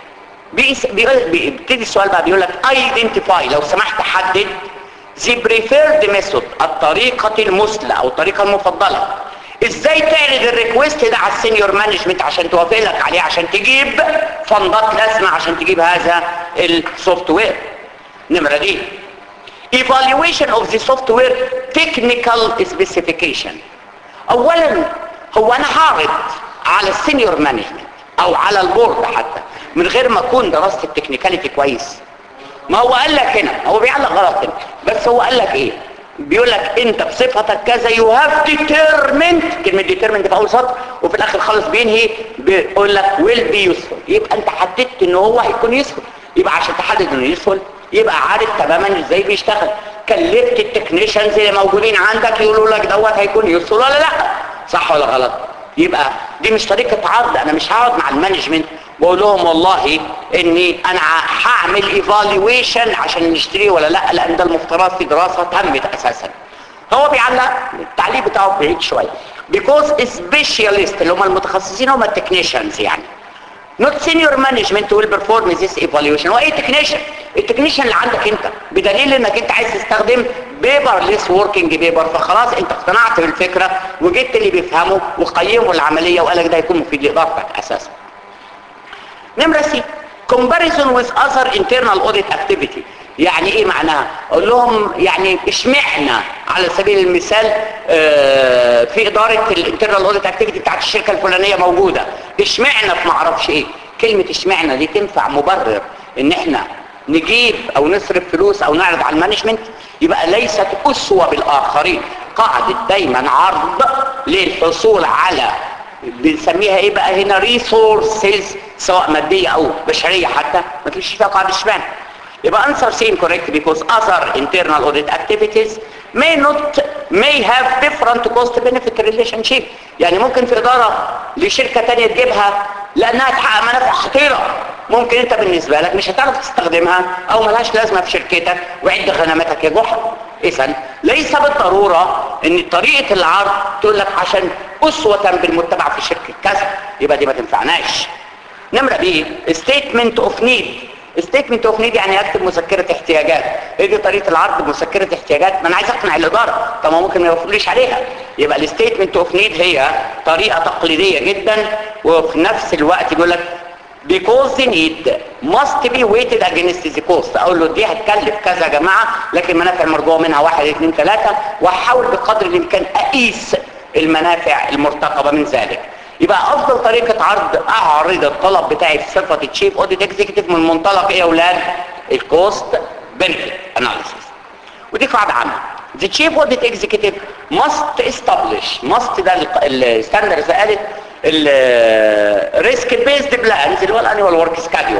Speaker 1: بيس- بيقول- بيبتدي السؤال بقى بيقول لك ايدنتيفاي لو سمحت حدد the preferred method الطريقة المثلى او الطريقة المفضلة ازاي تعرض الريكوست ده على السينيور مانجمنت عشان توافق لك عليه عشان تجيب فندات لازمة عشان تجيب هذا السوفت وير نمرة دي evaluation of the software technical specification اولا هو انا هعرض على السينيور مانجمنت او على البورد حتى من غير ما اكون درست التكنيكاليتي كويس ما هو قال لك هنا هو بيعلق غلط هنا بس هو قال لك ايه بيقول لك انت بصفتك كذا يو هاف ديترمنت كلمه ديترمنت في اول سطر وفي الاخر خالص بينهي بيقول لك ويل بي يوسفول يبقى انت حددت ان هو هيكون يوسفول يبقى عشان تحدد انه يوسفول يبقى عارف تماما ازاي بيشتغل كلفت التكنيشنز اللي موجودين عندك يقولوا لك دوت هيكون يوسفول ولا لا صح ولا غلط يبقى دي مش طريقه عرض انا مش هقعد مع المانجمنت بقول لهم والله اني انا هعمل ايفالويشن عشان نشتريه ولا لا لان ده المفترض في دراسه تمت اساسا هو بيعلق التعليق بتاعه بعيد شويه because specialist اللي هم المتخصصين هم التكنيشنز يعني not senior management will perform this evaluation هو ايه تكنيشن التكنيشن اللي عندك انت بدليل انك انت عايز تستخدم بيبرليس وركينج بيبر فخلاص انت اقتنعت بالفكره وجبت اللي بيفهمه وقيموا العمليه وقال لك ده هيكون مفيد لادارتك اساسا نمرة سي comparison with other internal audit activity يعني ايه معناها اقول لهم يعني اشمعنا على سبيل المثال آه، في ادارة الانترنال اوديت اكتيفيتي بتاعت الشركة الفلانية موجودة اشمعنا في معرفش ايه كلمة اشمعنا دي تنفع مبرر ان احنا نجيب او نصرف فلوس او نعرض على المانجمنت يبقى ليست اسوة بالاخرين قاعدة دايما عرض للحصول على بنسميها ايه بقى هنا ريسورسز سواء مادية او بشرية حتى ما فيش فيها قاعدة اشمعنى يبقى answer C incorrect because other internal audit activities may not may have different cost benefit relationship يعني ممكن في إدارة لشركة تانية تجيبها لأنها تحقق منافع خطيرة ممكن انت بالنسبة لك مش هتعرف تستخدمها او ملهاش لازمة في شركتك وعد غنماتك يا جحا اذا ليس بالضرورة ان طريقة العرض تقول لك عشان اسوة بالمتبع في شركة كذا يبقى دي ما تنفعناش نمرة بي statement of need statement of need يعني اكتب مذكرة احتياجات ايه دي طريقة العرض مذكرة احتياجات ما انا عايز اقنع الادارة طب ما ممكن ما يوفرليش عليها يبقى الستيتمنت اوف نيد هي طريقة تقليدية جدا وفي نفس الوقت بيقول لك because the need must be weighted against the cost اقول له دي هتكلف كذا يا جماعة لكن منافع المرجوة منها واحد اثنين ثلاثة وهحاول بقدر الامكان اقيس المنافع المرتقبة من ذلك يبقى افضل طريقة عرض اعرض الطلب بتاعي في صفة التشيف اوديت اكزيكتيف من منطلق ايه يا اولاد الكوست بنفيت اناليسيس ودي قاعدة عامة The chief audit executive must establish must ده الستاندرز قالت الريسك بيزد بلانز اللي هو الانيوال ورك سكادول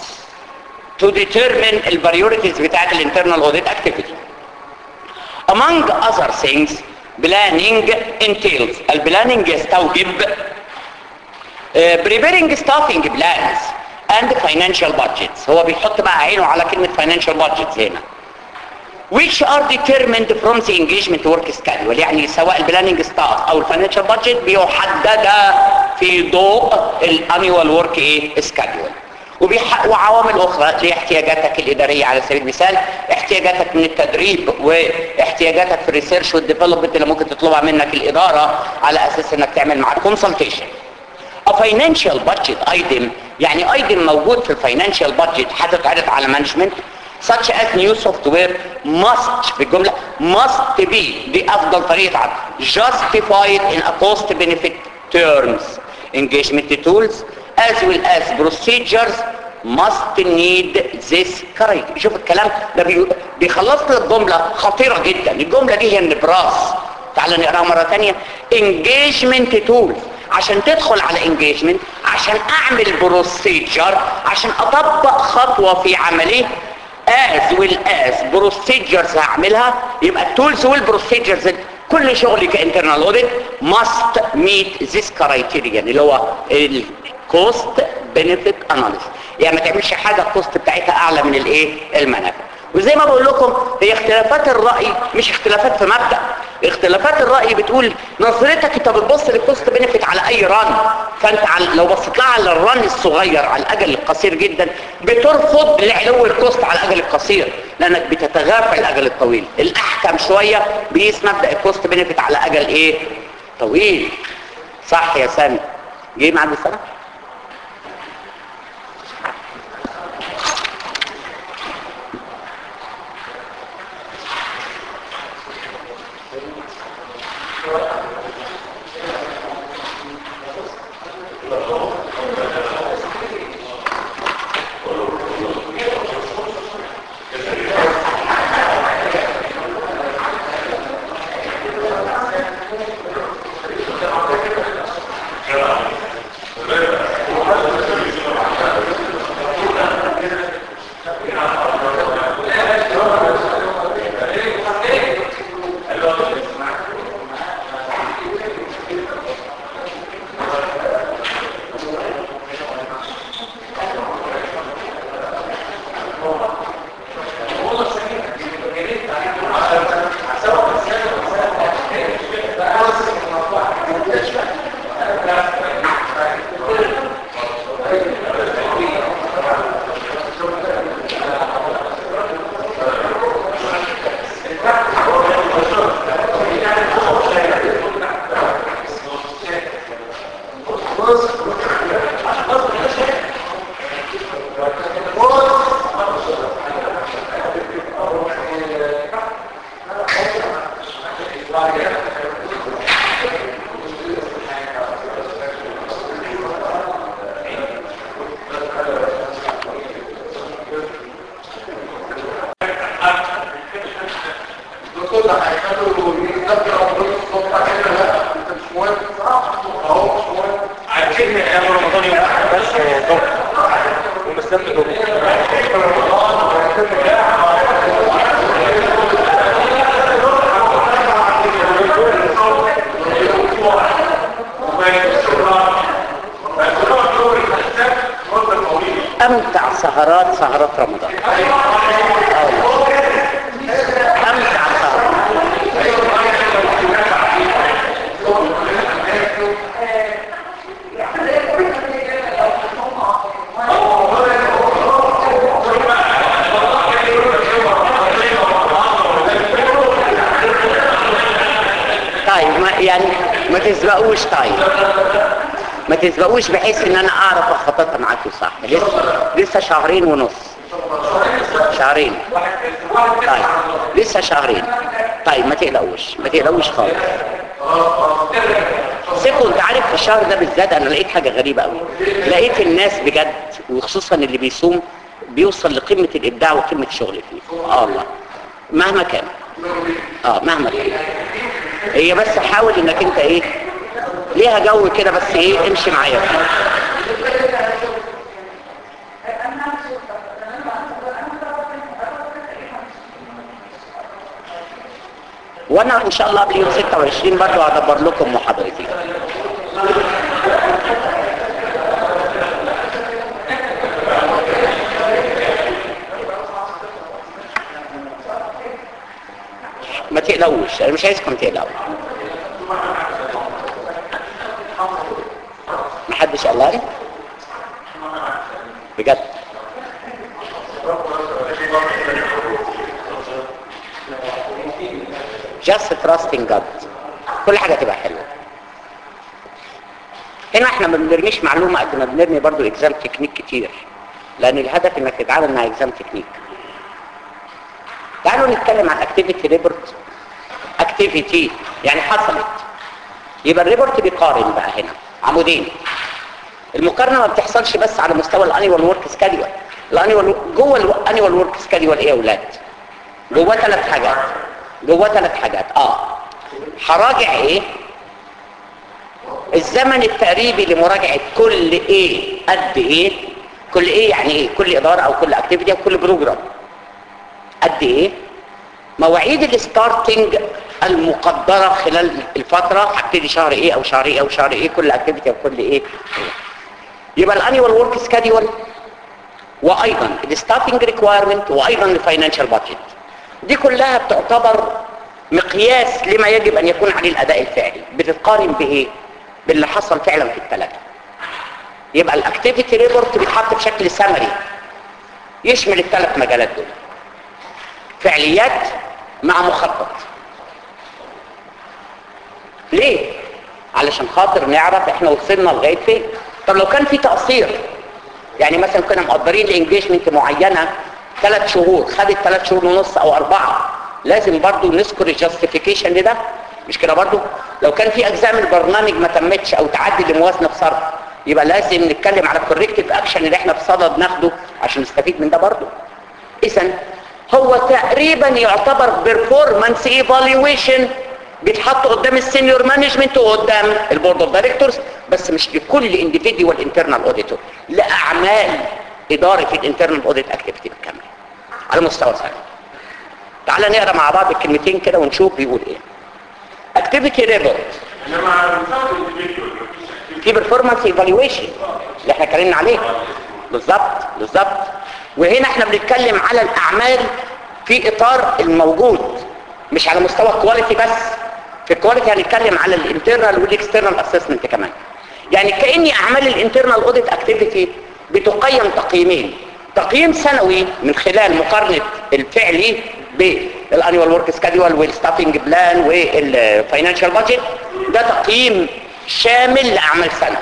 Speaker 1: to determine البريوريتيز بتاعت الانترنال audit activity among other things planning entails البلاننج يستوجب uh, preparing staffing plans and financial budgets هو بيحط بقى عينه على كلمة financial budgets هنا which are determined from the engagement work schedule يعني سواء البلاننج ستاف او الفاينانشال بادجت بيحدد في ضوء الانيوال ورك ايه schedule وبيح... وعوامل اخرى لاحتياجاتك الاداريه على سبيل المثال احتياجاتك من التدريب واحتياجاتك في الريسيرش والديفلوبمنت اللي ممكن تطلبها منك الاداره على اساس انك تعمل معاك كونسلتيشن A financial budget item يعني item موجود في الفاينانشال budget هتتعرض على مانجمنت such as new software must في الجملة must be دي أفضل طريقة عرض justified in a cost benefit terms engagement tools as well as procedures must need this criteria شوف الكلام ده بي- بيخلص لك جملة خطيرة جدا الجملة دي هي النبراس تعال نقراها مرة تانية engagement tools عشان تدخل على engagement عشان اعمل بروسيجر عشان اطبق خطوة في عمليه as well as procedures هعملها يبقى التولز والبروسيجرز كل شغلي كانترنال اوديت must meet this criterion اللي هو الكوست بنفيت اناليسيس يعني ما تعملش حاجه الكوست بتاعتها اعلى من الايه المنافع وزي ما بقول لكم هي اختلافات الرأي مش اختلافات في مبدأ اختلافات الرأي بتقول نظرتك انت بتبص للكوست بنفيت على اي ران فانت على لو بصيت لها على الران الصغير على الاجل القصير جدا بترفض لعلو الكوست على الاجل القصير لانك بتتغافل الاجل الطويل الاحكم شوية بيقيس مبدأ الكوست بنفيت على اجل ايه طويل صح يا سامي جه معاك بالسنة
Speaker 3: الدكتور ده هيخلوا يذكر رمضان الصبح كده لا انت مش مهم اهو مش مهم
Speaker 4: عايزين نعمل رمضان يوم واحد بس ظهر ونستنى ظهر
Speaker 1: امتع سهرات سهرات رمضان آه والله. امتع سهرات طيب ما يعني ما تسبقوش طيب ما تسبقوش بحيث ان انا اعرف اخططها معاكم صح لسه لسه شهرين ونص شهرين طيب لسه شهرين طيب ما تقلقوش ما تقلقوش خالص سيبوا انت عارف في الشهر ده بالذات انا لقيت حاجه غريبه قوي لقيت الناس بجد وخصوصا اللي بيصوم بيوصل لقمه الابداع وقمه الشغل فيه اه الله مهما كان اه مهما كان هي بس حاول انك انت ايه ليها جو كده بس ايه امشي معايا فيه وانا ان شاء الله قبل يوم 26 برضه هدبر لكم محاضرتي ما تقلقوش انا مش عايزكم تقلقوا محدش قال لي بجد just trusting God كل حاجة تبقى حلوة هنا احنا ما بنرميش معلومة قد ما بنرمي برضو اكزام تكنيك كتير لان الهدف انك تتعامل مع اكزام تكنيك تعالوا نتكلم عن اكتيفيتي ريبورت اكتيفيتي يعني حصلت يبقى الريبورت بيقارن بقى هنا عمودين المقارنه ما بتحصلش بس على مستوى الانيوال ورك سكادول الانيوال جوه الانيوال ورك سكادول ايه يا اولاد جوه ثلاث حاجات جوه ثلاث حاجات اه هراجع ايه الزمن التقريبي لمراجعه كل ايه قد ايه كل ايه يعني ايه كل اداره او كل اكتيفيتي او كل بروجرام قد ايه مواعيد الستارتنج المقدرة خلال الفترة هبتدي شهر ايه او شهر ايه او شهر ايه كل اكتيفيتي او كل ايه يبقى الانيوال ورك سكادول وايضا الستافنج ريكوايرمنت وايضا الفاينانشال بادجت دي كلها بتعتبر مقياس لما يجب ان يكون عليه الاداء الفعلي بتتقارن بايه باللي حصل فعلا في الثلاثه يبقى الاكتيفيتي ريبورت بيتحط بشكل سمري يشمل الثلاث مجالات دول فعليات مع مخطط ليه علشان خاطر نعرف احنا وصلنا لغايه فين طب لو كان في تقصير يعني مثلا كنا مقدرين لانجيجمنت معينه ثلاث شهور خدت ثلاث شهور ونص او اربعه لازم برضو نذكر الجاستيفيكيشن لده مش كده برضو لو كان في اجزاء من البرنامج ما تمتش او تعدي لموازنه بصرف يبقى لازم نتكلم على الكوريكتيف اكشن اللي احنا بصدد ناخده عشان نستفيد من ده برضو اذا هو تقريبا يعتبر بيرفورمانس ايفالويشن بيتحط قدام السينيور مانجمنت وقدام البورد اوف دايركتورز بس مش لكل انديفيديوال انترنال اوديتور لاعمال اداره الانترنال اوديت اكتيفيتي بالكامل على مستوى سنه تعال نقرا مع بعض الكلمتين كده ونشوف بيقول ايه اكتيفيتي ريبورت
Speaker 2: انما المساعد individual
Speaker 1: في بيرفورمانس ايفالويشن اللي احنا اتكلمنا عليه بالظبط بالظبط وهنا احنا بنتكلم على الاعمال في اطار الموجود مش على مستوى الكواليتي بس في الكواليتي هنتكلم على الانترنال والاكسترنال اسسمنت كمان يعني كاني اعمال الانترنال اوديت اكتيفيتي بتقيم تقييمين تقييم سنوي من خلال مقارنه الفعلي بالانيوال ورك سكادول والستافنج بلان والفاينانشال بادجت ده تقييم شامل لاعمال سنه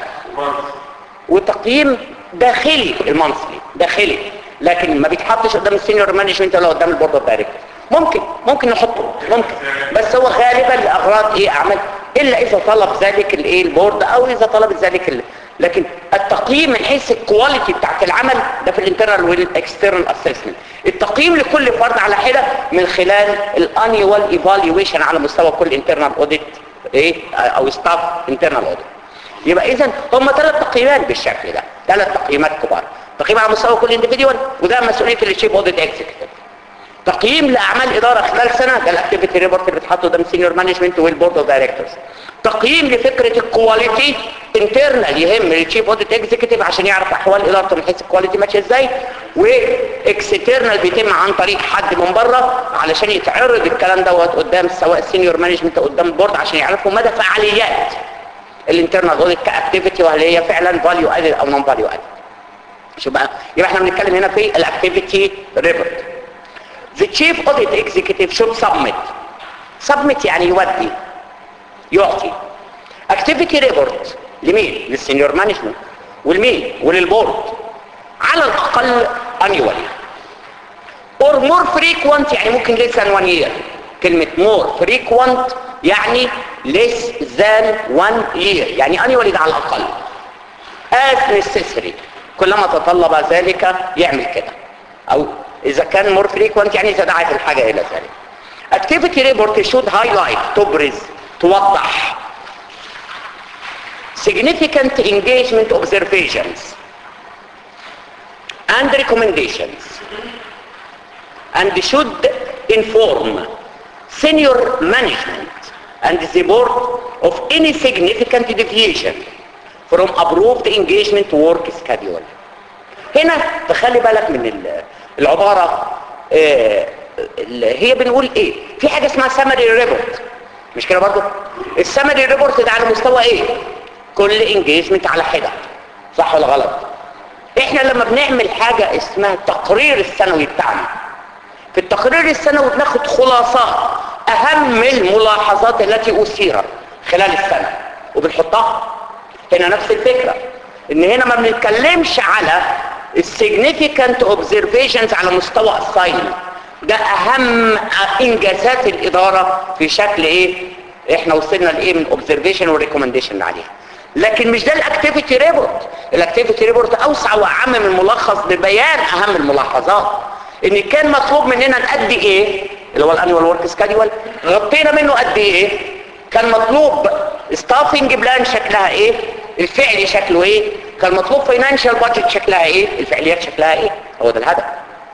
Speaker 1: وتقييم داخلي المنصلي داخلي لكن ما بيتحطش قدام السينيور مانجمنت ولا قدام البورد اوف دايركتور ممكن ممكن نحطه ممكن بس هو غالبا لاغراض ايه اعمال الا اذا طلب ذلك الايه البورد او اذا طلب ذلك ال... لكن التقييم من حيث الكواليتي بتاعت العمل ده في الانترنال والاكسترنال اسسمنت التقييم لكل فرد على حده من خلال الانيوال ايفالويشن على مستوى كل انترنال اوديت ايه او ستاف انترنال اوديت يبقى اذا هم ثلاث تقييمات بالشكل ده ثلاث تقييمات كبار تقييم على مستوى كل انديفيديوال وده مسؤوليه الشيف اوديت اكزيكتيف تقييم لاعمال اداره خلال سنه ده الاكتيفيتي ريبورت اللي بتحطه قدام السينيور مانجمنت والبورد اوف دايركتورز تقييم لفكره الكواليتي انترنال يهم الشيف اوديت اكزيكتيف عشان يعرف احوال ادارته من حيث الكواليتي ماشيه ازاي واكسترنال بيتم عن طريق حد من بره علشان يتعرض الكلام دوت قدام سواء السينيور مانجمنت او قدام البورد عشان يعرفوا مدى فعاليات الانترنال اوديت كاكتيفيتي وهل هي فعلا فاليو ادد او نون فاليو ادد شو بقى يبقى احنا بنتكلم هنا في الاكتيفيتي ريبورت The chief audit executive should submit submit يعني يودي يعطي activity report لمين للسينيور مانجمنت والمين وللبورد على الاقل annually or more frequent يعني ممكن less than one year كلمة more frequent يعني less than one year يعني annually ده على الاقل as necessary كلما تطلب ذلك يعمل كده او اذا كان more frequent يعني اذا دعت الحاجة الى ذلك activity report should highlight تبرز توضح significant engagement observations and recommendations and should inform senior management and the board of any significant deviation from approved engagement work schedule هنا تخلي بالك من ال- العبارة آه، اللي هي بنقول ايه في حاجة اسمها summary ريبورت مش كده برضو السمري ريبورت ده على مستوى ايه كل انجيجمنت على حدة صح ولا غلط احنا لما بنعمل حاجة اسمها التقرير السنوي بتاعنا في التقرير السنوي بناخد خلاصات اهم الملاحظات التي اثيرت خلال السنة وبنحطها هنا نفس الفكرة ان هنا ما بنتكلمش على السيجنيفيكانت اوبزرفيشنز على مستوى الساين ده اهم انجازات الادارة في شكل ايه احنا وصلنا لايه من اوبزرفيشن والريكومنديشن عليها لكن مش ده الاكتيفيتي ريبورت الاكتيفيتي ريبورت اوسع واعم من ملخص ببيان اهم الملاحظات ان كان مطلوب مننا نأدي ايه اللي هو الانيوال ورك سكادول غطينا منه قد ايه كان مطلوب ستافنج بلان شكلها ايه الفعلي شكله ايه كان مطلوب فاينانشال بادجت شكلها ايه الفعليات شكلها ايه هو ده الهدف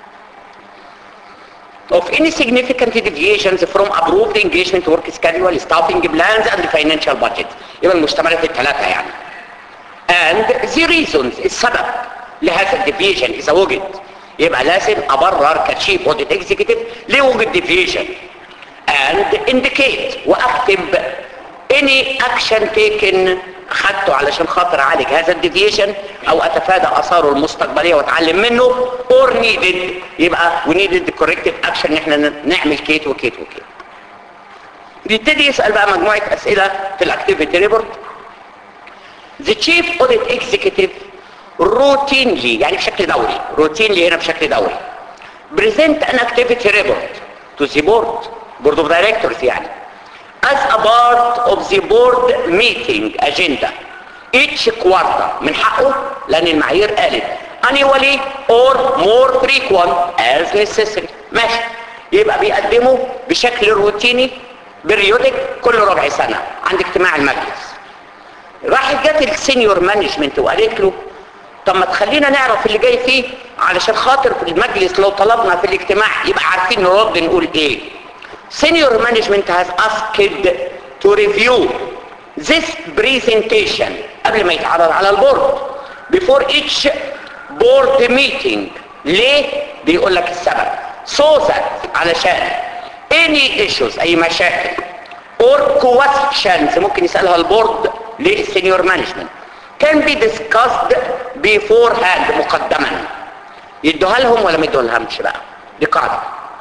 Speaker 1: of any significant deviations from approved engagement work schedule, staffing plans and financial budget يبقى المشتملة في الثلاثة يعني and the reasons السبب لهذا الديفيجن إذا وجد يبقى لازم أبرر كتشيف audit executive ليه وجد deviation and indicate وأكتب any action taken خدته علشان خاطر اعالج هذا الديفيشن او اتفادى اثاره المستقبليه واتعلم منه or needed يبقى we needed the corrective action ان احنا نعمل كيت وكيت وكيت بيبتدي يسال بقى مجموعه اسئله في الاكتيفيتي ريبورت the chief audit executive routinely يعني بشكل دوري routinely هنا بشكل دوري present an activity report to the board board of directors يعني as a part of the board meeting agenda each quarter من حقه لان المعايير قالت annually or more frequent as necessary ماشي يبقى بيقدمه بشكل روتيني بريودك كل ربع سنة عند اجتماع المجلس راحت جت السينيور مانجمنت وقالت له طب ما تخلينا نعرف اللي جاي فيه علشان خاطر في المجلس لو طلبنا في الاجتماع يبقى عارفين نرد نقول ايه senior management has asked to review this presentation قبل ما يتعرض على البورد before each board meeting ليه بيقول لك السبب so that علشان any issues اي مشاكل or questions ممكن يسألها البورد للسينيور مانجمنت can be discussed beforehand مقدما يدوها لهم ولا ما يدوها لهمش بقى دي قاعده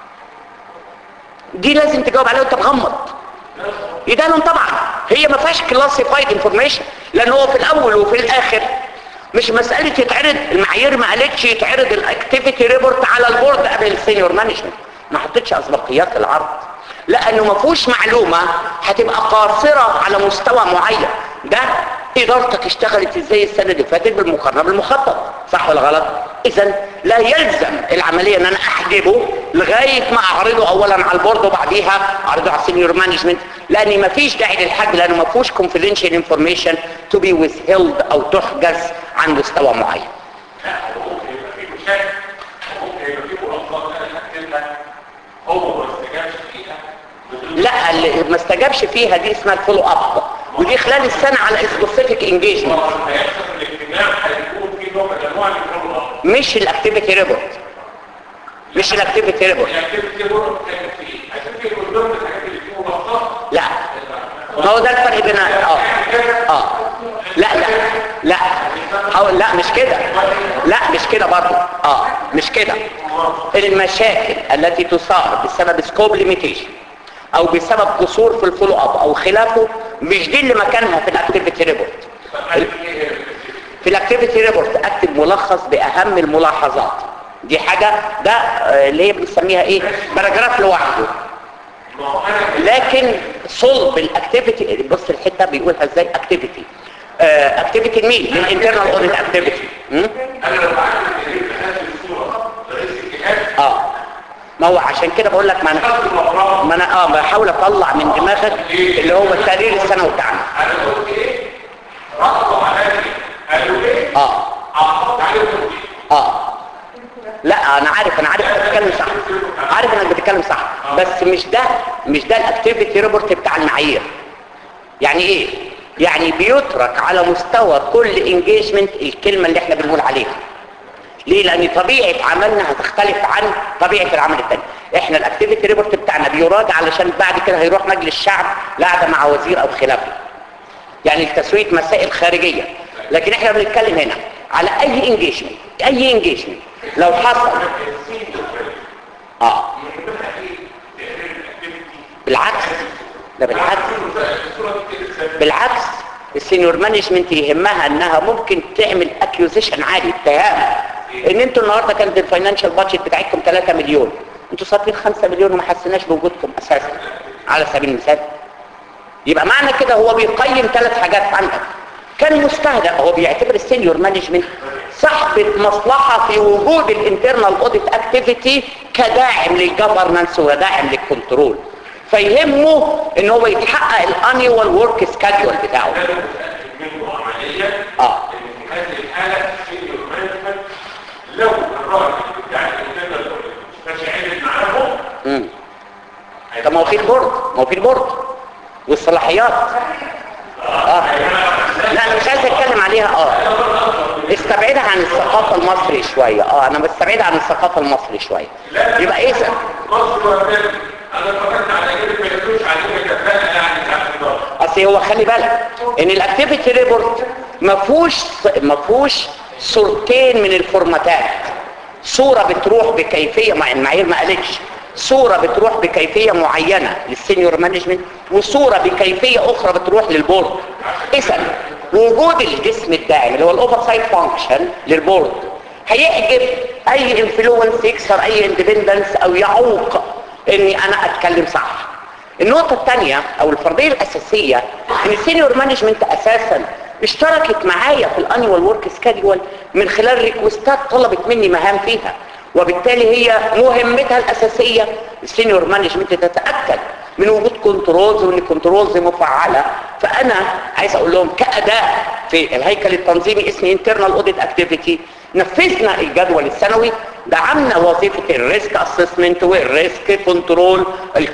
Speaker 1: دي لازم تجاوب عليها وانت مغمض يديها لهم طبعا هي ما فيهاش كلاسيفايد انفورميشن لان هو في الاول وفي الاخر مش مسألة يتعرض المعايير ما قالتش يتعرض الاكتيفيتي ريبورت على البورد قبل السينيور مانجمنت ما حطيتش اسبقيات العرض لانه ما فيهوش معلومة هتبقى قاصرة على مستوى معين ده ادارتك اشتغلت ازاي السنة اللي فاتت بالمقارنة بالمخطط صح ولا غلط اذا لا يلزم العملية ان انا احجبه لغاية ما اعرضه اولا على البورد وبعديها اعرضه على السينيور مانجمنت لان ما فيش داعي للحج لانه ما فيهوش confidential information to be withheld او تحجز عن مستوى معين
Speaker 2: ممكن يبقى في مشاكل ممكن يبقى في ملاحظات انا كاتبها هو ما استجابش فيها
Speaker 1: لا اللي ما استجابش فيها دي اسمها الفولو اب ودي خلال السنة على سبيسيفيك انجيجمنت
Speaker 2: هيحصل الاجتماع هيكون في نوع من انواع الفولو اب
Speaker 1: مش الاكتيفيتي ريبورت مش الاكتيفيتي ريبورت
Speaker 2: الاكتيفيتي ريبورت كانت فيه عشان في من ضمن الحاجات اللي فيه ملاحظات
Speaker 1: لا ما هو ده الفرق بين اه اه لا لا لا حاول لا مش كده لا مش كده برضه اه مش كده المشاكل التي تثار بسبب سكوب ليميتيشن او بسبب قصور في الفولو اب او خلافه مش دي اللي مكانها في الاكتيفيتي ريبورت في الاكتيفيتي ريبورت اكتب ملخص باهم الملاحظات دي حاجة ده آه، اللي هي بنسميها ايه باراجراف لوحده
Speaker 2: ما هو انا
Speaker 1: لكن صلب الاكتيفيتي بص الحته بيقولها ازاي اكتيفيتي اكتيفيتي مين للانترنال اوديت اكتيفيتي
Speaker 2: انا لو عارف ان هي هذه الصوره رئيس الجهاز
Speaker 1: اه ما هو عشان كده بقول لك ما انا
Speaker 2: خدت الافراد
Speaker 1: ما انا اه بحاول اطلع من دماغك اللي هو التقرير السنوي بتاعنا
Speaker 2: انا قلت ايه رفضوا عليا قالوا ايه
Speaker 1: اه
Speaker 2: عقدت عليهم تنفيذ
Speaker 1: اه لا انا عارف انا عارف انك بتتكلم صح عارف انك بتتكلم صح بس مش ده مش ده الاكتيفيتي ريبورت بتاع المعايير يعني ايه يعني بيترك على مستوى كل انجيجمنت الكلمه اللي احنا بنقول عليها ليه لان طبيعه عملنا هتختلف عن طبيعه العمل الثاني احنا الاكتيفيتي ريبورت بتاعنا بيراجع علشان بعد كده هيروح مجلس الشعب لقعده مع وزير او خلافه يعني لتسويه مسائل خارجيه لكن احنا بنتكلم هنا على اي انجيجمنت اي انجيجمنت لو حصل اه بالعكس ده بالعكس بالعكس السينيور مانجمنت يهمها انها ممكن تعمل اكيوزيشن عالي اتهام ان انتوا النهارده كانت الفاينانشال بادجت بتاعتكم 3 مليون انتوا صارفين 5 مليون وما حسيناش بوجودكم اساسا على سبيل المثال يبقى معنى كده هو بيقيم ثلاث حاجات عندك كان مستهدف هو بيعتبر السينيور مانجمنت صاحبة مصلحة في وجود الانترنال اوديت اكتيفيتي كداعم للجفرنانس وداعم للكنترول فيهمه ان هو يتحقق الانيوال ورك سكادول بتاعه
Speaker 2: منه عملية
Speaker 1: اه
Speaker 2: ان في هذه الحالة السينيور مانجمنت لو الراجل بتاع الانترنال مش عامل معاهم
Speaker 1: امم طب ما هو في البورد ما هو في البورد والصلاحيات اه لا انا مش عايز اتكلم عليها اه استبعدها عن الثقافة المصري شوية اه انا بستبعدها عن الثقافة المصري شوية يبقى ايه سبب؟
Speaker 2: مصر وامريكا انا اتفرجت على اجانب ما يدوش علينا كفاءة يعني بتاعت الدار
Speaker 1: اصل هو خلي بالك ان الاكتيفيتي ريبورت ما فيهوش ما فيهوش صورتين من الفورماتات صورة بتروح بكيفية مع المعايير ما قالتش صورة بتروح بكيفية معينة للسينيور مانجمنت وصورة بكيفية اخرى بتروح للبورد اذا وجود الجسم الداعم اللي هو الاوفر سايت فانكشن للبورد هيحجب اي انفلونس يكسر اي اندبندنس او يعوق اني انا اتكلم صح النقطة الثانية او الفرضية الاساسية ان السينيور مانجمنت اساسا اشتركت معايا في الانيوال ورك سكادول من خلال ريكوستات طلبت مني مهام فيها وبالتالي هي مهمتها الاساسية السينيور مانجمنت تتأكد من وجود كنترولز وان الكنترولز مفعلة فانا عايز اقول لهم كأداء في الهيكل التنظيمي اسمه انترنال اوديت اكتيفيتي نفذنا الجدول السنوي دعمنا وظيفة الريسك اسسمنت والريسك كنترول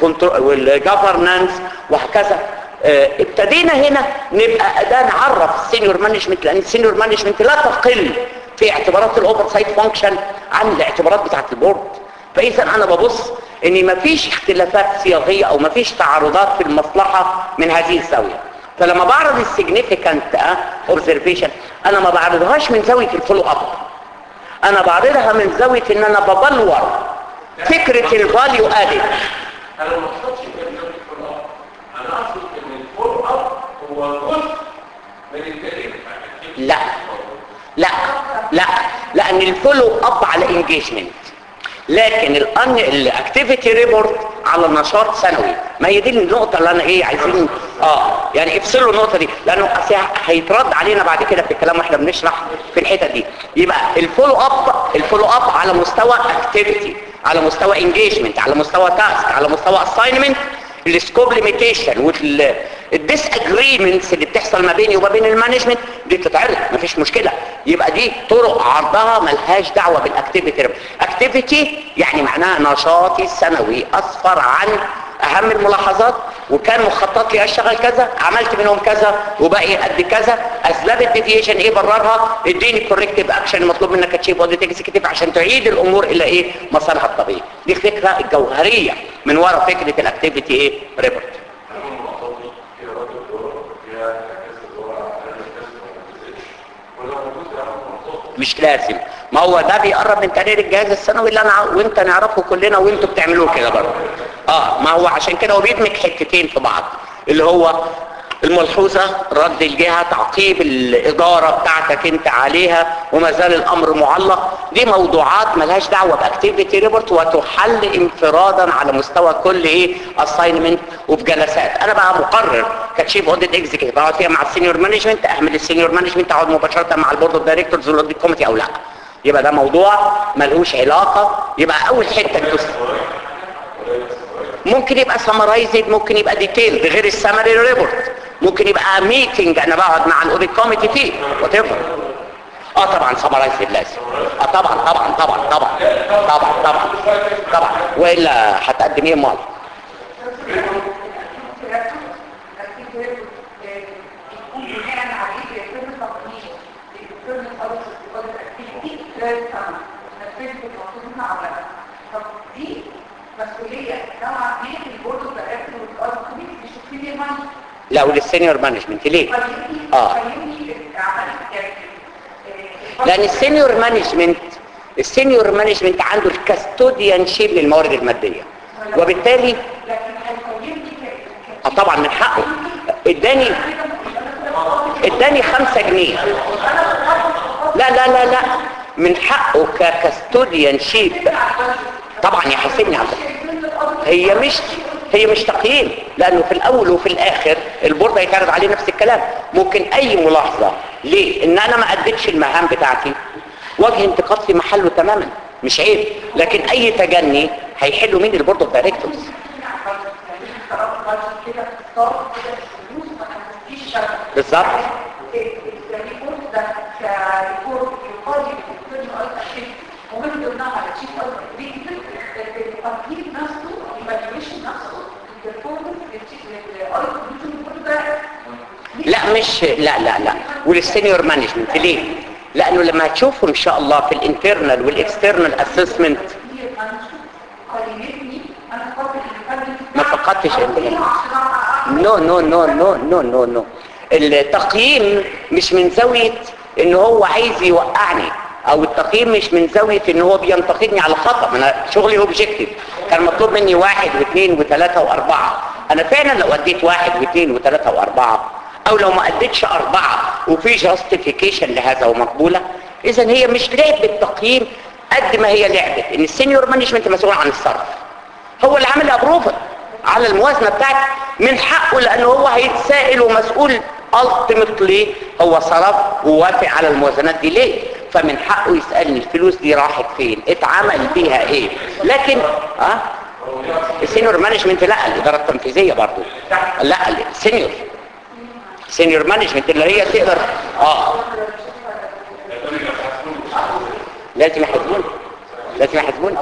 Speaker 1: والجفرنانس وهكذا اه ابتدينا هنا نبقى اداة نعرف السينيور مانجمنت لان السينيور مانجمنت لا تقل في اعتبارات الاوفر سايت فانكشن عن الاعتبارات بتاعت البورد فاذا انا ببص ان مفيش اختلافات صياغيه او مفيش تعارضات في المصلحه من هذه الزاويه فلما بعرض السيجنيفيكانت اوبزرفيشن انا ما بعرضهاش من زاويه الفولو اب انا بعرضها من زاويه ان انا ببلور فكره الفاليو ادد
Speaker 2: انا ما اقصدش ان ده الفول اب انا اقصد ان الفول اب هو جزء من الكلمة
Speaker 1: لا لا لا لان الفولو اب على انجيجمنت لكن الان الاكتيفيتي ريبورت على نشاط سنوي ما هي دي النقطه اللي انا ايه عايزين اه يعني افصلوا النقطه دي لانه اصل هيترد علينا بعد كده في الكلام واحنا بنشرح في الحته دي يبقى الفولو اب الفولو اب على مستوى اكتيفيتي على مستوى انجيجمنت على مستوى تاسك على مستوى اساينمنت السكوب ليميتيشن والديس اجريمنتس اللي بتحصل ما بيني وما بين المانجمنت دي تتعرض مفيش مشكله يبقى دي طرق عرضها ملهاش دعوه بالاكتيفيتي اكتيفيتي يعني معناها نشاطي السنوي اسفر عن اهم الملاحظات وكان مخطط لي اشتغل كذا عملت منهم كذا وباقي قد كذا اسباب الديفيشن ايه بررها اديني كوركتيف اكشن مطلوب منك تشيف اوديت اكزيكتيف عشان تعيد الامور الى ايه مسارها الطبيعي دي الفكره الجوهريه من وراء فكره الاكتيفيتي ايه ريبورت مش لازم ما هو ده بيقرب من تقرير الجهاز السنوي اللي انا وانت نعرفه كلنا وانتوا بتعملوه كده برضه اه ما هو عشان كده هو بيدمج حتتين في بعض اللي هو الملحوظة رد الجهة تعقيب الإدارة بتاعتك انت عليها وما زال الأمر معلق دي موضوعات ملهاش دعوة باكتيفيتي ريبورت وتحل انفرادا على مستوى كل ايه اساينمنت وفي جلسات انا بقى مقرر كتشيف اوديت اكزيكتيف اقعد فيها مع السينيور مانجمنت احمل السينيور مانجمنت اقعد مباشرة مع البورد اوف دايركتورز والاوديت كوميتي او لا يبقى ده موضوع ملهوش علاقة يبقى اول حتة تس... ممكن يبقى سمرايزد ممكن يبقى ديتيلد غير السمري ريبورت ممكن يبقى ميتنج انا بقعد مع الاوديت كوميتي فيه وات اه طبعا سمرايزد لازم اه طبعا طبعا طبعا طبعا طبعا طبعا طبعا والا هتقدم ايه امال
Speaker 5: مسؤولية نوعا ما في البورد والدايركتور والارض مش في ماني
Speaker 1: لا وللسينيور مانجمنت ليه اه لان السينيور مانجمنت السينيور مانجمنت عنده الكاستوديان شيب للموارد الماديه وبالتالي
Speaker 5: لكن هيقيمني ك-
Speaker 1: آه طبعا من حقه اداني اداني خمسة جنيه لا لا لا لا من حقه ككاستوديان شيب طبعا يحاسبني على ده. هي مش هي مش تقييم لانه في الاول وفي الاخر البورد هيتعرض عليه نفس الكلام ممكن اي ملاحظه ليه ان انا ما اديتش المهام بتاعتي وجه انتقاد في محله تماما مش عيب لكن اي تجني هيحله مين البورد اوف دايركتورز
Speaker 5: كده صار كده الفلوس ما هتديش شغل
Speaker 1: بالظبط
Speaker 5: الريبورت ده كريبورت يقاضي بالكتير ايضا شيء ومن ضمنها على شيء ايضا بيكتب التقييم نفسه الايفالويشن نفسه البرفورمانس للايضا ده
Speaker 1: لا مش لا لا لا والسينيور مانجمنت ليه لانه لما هتشوفوا ان شاء الله في الانترنال والاكسترنال اسسمنت
Speaker 5: هي منشور قيمتني انا فاكر اللي كان
Speaker 1: ما فقدتش انت نو نو نو نو نو نو نو التقييم مش من زاوية ان هو عايز يوقعني او التقييم مش من زاوية ان هو بينتقدني على خطأ ما انا شغلي اوبجكتيف كان مطلوب مني واحد واثنين وثلاثة واربعة انا فعلا لو اديت واحد واثنين وثلاثة واربعة او لو ما اديتش اربعة وفي جاستيفيكيشن لهذا ومقبولة اذا هي مش لعبة تقييم قد ما هي لعبة ان السينيور مانجمنت مسؤول عن الصرف هو اللي عامل ابروفل على الموازنة بتاعتي من حقه لانه هو هيتسائل ومسؤول ultimately هو صرف ووافق على الموازنات دي ليه فمن حقه يسألني الفلوس دي راحت فين اتعمل بيها ايه لكن اه السينيور مانجمنت لا الاداره التنفيذيه برضو لا السينيور سينيور مانجمنت اللي هي تقدر اه لازم يحاسبوني لازم يحاسبوني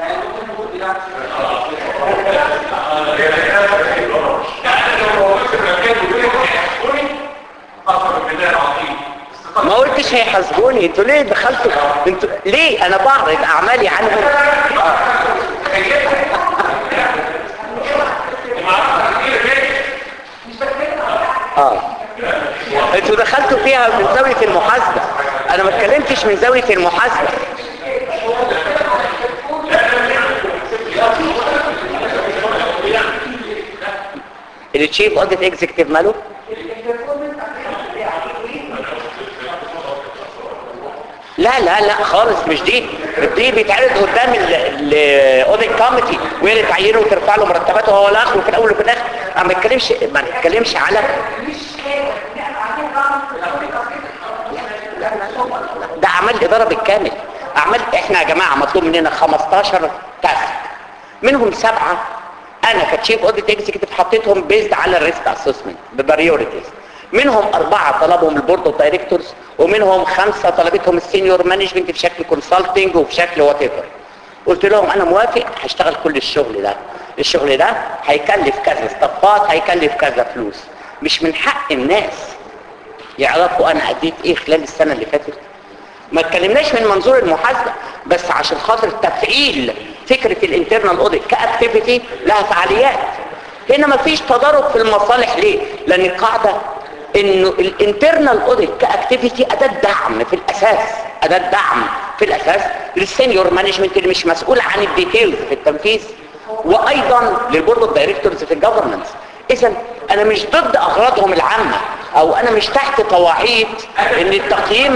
Speaker 1: ما قلتش هيحاسبوني انتوا ليه دخلتوا انتوا ليه انا بعرض اعمالي عنهم آه. اه انتوا دخلتوا فيها من زاوية المحاسبة انا ما اتكلمتش من زاوية المحاسبة التشيف اوديت اكزيكتيف ماله لا لا لا خالص مش دي دي بيتعرض قدام الاوديت كوميتي وهي اللي تعينه وترفع له مرتباته هو الاخر وفي الاول وفي الاخر انا ما بتكلمش ما بتكلمش على ده اعمال الاداره بالكامل اعمال احنا يا جماعه مطلوب مننا 15 تاسك منهم سبعه انا كتشيف اوديت اكزيكتيف حطيتهم بيزد على الريسك اسسمنت ببريوريتيز منهم أربعة طلبهم البورد اوف دايركتورز ومنهم خمسة طلبتهم السينيور مانجمنت في شكل كونسلتنج وفي شكل وات ايفر قلت لهم انا موافق هشتغل كل الشغل ده الشغل ده هيكلف كذا استفاض هيكلف كذا فلوس مش من حق الناس يعرفوا انا اديت ايه خلال السنة اللي فاتت ما اتكلمناش من منظور المحاسبة بس عشان خاطر تفعيل فكرة الانترنال اوديت كاكتيفيتي لها فعاليات هنا ما فيش تضارب في المصالح ليه لان القاعدة انه الانترنال اوديت كاكتيفيتي اداة دعم في الاساس اداة دعم في الاساس للسينيور مانجمنت اللي مش مسؤول عن الديتيلز في التنفيذ وايضا للبورد اوف دايركتورز في الجفرنس اذا انا مش ضد اغراضهم العامة او انا مش تحت قواعد ان التقييم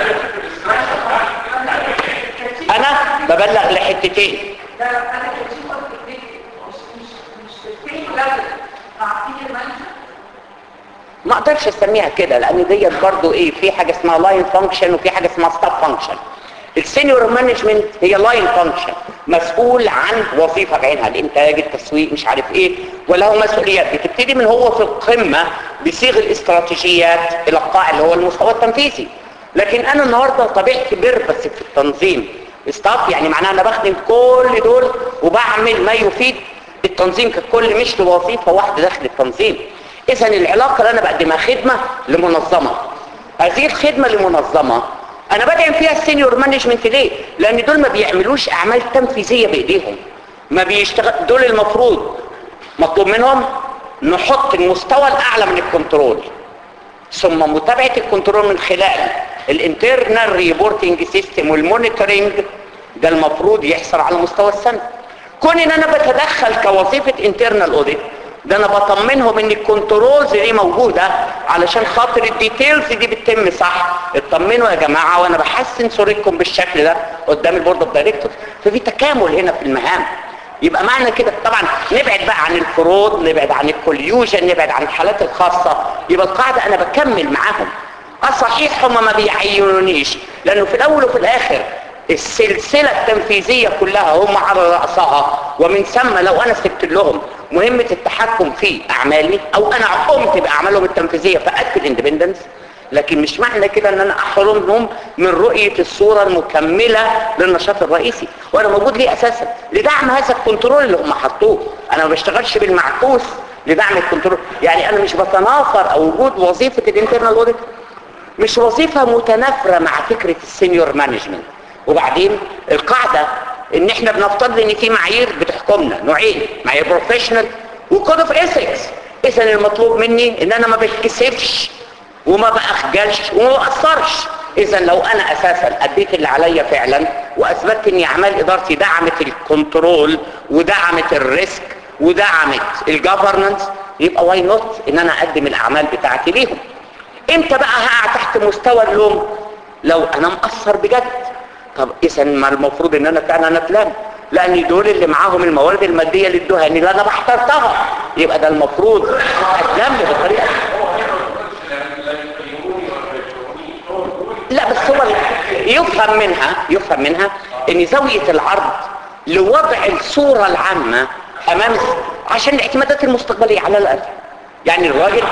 Speaker 1: انا ببلغ لحتتين
Speaker 5: ده انا كتير قلت البيت مش مش مش السيم ليفل مع سينيور مانجر
Speaker 1: ما اقدرش اسميها كده لان ديت برضو ايه في حاجه اسمها لاين فانكشن وفي حاجه اسمها ستاف فانكشن السينيور مانجمنت هي لاين فانكشن مسؤول عن وظيفه بعينها الانتاج التسويق مش عارف ايه وله مسؤوليات بتبتدي من هو في القمه بصيغ الاستراتيجيات الى القاع اللي هو المستوى التنفيذي لكن انا النهارده طبيعتي بر بس في التنظيم ستاف يعني معناها انا بخدم كل دول وبعمل ما يفيد التنظيم ككل مش لوظيفه واحده داخل التنظيم اذا العلاقه اللي انا بقدمها خدمه لمنظمه هذه الخدمه لمنظمه انا بدعم فيها السينيور مانجمنت ليه لان دول ما بيعملوش اعمال تنفيذيه بايديهم ما بيشتغل دول المفروض مطلوب منهم نحط المستوى الاعلى من الكنترول ثم متابعه الكنترول من خلال الانترنال ريبورتنج سيستم والمونيتورنج ده المفروض يحصل على مستوى السنه كون ان انا بتدخل كوظيفه انترنال اوديت ده انا بطمنهم ان الكنترولز دي موجوده علشان خاطر الديتيلز دي بتتم صح اطمنوا يا جماعه وانا بحسن صورتكم بالشكل ده قدام البورد اوف دايركتور ففي تكامل هنا في المهام يبقى معنى كده طبعا نبعد بقى عن الفروض نبعد عن الكوليوجن نبعد عن الحالات الخاصه يبقى القاعده انا بكمل معاهم اه صحيح هم ما بيعينونيش لانه في الاول وفي الاخر السلسلة التنفيذية كلها هم على رأسها ومن ثم لو أنا سبت لهم مهمة التحكم في أعمالي أو أنا قمت بأعمالهم التنفيذية فأدت الاندبندنس لكن مش معنى كده ان انا احرمهم من رؤية الصورة المكملة للنشاط الرئيسي وانا موجود ليه اساسا لدعم هذا الكنترول اللي هم حطوه انا ما بشتغلش بالمعكوس لدعم الكنترول يعني انا مش بتنافر او وجود وظيفة الانترنال اوديت مش وظيفة متنافرة مع فكرة السينيور مانجمنت وبعدين القاعدة ان احنا بنفترض ان في معايير بتحكمنا نوعين معايير بروفيشنال وكود اوف ايثكس اذا المطلوب مني ان انا ما بتكسفش وما بأخجلش وما بأثرش اذا لو انا اساسا اديت اللي عليا فعلا واثبتت ان اعمال ادارتي دعمت الكنترول ودعمت الريسك ودعمت الجفرنس يبقى واي نوت ان انا اقدم الاعمال بتاعتي ليهم امتى بقى هقع تحت مستوى اللوم لو انا مقصر بجد طب اذا ما المفروض ان انا فعلا اتلام لان دول اللي معاهم الموارد الماديه للدهان اللي انا بحترتها يبقى ده المفروض اتلام بالطريقه لا بس هو يفهم منها يفهم منها ان زاويه العرض لوضع الصوره العامه امام عشان الاعتمادات المستقبليه على الاقل يعني الراجل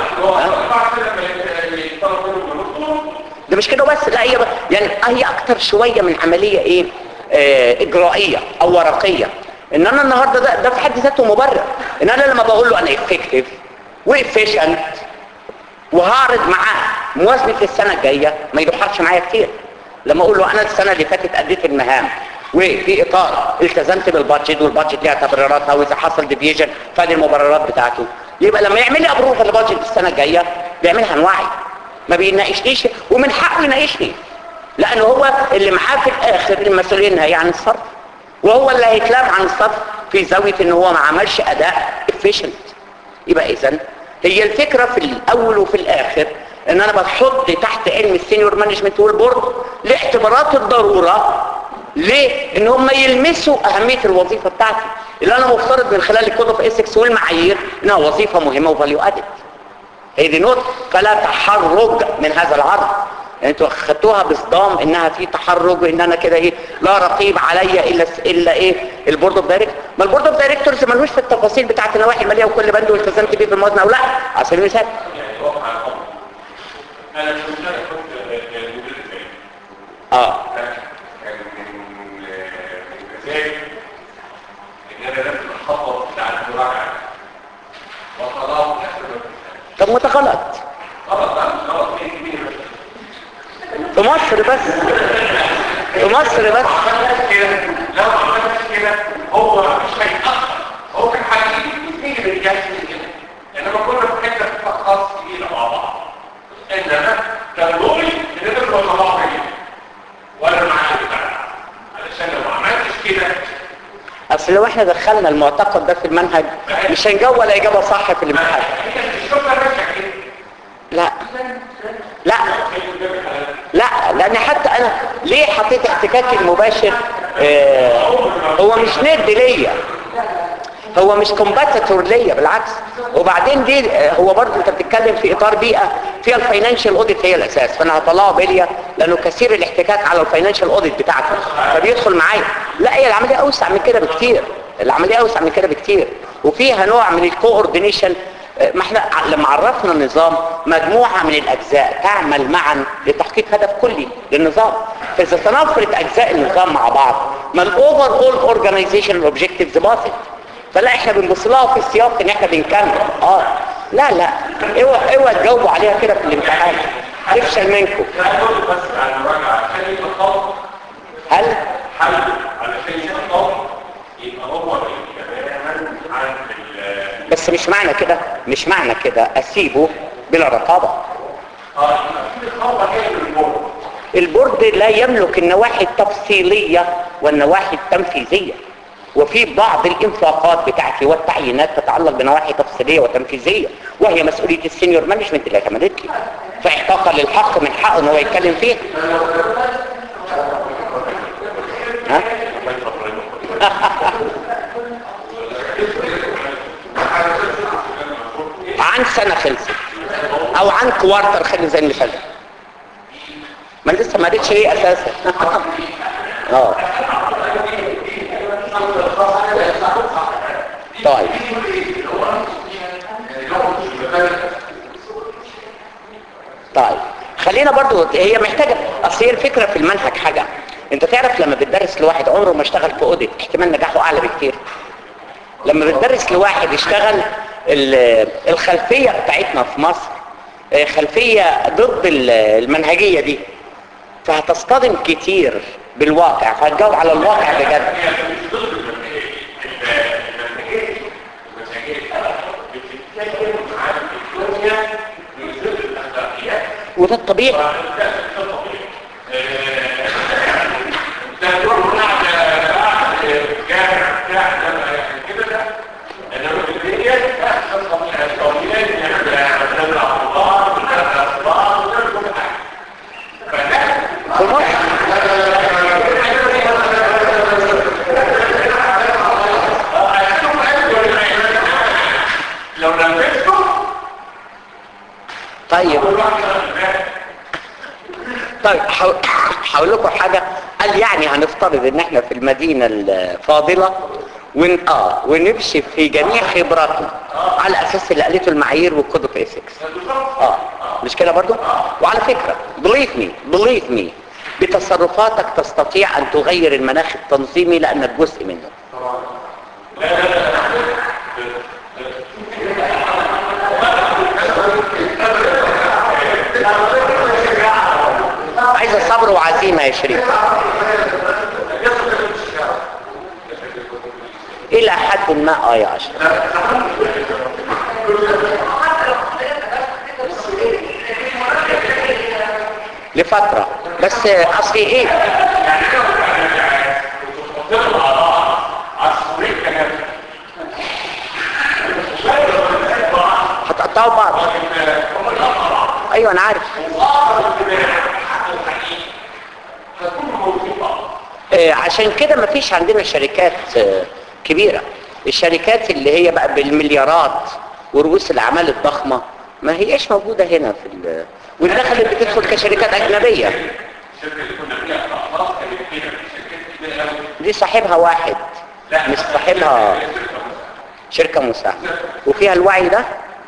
Speaker 1: ده مش كده بس لا هي يعني هي اكتر شويه من عمليه ايه آه اجرائيه او ورقيه ان انا النهارده ده, ده في حد ذاته مبرر ان انا لما بقول له انا افكتيف وافيشنت وهعرض معاه موازنه السنه الجايه ما يدحرش معايا كتير لما اقول له انا السنه اللي فاتت اديت المهام وفي اطار التزمت بالبادجت والبادجت ليها تبريراتها واذا حصل ديفيجن فادي المبررات بتاعته يبقى لما يعمل لي ابروف البادجت السنه الجايه بيعملها نوعي ما بيناقشنيش ومن حقه يناقشني لانه هو اللي معاه في الاخر المسؤوليه النهائيه عن الصرف وهو اللي هيتلام عن الصرف في زاويه ان هو ما عملش اداء افيشنت يبقى اذا هي الفكره في الاول وفي الاخر ان انا بحط تحت علم السينيور مانجمنت والبورد لاعتبارات الضروره ليه؟ ان هم يلمسوا اهميه الوظيفه بتاعتي اللي انا مفترض من خلال الكود اوف اسكس والمعايير انها وظيفه مهمه وفاليو ادد هي دي نقطه فلا تحرج من هذا العرض يعني انتوا خدتوها بصدام انها في تحرج وان انا كده ايه لا رقيب عليا الا الا ايه البورد اوف دايركتور ما البورد اوف دايركتورز ملوش في التفاصيل بتاعه النواحي الماليه وكل بند والتزمت بيه في الموازنه او لا على سبيل المثال
Speaker 2: انا مش انا كنت مدير الفني
Speaker 1: اه
Speaker 2: كان من المزاج ان انا لازم الخطوه بتاعت المراجعه وخلاص
Speaker 1: طب ما ده غلط
Speaker 2: خلاص بقى خلاص مين مين
Speaker 1: في مصر بس في مصر بس
Speaker 2: عملت كده لو ما عملتش كده هو مش هيتاثر هو كان حقيقي مين اللي بيجهز كده انما كنا في حته خاص كبيره مع بعض انما كان دوري ان انا ابقى صلاحي وانا معاك علشان لو ما عملتش كده
Speaker 1: اصل لو احنا دخلنا المعتقد ده في المنهج مش هنجاوب ولا اجابه صح في الامتحان
Speaker 2: انت مش شغل نفسك كده
Speaker 1: لا لا لا لان حتى انا ليه حطيت احتكاكي المباشر آه هو مش ند ليا هو مش كومباتيتور ليا بالعكس وبعدين دي آه، هو برضه انت بتتكلم في اطار بيئه فيها الفاينانشال اوديت هي الاساس فانا هطلعه بيليا لانه كثير الاحتكاك على الفاينانشال اوديت بتاعته فبيدخل معايا لا هي العمليه اوسع من كده بكتير العمليه اوسع من كده بكتير وفيها نوع من الكوردينيشن ما احنا لما عرفنا النظام مجموعة من الأجزاء تعمل معا لتحقيق هدف كلي للنظام فإذا تنافرت أجزاء النظام مع بعض ما الأوفر أول أورجانيزيشن أوبجيكتيفز باطل فلا احنا بنبص لها في السياق ان احنا بنكمل اه لا لا اوعى اوعى تجاوبوا عليها كده في الامتحان تفشل منكم
Speaker 2: هقول بس على المراجعه عشان يبقى خط
Speaker 1: هل
Speaker 2: حل علشان يبقى خط يبقى هو تماما عن ال
Speaker 1: بس مش معنى كده مش معنى كده اسيبه بلا رقابة
Speaker 2: اه يبقى في خطه جايه من البورد
Speaker 1: البورد لا يملك النواحي التفصيلية والنواحي التنفيذية وفي بعض الانفاقات بتاعتي والتعيينات تتعلق بنواحي تفصيلية وتنفيذية وهي مسؤولية السينيور مانجمنت اللي اعتمدت لي فاحقاقا للحق من حقه ان هو يتكلم فيه ها؟ عن سنة خلصت او عن كوارتر خلي زي اللي فات ما أنا لسه ما قريتش ايه اساسا اه طيب طيب خلينا برضو هي محتاجة اصل هي الفكرة في المنهج حاجة انت تعرف لما بتدرس لواحد عمره ما اشتغل في اوديت احتمال نجاحه اعلى بكتير لما بتدرس لواحد يشتغل ال- الخلفية بتاعتنا في مصر آه، خلفية ضد ال- المنهجية دي فهتصطدم كتير بالواقع فهتجاوب على الواقع بجد وده الطبيعي في مصر
Speaker 2: لو نفذته
Speaker 1: طيب طيب حاول- هقول لكم حاجة قال يعني هنفترض ان احنا في المدينة الفاضلة ون... اه ونمشي في جميع خبراتنا على اساس اللي قالته المعايير والكود اوف ايثكس اه مش كده برضو وعلى فكرة believe me believe me بتصرفاتك تستطيع ان تغير المناخ التنظيمي لانك جزء منه عايزة صبر وعزيمة يا شريف الى حد ما اه يا اشرف لفترة بس اصلي ايه هتقطعوا بعض ايوه انا عارف آه، عشان كده مفيش عندنا شركات آه، كبيرة الشركات اللي هي بقى بالمليارات ورؤوس الاعمال الضخمة ما هيش موجودة هنا في ال... والدخل اللي بتدخل كشركات اجنبية دي صاحبها واحد مش صاحبها شركة مساهمة وفيها الوعي ده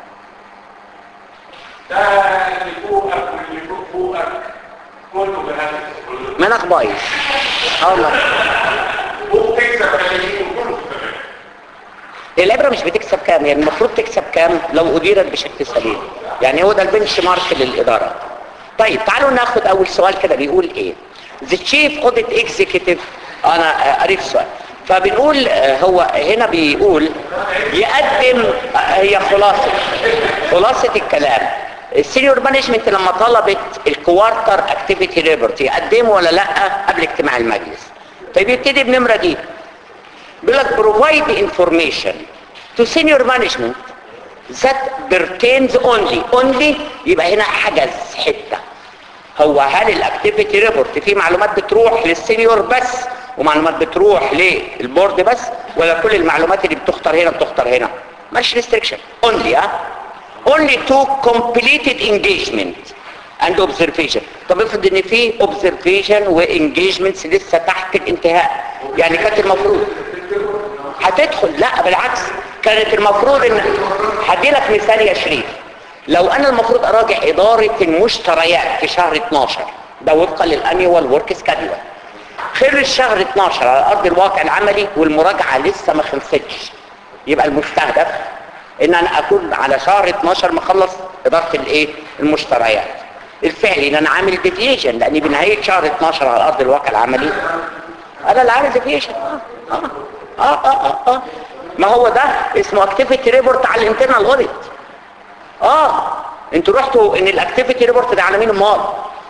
Speaker 2: ده اللي فوقك واللي فوق فوقك كله بهذا
Speaker 1: مناخ بايظ اه والله
Speaker 2: فوق تكسب 30 وكله تمام
Speaker 1: العبرة مش بتكسب كام يعني المفروض تكسب كام لو أديرت بشكل سليم يعني هو ده البنش مارك للإدارة طيب تعالوا ناخد أول سؤال كده بيقول إيه The Chief Audit Executive أنا آه، قريت السؤال فبنقول آه، هو هنا بيقول يقدم آه، هي خلاصة خلاصة الكلام السينيور مانجمنت لما طلبت الكوارتر اكتيفيتي ريبورت يقدمه ولا لا قبل اجتماع المجلس طيب يبتدي بنمرة دي بيقول لك provide information to senior management that pertains only only يبقى هنا حجز حته هو هل الاكتيفيتي ريبورت فيه معلومات بتروح للسينيور بس ومعلومات بتروح للبورد بس ولا كل المعلومات اللي بتختار هنا بتختار هنا مش ريستريكشن only ها only to completed engagement and observation طب افرض ان في observation وانجيجمنتس لسه تحت الانتهاء يعني كانت المفروض هتدخل لا بالعكس كانت المفروض ان هدي لك مثال يا شريف لو انا المفروض اراجع ادارة المشتريات في شهر 12 ده وفقا للانيوال ورك سكادول خلال الشهر 12 على ارض الواقع العملي والمراجعة لسه ما خلصتش يبقى المستهدف ان انا اكون على شهر 12 مخلص ادارة الايه المشتريات الفعلي ان انا عامل ديفيشن لاني بنهاية شهر 12 على ارض الواقع العملي انا اللي عامل ديفيشن آه. آه. آه. آه. آه. ما هو ده اسمه اكتيفيتي ريبورت على الانترنال اوديت اه انتوا رحتوا ان الاكتيفيتي ريبورت ده على مين امال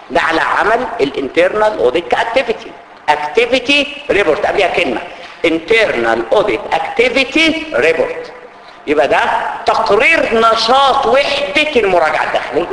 Speaker 1: ده على عمل الانترنال اوديت كاكتيفيتي اكتيفيتي ريبورت قبلها كلمه internal audit activity report يبقى ده تقرير نشاط وحدة المراجعة الداخلية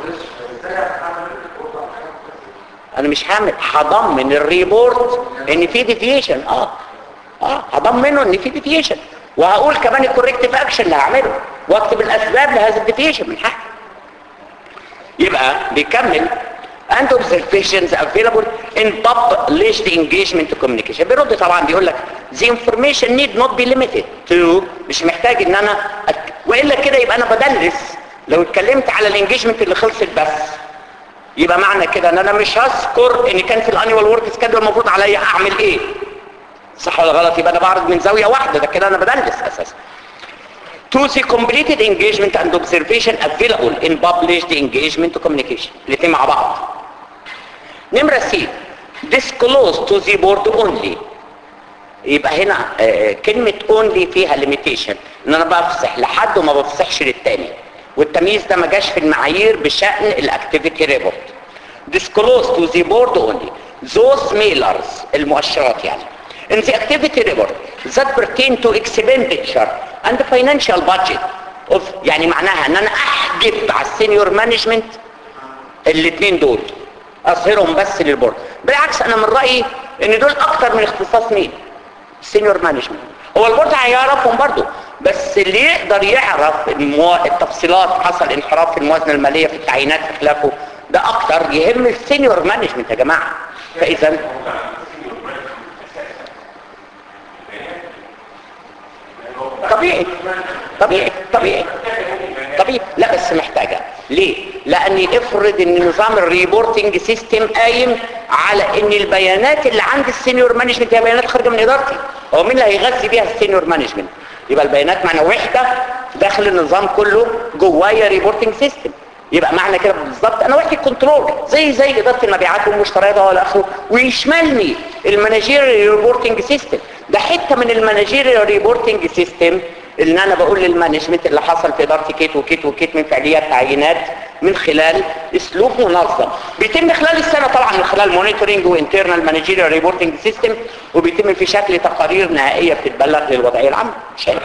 Speaker 1: انا مش هعمل هضمن الريبورت ان في ديفيشن اه اه هضمنه ان في ديفيشن وهقول كمان الكوريكتيف اكشن اللي هعمله واكتب الاسباب لهذا الديفيشن من حقي يبقى بيكمل and observations available in published engagement communication بيرد طبعا بيقول لك the information need not be limited to مش محتاج ان انا أت... والا كده يبقى انا بدلس لو اتكلمت على الانجيجمنت اللي خلصت بس يبقى معنى كده ان انا مش هذكر ان كان في الانيوال ورك سكادول المفروض عليا اعمل ايه صح ولا غلط يبقى انا بعرض من زاويه واحده ده كده انا بدلس اساسا to the completed engagement and observation available in published engagement communication الاثنين مع بعض نمرة سي disclose to the board only يبقى هنا آه كلمة only فيها limitation ان انا بفصح لحد وما بفصحش للتاني والتمييز ده ما جاش في المعايير بشأن الاكتيفيتي ريبورت disclose to the board only those mailers المؤشرات يعني in the activity report that pertain to expenditure and financial budget of يعني معناها ان انا احجب على السينيور مانجمنت الاثنين دول اظهرهم بس للبورد بالعكس انا من رايي ان دول اكتر من اختصاص مين السينيور مانجمنت هو البورد هيعرفهم برضو بس اللي يقدر يعرف المو... التفصيلات حصل انحراف في الموازنه الماليه في التعيينات في خلافه ده اكتر يهم السينيور مانجمنت يا جماعه فاذا طبيعي طبيعي طبيعي طبيعي لا بس محتاجة ليه لاني افرض ان نظام الريبورتنج سيستم قايم على ان البيانات اللي عند السينيور مانجمنت هي بيانات خارجه من ادارتي هو مين اللي هيغذي بيها السينيور مانجمنت يبقى البيانات معنى وحده داخل النظام كله جوايا ريبورتنج سيستم يبقى معنى كده بالظبط انا وحده كنترول زي زي اداره المبيعات والمشتريات والى اخره ويشملني المانجيريال ريبورتنج سيستم ده حته من المانجيريال ريبورتنج سيستم اللي انا بقول للمانجمنت اللي حصل في ادارتي كيت وكيت وكيت من فعاليات تعيينات من خلال اسلوب منظم بيتم خلال السنه طبعا من خلال مونيتورنج وانترنال مانجيريال ريبورتنج سيستم وبيتم في شكل تقارير نهائيه بتتبلغ للوضعيه العامه شايف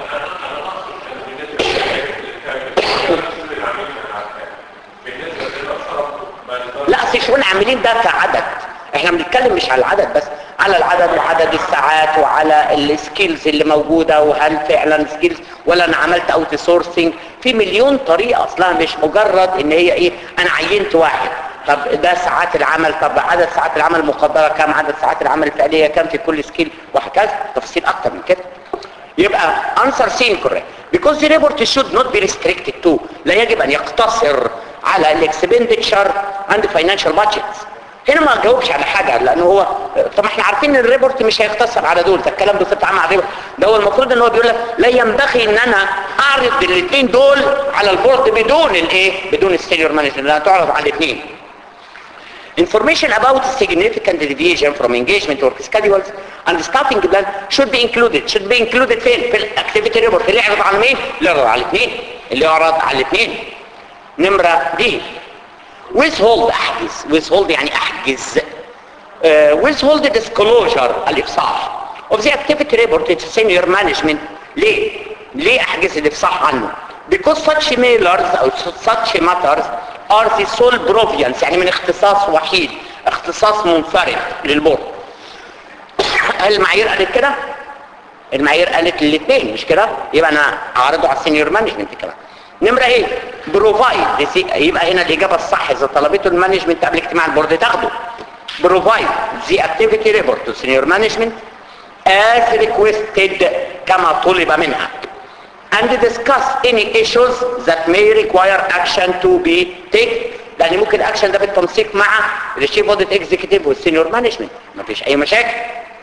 Speaker 1: لا اصل شؤون عاملين ده كعدد احنا بنتكلم مش على العدد بس على العدد وعدد الساعات وعلى السكيلز اللي موجودة وهل فعلا سكيلز ولا انا عملت اوت سورسنج في مليون طريقة اصلا مش مجرد ان هي ايه انا عينت واحد طب ده ساعات العمل طب عدد ساعات العمل المقدرة كام عدد ساعات العمل الفعلية كام في كل سكيل وهكذا تفصيل اكتر من كده يبقى answer C incorrect because the report should not be restricted to لا يجب ان يقتصر على الاكسبندتشر and financial budgets هنا ما جاوبش على حاجة لانه هو طب احنا عارفين ان الريبورت مش هيختصر على دول ده الكلام ده بصفه عامه على الريبورت ده هو المفروض ان هو بيقول لك لا ينبغي ان انا اعرض الاثنين دول على البورد بدون الايه بدون السينيور مانجمنت لانها تعرض على الاثنين Information about significant deviation from engagement work schedules and staffing plan should be included should be included فين في الاكتيفيتي ريبورت اللي يعرض على مين اللي يعرض على الاثنين اللي يعرض على الاثنين نمرة دي withhold احجز withhold يعني احجز uh, withhold disclosure الافصاح of the activity report to senior management ليه ليه احجز الافصاح عنه because such mailers او such matters are the sole province يعني من اختصاص وحيد اختصاص منفرد للبورد هل المعايير قالت كده المعايير قالت الاثنين مش كده يبقى انا اعرضه على السينيور مانجمنت كمان نمرة ايه بروفايد يبقى هنا الاجابة الصح اذا طلبته المانجمنت قبل اجتماع البورد تاخده بروفايد the activity report to senior management as requested كما طلب منها and discuss any issues that may require action to be taken لان ممكن اكشن ده بالتنسيق مع الشيف اوديت اكزيكتيف والسينيور مانجمنت مفيش اي مشاكل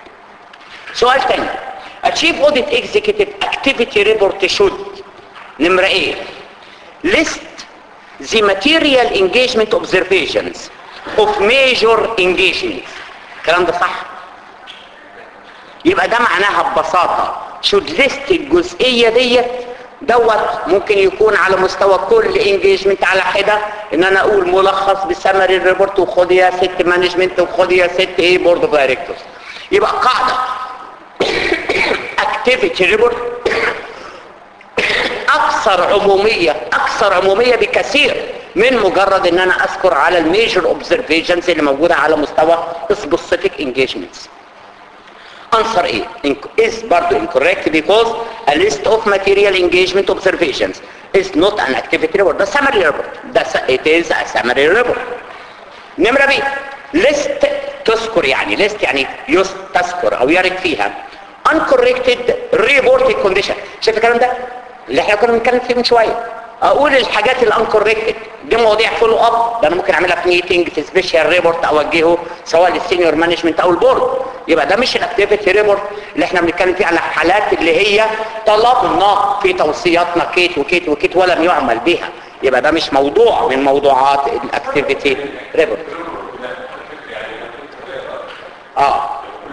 Speaker 1: سؤال تاني الشيف اوديت اكزيكتيف اكتيفيتي ريبورت شود نمرة ايه list the material engagement observations of major engagements الكلام ده صح يبقى ده معناها ببساطة should list الجزئية ديت دوت ممكن يكون على مستوى كل انجيجمنت على حده ان انا اقول ملخص بسمري ريبورت وخد يا ست مانجمنت وخد يا ست ايه بورد اوف دايركتورز يبقى قاعده اكتيفيتي ريبورت اكثر عموميه اكثر عموميه بكثير من مجرد ان انا اذكر على الميجر اوبزرفيشنز اللي موجوده على مستوى سبيسيفيك انجيجمنتس answer A inc- is برضو incorrect because a list of material engagement observations is not an activity report ده summary report ده س- it is a summary report نمرة B list تذكر يعني list يعني يس تذكر او يرد فيها uncorrected reported condition شايف الكلام ده اللي احنا كنا بنتكلم فيه من شويه اقول الحاجات الانكوركتد دي مواضيع فولو اب ده انا ممكن اعملها في ميتنج في سبيشال ريبورت اوجهه سواء للسينيور مانجمنت او البورد يبقى ده مش الاكتيفيتي ريبورت اللي احنا بنتكلم فيه على الحالات اللي هي طلبنا في توصياتنا كيت وكيت وكيت ولم يعمل بها يبقى ده مش موضوع من موضوعات الاكتيفيتي ريبورت اه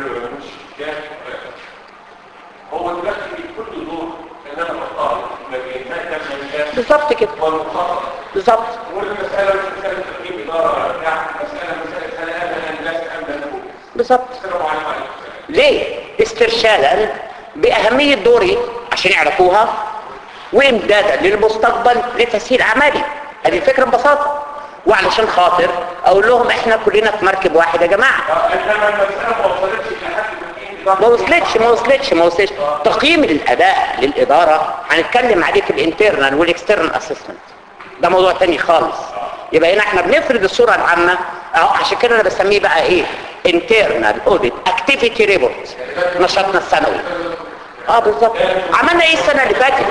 Speaker 2: هو دلوقتي كل دور ان انا بختار ما بين مادة من الناس
Speaker 1: بالظبط كده
Speaker 2: والمخاطرة
Speaker 1: بالظبط
Speaker 2: والمسألة مش مسألة تقييم إدارة بتاع مسألة مسألة هل أنا الناس أم لا نقول
Speaker 1: بالظبط
Speaker 2: السلام عليكم
Speaker 1: ليه استرشادا باهميه دوري عشان يعرفوها وامدادا للمستقبل لتسهيل اعمالي هذه الفكره ببساطه وعلشان خاطر اقول لهم احنا كلنا في مركب واحد يا جماعه
Speaker 2: إنما المسألة ما وصلتش لحد تقييم إدارة
Speaker 1: ما وصلتش ما وصلتش ما وصلتش تقييم الاداء للاداره هنتكلم عليه في الانترنال والاكسترنال اسسمنت ده موضوع تاني خالص يبقى هنا احنا بنفرض الصوره العامه اهو عشان كده انا بسميه بقى ايه انترنال اوديت اكتيفيتي ريبورت نشاطنا السنوي اه بالظبط عملنا ايه السنه اللي فاتت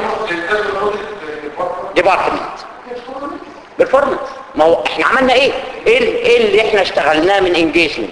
Speaker 1: ديبارتمنت بيرفورمانس ما هو احنا عملنا ايه ايه ال- ايه اللي احنا اشتغلناه من انجيجمنت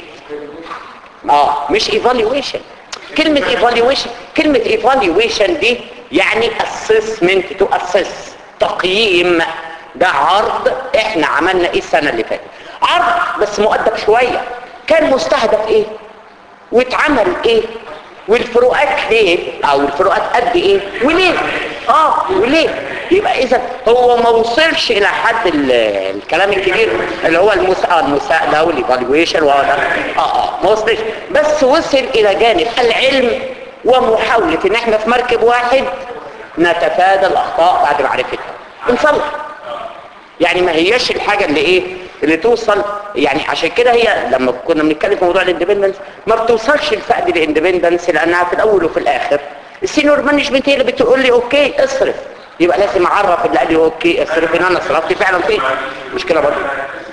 Speaker 1: اه مش ايفالويشن كلمة ايفالويشن كلمة ايفالويشن دي يعني assessment to assess تقييم ده عرض احنا عملنا ايه السنة اللي فاتت عرض بس مؤدب شوية كان مستهدف ايه واتعمل ايه والفروقات ليه او الفروقات قد ايه وليه اه وليه يبقى اذا هو ما وصلش الى حد ال- الكلام الكبير اللي هو المسا- المساءله والايفالويشن وهذا اه اه ما وصلش بس وصل الى جانب العلم ومحاوله ان احنا في مركب واحد نتفادى الاخطاء بعد معرفتها بنصلح يعني ما هياش الحاجة اللي ايه اللي توصل يعني عشان كده هي لما كنا بنتكلم في موضوع الاندبندنس ما بتوصلش لفقد الاندبندنس لانها في الاول وفي الاخر السينيور مانجمنت هي اللي بتقول لي اوكي اصرف يبقى لازم اعرف اللي قال لي اوكي اصرف ان انا صرفت فعلا فين مش كده برضه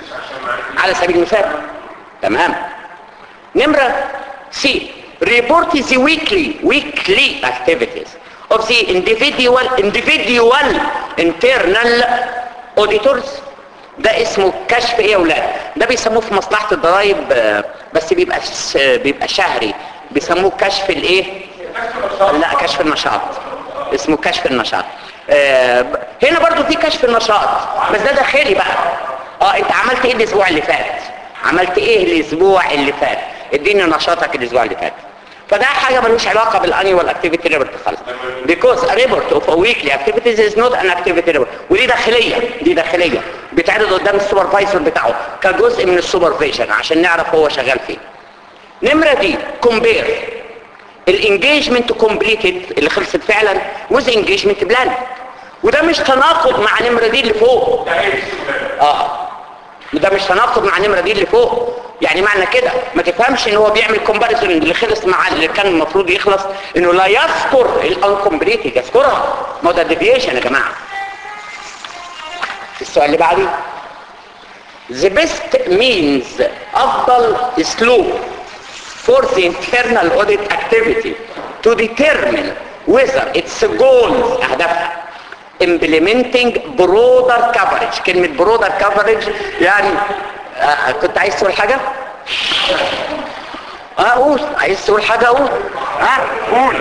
Speaker 1: على سبيل المثال تمام نمرة سي report the weekly weekly activities of the individual individual internal auditors ده اسمه كشف ايه يا اولاد ده بيسموه في مصلحة الضرائب آه، بس بيبقى ش- بيبقى شهري بيسموه كشف الايه لا كشف النشاط اسمه كشف النشاط آه، ب- هنا برضو في كشف النشاط بس ده داخلي بقى اه انت عملت ايه الاسبوع اللي فات عملت ايه الاسبوع اللي فات اديني نشاطك الاسبوع اللي فات فده حاجه ملوش علاقه بالانيوال اكتيفيتي ريبورت خالص because a report of a weekly activities is not an activity report ودي داخليه دي داخليه بيتعرض قدام السوبرفايزر بتاعه كجزء من السوبرفيجن عشان نعرف هو شغال فين نمره دي كومبير الانجيجمنت كومبليتد اللي خلصت فعلا وذ انجيجمنت بلان وده مش تناقض مع نمره دي اللي فوق اه ده مش تناقض مع النمره دي اللي فوق يعني معنى كده ما تفهمش ان هو بيعمل كومباريزون اللي خلص مع اللي كان المفروض يخلص انه لا يذكر الانكمبليتد يذكرها ما هو ده ديفيشن يا جماعه السؤال اللي بعديه The best means أفضل أسلوب for the internal audit activity to determine whether its goals أهدافها implementing broader coverage كلمة broader coverage يعني آه كنت عايز تقول حاجة؟ اه قول عايز تقول حاجة قول اه قول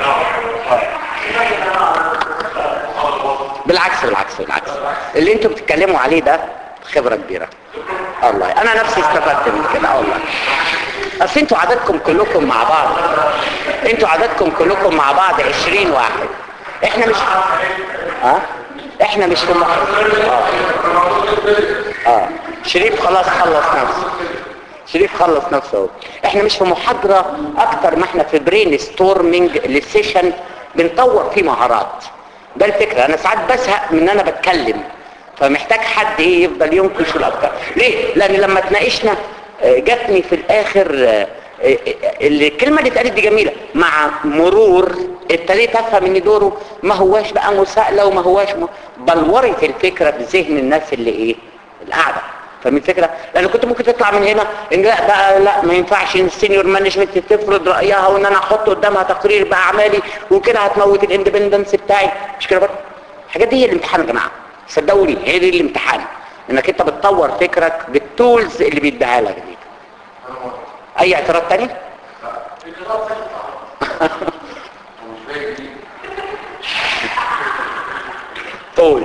Speaker 1: بالعكس بالعكس بالعكس اللي انتوا بتتكلموا عليه ده خبرة كبيرة الله انا نفسي استفدت من كده آه والله اصل انتوا عددكم كلكم مع بعض انتوا عددكم كلكم مع بعض 20 واحد احنا مش ها احنا مش في مح... اه اه شريف خلاص خلص نفسه شريف خلص نفسه اهو احنا مش في محاضرة اكتر ما احنا في برين ستورمنج للسيشن بنطور فيه مهارات ده الفكرة انا ساعات بزهق من ان انا بتكلم فمحتاج حد ايه يفضل ينكش الافكار ليه لان لما اتناقشنا آه، جاتني في الاخر آه، آه، آه، الكلمة اللي اتقالت دي جميلة مع مرور ابتديت افهم ان دوره ما هواش بقى مساءلة وما هواش م... بلورت الفكرة في ذهن الناس اللي ايه القاعدة فاهم الفكرة؟ لان كنت ممكن تطلع من هنا ان لا بقى لا ما ينفعش ان السينيور مانجمنت تفرض رايها وان انا احط قدامها تقرير باعمالي وكده هتموت الاندبندنس بتاعي مش كده برضه؟ الحاجات دي هي الامتحان يا جماعه صدقوني هي دي الامتحان انك انت بتطور فكرك بالتولز اللي بيديها لك دي اي اعتراض تاني؟ طول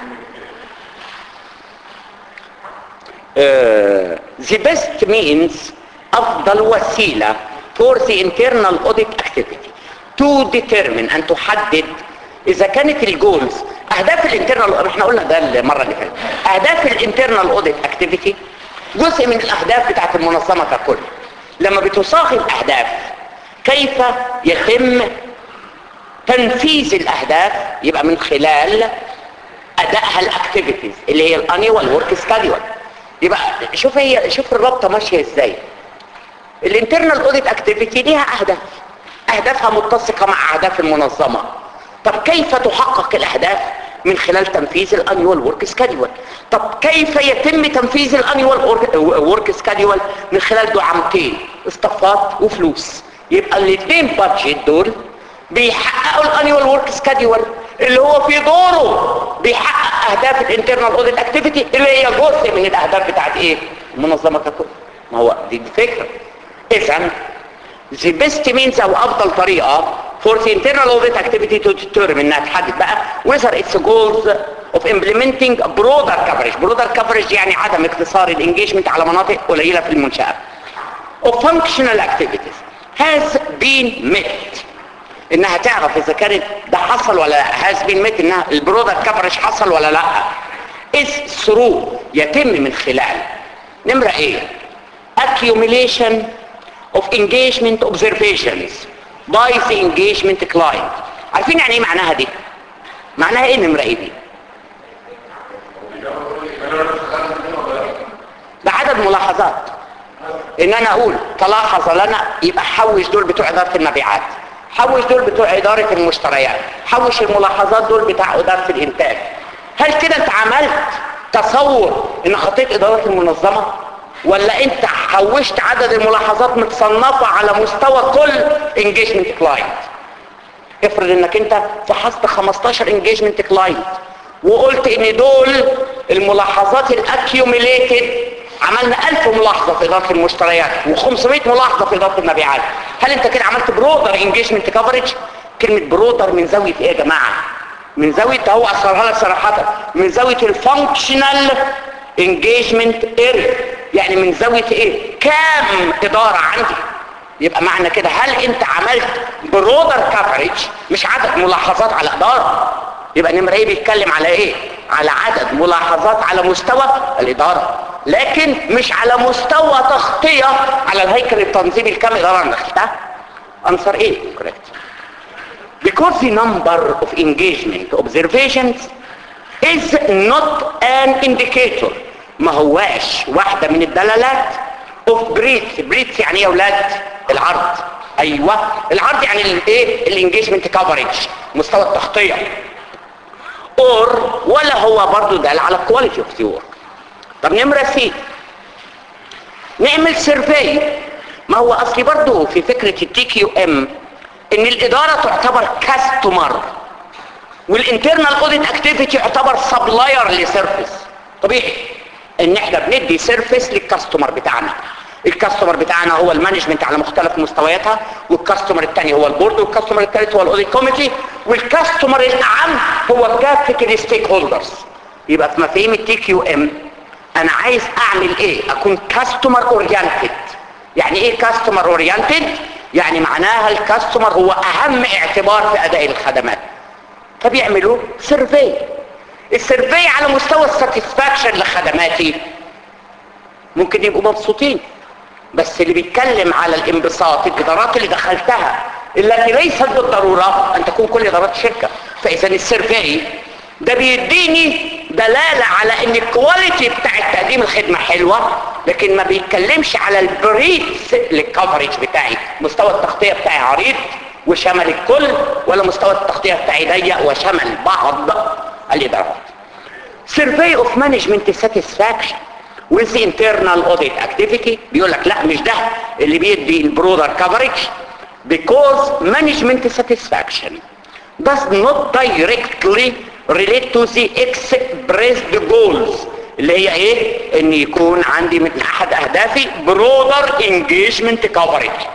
Speaker 1: آه، the best means أفضل وسيلة for the internal audit activity to determine أن تحدد إذا كانت الجولز أهداف الانترنال احنا قلنا ده المرة اللي فاتت أهداف الانترنال اوديت اكتيفيتي جزء من الأهداف بتاعت المنظمة ككل لما بتصاغ الأهداف كيف يتم تنفيذ الأهداف يبقى من خلال أدائها الأكتيفيتيز اللي هي الانيوال ورك سكادول يبقى شوف هي شوف الرابطة ماشية ازاي الانترنال اوديت اكتيفيتي ليها اهداف اهدافها متسقة مع اهداف المنظمة طب كيف تحقق الاهداف من خلال تنفيذ الانيوال ورك سكادول طب كيف يتم تنفيذ الانيوال ورك سكادول من خلال دعامتين اصطفات وفلوس يبقى الاثنين بادجت دول بيحققوا الانيوال ورك سكادول اللي هو في دوره بيحقق اهداف الانترنال اوديت اكتيفيتي اللي هي جزء من الاهداف بتاعت ايه المنظمه ككل ما هو دي الفكره اذا the best means او افضل طريقه for the internal audit activity to determine انها تحدد بقى whether it's goals of implementing broader coverage broader coverage يعني عدم اقتصار الانجيجمنت على مناطق قليله في المنشاه of functional activities has been met انها تعرف اذا كانت ده حصل ولا لا has been met انها البرودر كفرج حصل ولا لا is through يتم من خلال نمرة ايه accumulation of engagement observations by the engagement client عارفين يعني ايه معناها دي معناها ايه نمرة ايه دي ده عدد ملاحظات ان انا اقول تلاحظ لنا يبقى حوش دول بتوع اداره المبيعات حوش دول بتوع اداره المشتريات حوش الملاحظات دول بتاع اداره الانتاج هل كده انت عملت تصور ان خطيت اداره المنظمه ولا انت حوشت عدد الملاحظات متصنفه على مستوى كل انجيجمنت كلاينت افرض انك انت فحصت 15 انجيجمنت كلاينت وقلت ان دول الملاحظات الاكيوميليتد عملنا 1000 ملاحظه في اداره المشتريات و500 ملاحظه في اداره المبيعات هل انت كده عملت برودر انجيجمنت كفرج كلمه برودر من زاويه ايه يا جماعه من زاويه هو اصرها لك صراحه من زاويه الفانكشنال انجيجمنت اريا يعني من زاويه ايه كام اداره عندي يبقى معنى كده هل انت عملت برودر كفرج مش عدد ملاحظات على اداره يبقى نمرة ايه بيتكلم على ايه على عدد ملاحظات على مستوى الادارة لكن مش على مستوى تغطية على الهيكل التنظيمي الكامل الادارة انا دخلتها answer ايه correct because the number of engagement observations is not an indicator ما هواش واحدة من الدلالات of breadth breadth يعني ايه يا اولاد العرض ايوه العرض يعني الايه الانجيجمنت كفرج مستوى التغطيه اور ولا هو برضو دال على كواليتي اوف ورك طب نمره سي نعمل سيرفي ما هو اصلي برضو في فكره التي كيو ام ان الاداره تعتبر كاستمر والانترنال اوديت اكتيفيتي يعتبر سبلاير لسيرفيس طبيعي ان احنا بندي سيرفيس للكاستمر بتاعنا الكاستمر بتاعنا هو المانجمنت على مختلف مستوياتها والكاستمر الثاني هو البورد والكاستمر الثالث هو الاوديت كوميتي والكاستمر الاعم هو كافه الستيك هولدرز يبقى في مفاهيم التي كيو ام انا عايز اعمل ايه اكون كاستمر اورينتد يعني ايه كاستمر اورينتد يعني معناها الكاستمر هو اهم اعتبار في اداء الخدمات فبيعملوا سيرفي السيرفي على مستوى الساتسفاكشن لخدماتي ممكن يبقوا مبسوطين بس اللي بيتكلم على الانبساط الادارات اللي دخلتها التي ليست بالضرورة ان تكون كل ادارات الشركة فاذا السيرفي ده بيديني دلالة على ان الكواليتي بتاع تقديم الخدمة حلوة لكن ما بيتكلمش على البريث للكفرج بتاعي مستوى التغطية بتاعي عريض وشمل الكل ولا مستوى التغطية بتاعي ضيق وشمل بعض الادارات survey of management satisfaction with the internal audit activity بيقول لك لا مش ده اللي بيدي البرودر coverage because management satisfaction does not directly relate to the expressed goals اللي هي ايه ان يكون عندي من احد اهدافي برودر engagement coverage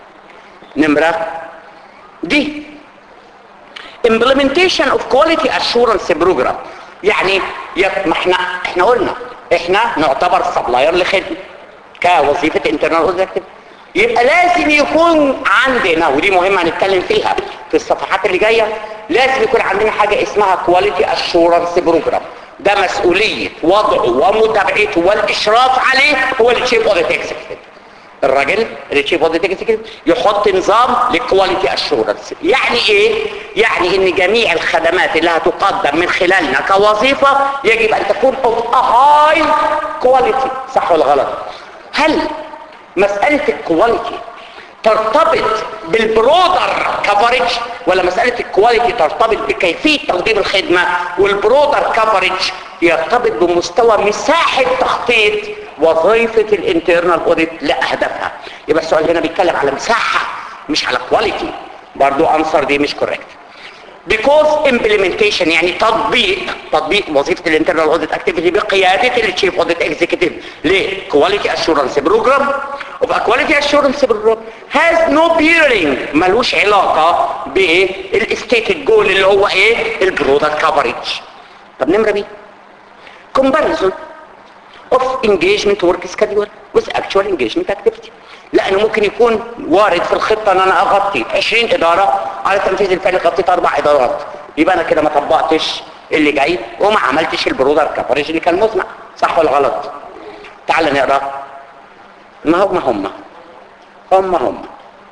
Speaker 1: نمرة دي implementation of quality assurance program يعني يا ما احنا احنا قلنا احنا نعتبر سبلاير لخدمه كوظيفه انترنال اوبجكتيف يبقى لازم يكون عندنا ودي مهمه هنتكلم فيها في الصفحات اللي جايه لازم يكون عندنا حاجه اسمها كواليتي اشورنس بروجرام ده مسؤوليه وضعه ومتابعته والاشراف عليه هو التشيف اوديت اكزيكتيف الراجل التشيف اوديت اكزيكتيف يحط نظام للكواليتي اشورنس يعني ايه يعني ان جميع الخدمات اللي هتقدم من خلالنا كوظيفه يجب ان تكون اوف هاي كواليتي صح ولا غلط هل مساله الكواليتي ترتبط بالبرودر كفرج ولا مسألة الكواليتي ترتبط بكيفية تقديم الخدمة والبرودر كفرج يرتبط بمستوى مساحة تخطيط وظيفة الانترنال اوديت لأهدافها يبقى السؤال هنا بيتكلم على مساحة مش على كواليتي برضو انصر دي مش كوريكت because implementation يعني تطبيق تطبيق وظيفة الانترنال اوديت اكتيفيتي بقيادة التشيف اوديت اكزيكتيف لكواليتي اشورنس بروجرام وبقى كواليتي اشورنس بروجرام has no bearing ملوش علاقة بالستيتد جول اللي هو ايه البرودكت كفرج طب نمرة بي comparison of engagement work schedule with actual engagement activity لانه ممكن يكون وارد في الخطة ان انا اغطي 20 ادارة على التنفيذ الفعلي غطيت اربع ادارات يبقى انا كده ما طبقتش اللي جاي وما عملتش البرودر كفرج اللي كان مزمع صح ولا غلط تعال نقرا ما هم هم هم هم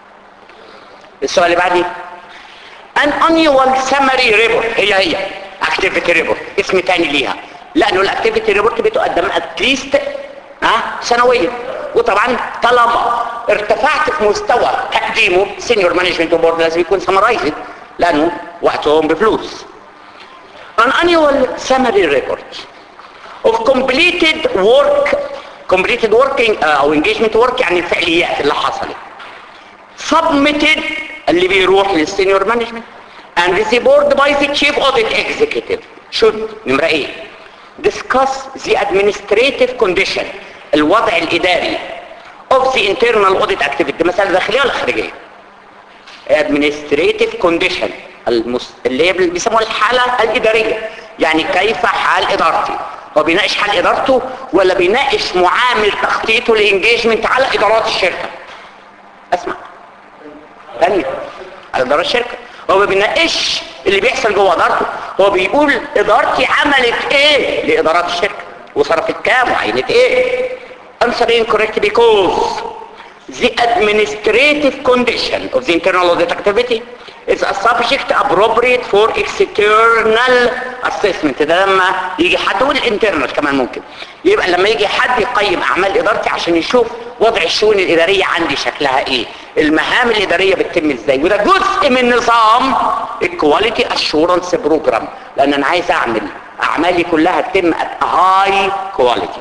Speaker 1: السؤال اللي بعديه an annual summary report هي هي activity report اسم تاني ليها لانه الاكتيفيتي ريبورت بتقدم اتليست ها سنويا وطبعا طالما ارتفعت في مستوى تقديمه سينيور مانجمنت بورد لازم يكون سمرايزد لانه وقتهم بفلوس an annual summary report of completed work completed working uh, او engagement work يعني الفعاليات اللي حصلت submitted اللي بيروح للسينيور مانجمنت and the board by the chief audit executive should نمرة ايه discuss the administrative condition الوضع الاداري of the internal audit activity مسألة داخلية ولا خارجية administrative condition المس... اللي هي بيسموها الحالة الإدارية يعني كيف حال إدارتي هو بيناقش حال إدارته ولا بيناقش معامل تخطيطه لإنجيجمنت على إدارات الشركة اسمع ثانية على إدارات الشركة هو ما بيناقش اللي بيحصل جوه إدارته هو بيقول إدارتي عملت إيه لإدارات الشركة وصرفت كام وعينت إيه answer incorrect because the administrative condition of the internal audit activity is a subject appropriate for external assessment ده لما يجي حد والانترنال كمان ممكن يبقى لما يجي حد يقيم اعمال ادارتي عشان يشوف وضع الشؤون الاداريه عندي شكلها ايه المهام الاداريه بتتم ازاي وده جزء من نظام الكواليتي اشورنس بروجرام لان انا عايز اعمل اعمالي كلها تتم هاي كواليتي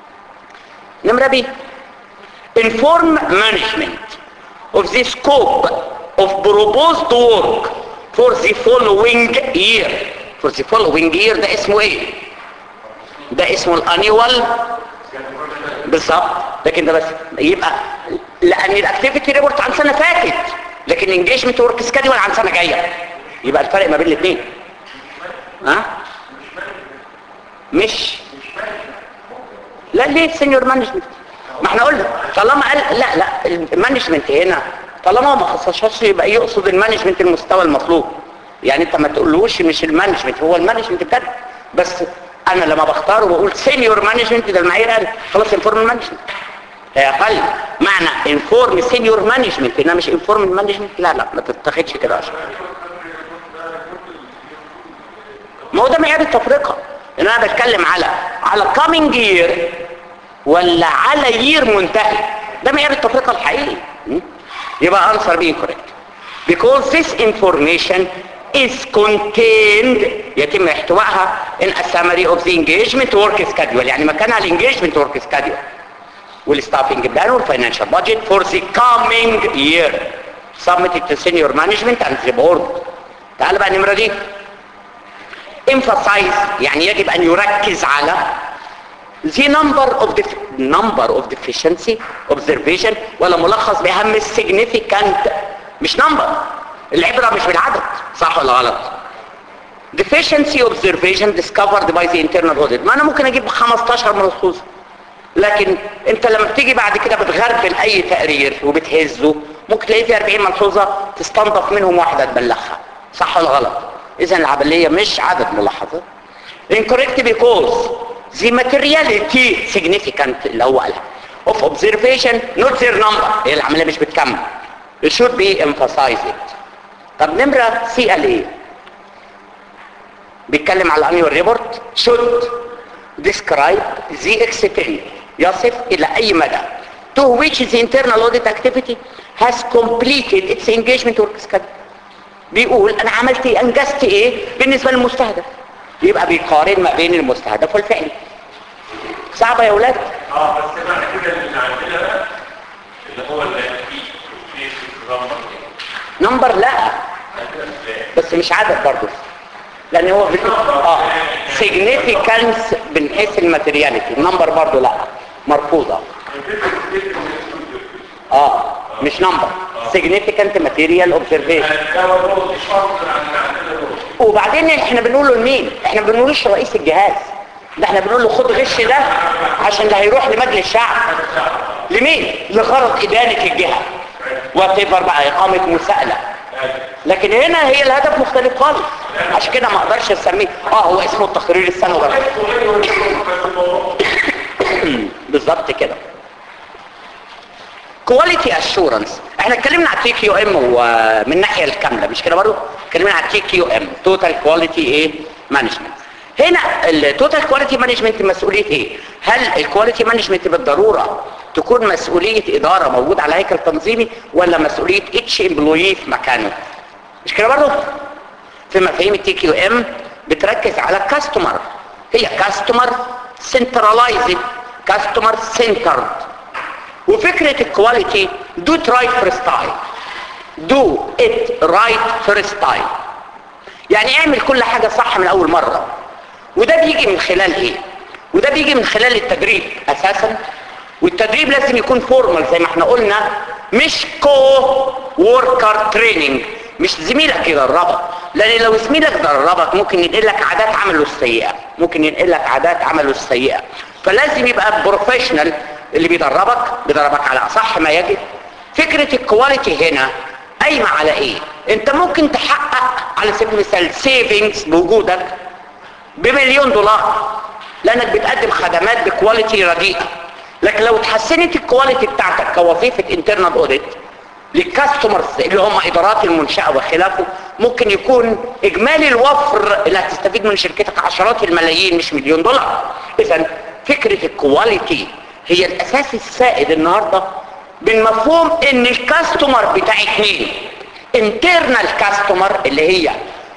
Speaker 1: نمره بي inform management of the scope of proposed work for the following year for the following year ده اسمه ايه ده اسمه الانيوال بالظبط لكن ده بس يبقى لان الاكتيفيتي ريبورت عن سنه فاتت لكن انجيجمنت ورك سكادول عن سنه جايه يبقى الفرق ما بين الاثنين ها مش لا ليه سينيور مانجمنت ما احنا قلنا طالما قال لا لا المانجمنت هنا طالما ما خصصهاش يبقى يقصد المانجمنت المستوى المطلوب يعني انت ما تقولوش مش المانجمنت هو المانجمنت بجد بس انا لما بختاره بقول سينيور مانجمنت ده المعايير قال خلاص انفورمال مانجمنت هي اقل معنى انفورم سينيور مانجمنت انها مش انفورم مانجمنت لا لا ما تتاخدش كده عشان ما هو ده معيار التفرقه ان انا بتكلم على على كامينج يير ولا على يير منتهي ده معيار التفرقه الحقيقي م? يبقى answer being correct because this information is contained يتم احتوائها in a summary of the engagement work schedule يعني مكانها الانجيجمنت work schedule والستافنج بلان والفاينانشال بادجت for the coming year submitted to senior management and the board تعال بقى النمره دي emphasize يعني يجب ان يركز على the number of the number of deficiency observation ولا ملخص باهم significant مش number العبرة مش بالعدد صح ولا غلط deficiency observation discovered by the internal audit ما انا ممكن اجيب 15 ملحوظة لكن انت لما بتيجي بعد كده بتغربل اي تقرير وبتهزه ممكن تلاقي فيه 40 ملحوظة تستنضف منهم واحدة تبلغها صح ولا غلط اذا العملية مش عدد ملاحظات incorrect because the materiality significant اللي هو قالها of observation not their number هي العملية مش بتكمل it should be emphasized طب نمرة سي قال ايه بيتكلم على الانيوال ريبورت should describe the extent يصف الى اي مدى to which the internal audit activity has completed its engagement work schedule بيقول انا عملت ايه انجزت ايه بالنسبة للمستهدف يبقى بيقارن ما بين المستهدف والفعل صعبة يا ولاد
Speaker 2: اه بس معنى كده اللي عندنا ده اللي هو اللي فيه في الرمبر
Speaker 1: نمبر لا بس مش عدد برضه لان هو بت... اه significance من حيث الماتيرياليتي النمبر برضه لا مرفوضه اه مش نمبر significant material observation
Speaker 2: ده هو شرط عن عندنا دول
Speaker 1: وبعدين احنا بنقوله لمين احنا بنقولش رئيس الجهاز ده احنا بنقول له خد غش ده عشان ده هيروح لمجلس الشعب لمين لغرض ادانه الجهه وتبر بقى اقامه مساءله لكن هنا هي الهدف مختلف خالص عشان كده ما اقدرش اسميه اه هو اسمه التقرير السنوي بالظبط كده كواليتي اشورنس احنا اتكلمنا على التي كيو ام ومن الناحيه الكامله مش كده برضه اتكلمنا على التي كيو ام توتال كواليتي ايه مانجمنت هنا التوتال كواليتي مانجمنت مسؤوليه ايه هل الكواليتي مانجمنت بالضروره تكون مسؤوليه اداره موجود على هيكل تنظيمي ولا مسؤوليه اتش امبلوي في مكانه مش كده برضه في مفاهيم التي كيو ام بتركز على كاستمر هي كاستمر سنترلايزد كاستمر سنترد وفكرة الكواليتي do it right first time do it right first time يعني اعمل كل حاجة صح من اول مرة وده بيجي من خلال ايه وده بيجي من خلال التدريب اساسا والتدريب لازم يكون فورمال زي ما احنا قلنا مش كو وركر تريننج مش زميلك يدربك لان لو زميلك دربك ممكن ينقل لك عادات عمله السيئة ممكن ينقل لك عادات عمله السيئة فلازم يبقى بروفيشنال اللي بيدربك بيدربك على اصح ما يجب فكرة الكواليتي هنا قايمة على ايه انت ممكن تحقق على سبيل المثال سيفنجز بوجودك بمليون دولار لانك بتقدم خدمات بكواليتي رديئة لكن لو اتحسنت الكواليتي بتاعتك كوظيفة انترنال اوديت للكاستمرز اللي هم ادارات المنشأة وخلافه ممكن يكون اجمالي الوفر اللي هتستفيد من شركتك عشرات الملايين مش مليون دولار اذا فكرة الكواليتي هي الاساس السائد النهاردة بالمفهوم ان الكاستمر بتاعك مين انترنال كاستمر اللي هي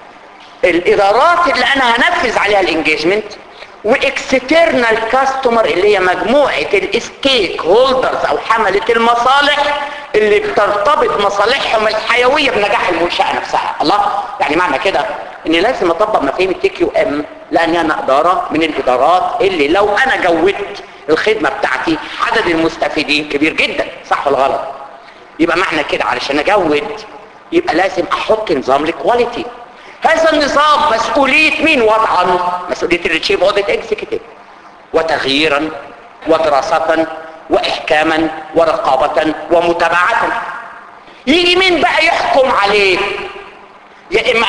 Speaker 1: الادارات اللي انا هنفذ عليها الانجيجمنت واكسترنال كاستمر اللي هي مجموعة الستيك هولدرز او حملة المصالح اللي بترتبط مصالحهم الحيوية بنجاح المنشأة نفسها الله يعني معنى كده ان لازم اطبق مفاهيم التي كيو ام لان انا ادارة من الادارات اللي لو انا جودت الخدمة بتاعتي عدد المستفيدين كبير جدا صح ولا غلط يبقى معنى كده علشان اجود يبقى لازم احط نظام لكواليتي هذا النظام مسؤولية مين وضعا مسؤولية التشيف اوديت اكزيكتيف وتغييرا ودراسة واحكاما ورقابة ومتابعة يجي مين بقى يحكم عليه يا اما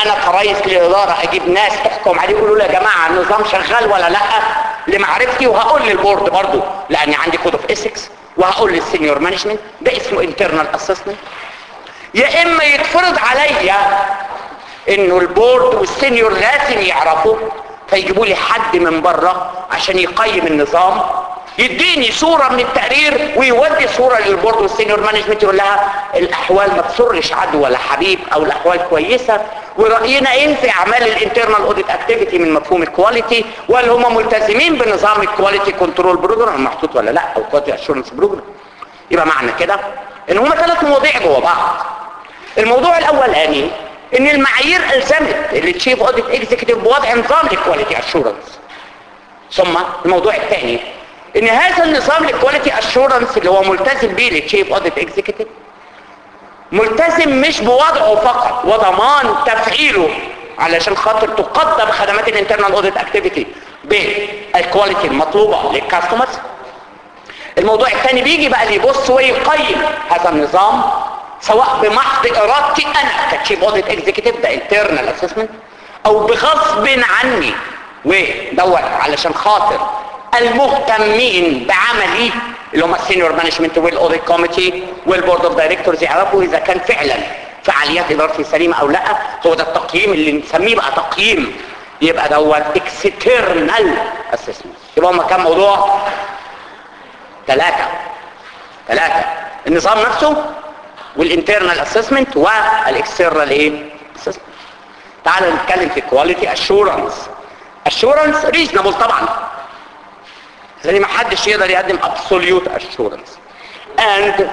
Speaker 1: انا كرئيس للاداره اجيب ناس تحكم عليه يقولوا لي يا جماعه النظام شغال ولا لا لمعرفتي وهقول للبورد برضو لاني عندي كود اوف اسكس وهقول للسينيور مانجمنت ده اسمه انترنال اسسمنت يا اما يتفرض عليا انه البورد والسينيور لازم يعرفوا فيجيبوا لي حد من بره عشان يقيم النظام يديني صورة من التقرير ويودي صورة للبورد والسينيور مانجمنت يقول لها الاحوال ما تسرش عدو ولا حبيب او الاحوال كويسة ورأينا ايه في اعمال الانترنال اوديت اكتيفيتي من مفهوم الكواليتي وهل هم ملتزمين بنظام الكواليتي كنترول بروجرام محطوط ولا لا او كواليتي اشورنس بروجرام يبقى معنى كده ان هما ثلاث مواضيع جوا بعض الموضوع الاولاني ان المعايير الزمت التشيف اوديت اكزيكتيف بوضع نظام الكواليتي اشورنس ثم الموضوع الثاني ان هذا النظام الكواليتي اشورنس اللي هو ملتزم به التشيف اوديت اكزيكتيف ملتزم مش بوضعه فقط وضمان تفعيله علشان خاطر تقدم خدمات الانترنال اوديت اكتيفيتي بالكواليتي المطلوبه للكاستمرز الموضوع الثاني بيجي بقى اللي يبص ويقيم هذا النظام سواء بمحض ارادتي انا كتشيف اوديت اكزيكتيف ده انترنال اسسمنت او بغصب عني ودوت علشان خاطر المهتمين بعملي اللي هم السينيور مانجمنت والاوديت كوميتي والبورد اوف دايركتورز يعرفوا اذا كان فعلا فعاليات ادارتي سليمه او لا هو ده التقييم اللي نسميه بقى تقييم يبقى دوت اكسترنال اسسمنت يبقى هم كام موضوع ثلاثه ثلاثه النظام نفسه والانترنال اسسمنت والاكسترنال ايه اسسمنت تعالوا نتكلم في كواليتي اشورنس اشورنس ريزنبل طبعا لان ما حدش يقدر يقدم absolute assurance and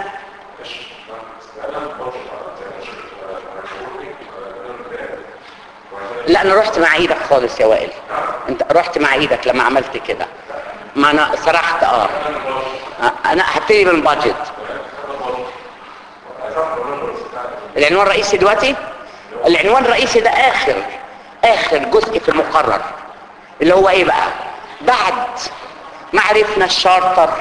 Speaker 1: لا انا رحت مع ايدك خالص يا وائل انت رحت مع ايدك لما عملت كده ما انا سرحت اه انا هبتدي بالبادجت العنوان الرئيسي دلوقتي العنوان الرئيسي ده اخر اخر جزء في المقرر اللي هو ايه بقى بعد ما عرفنا الشارتر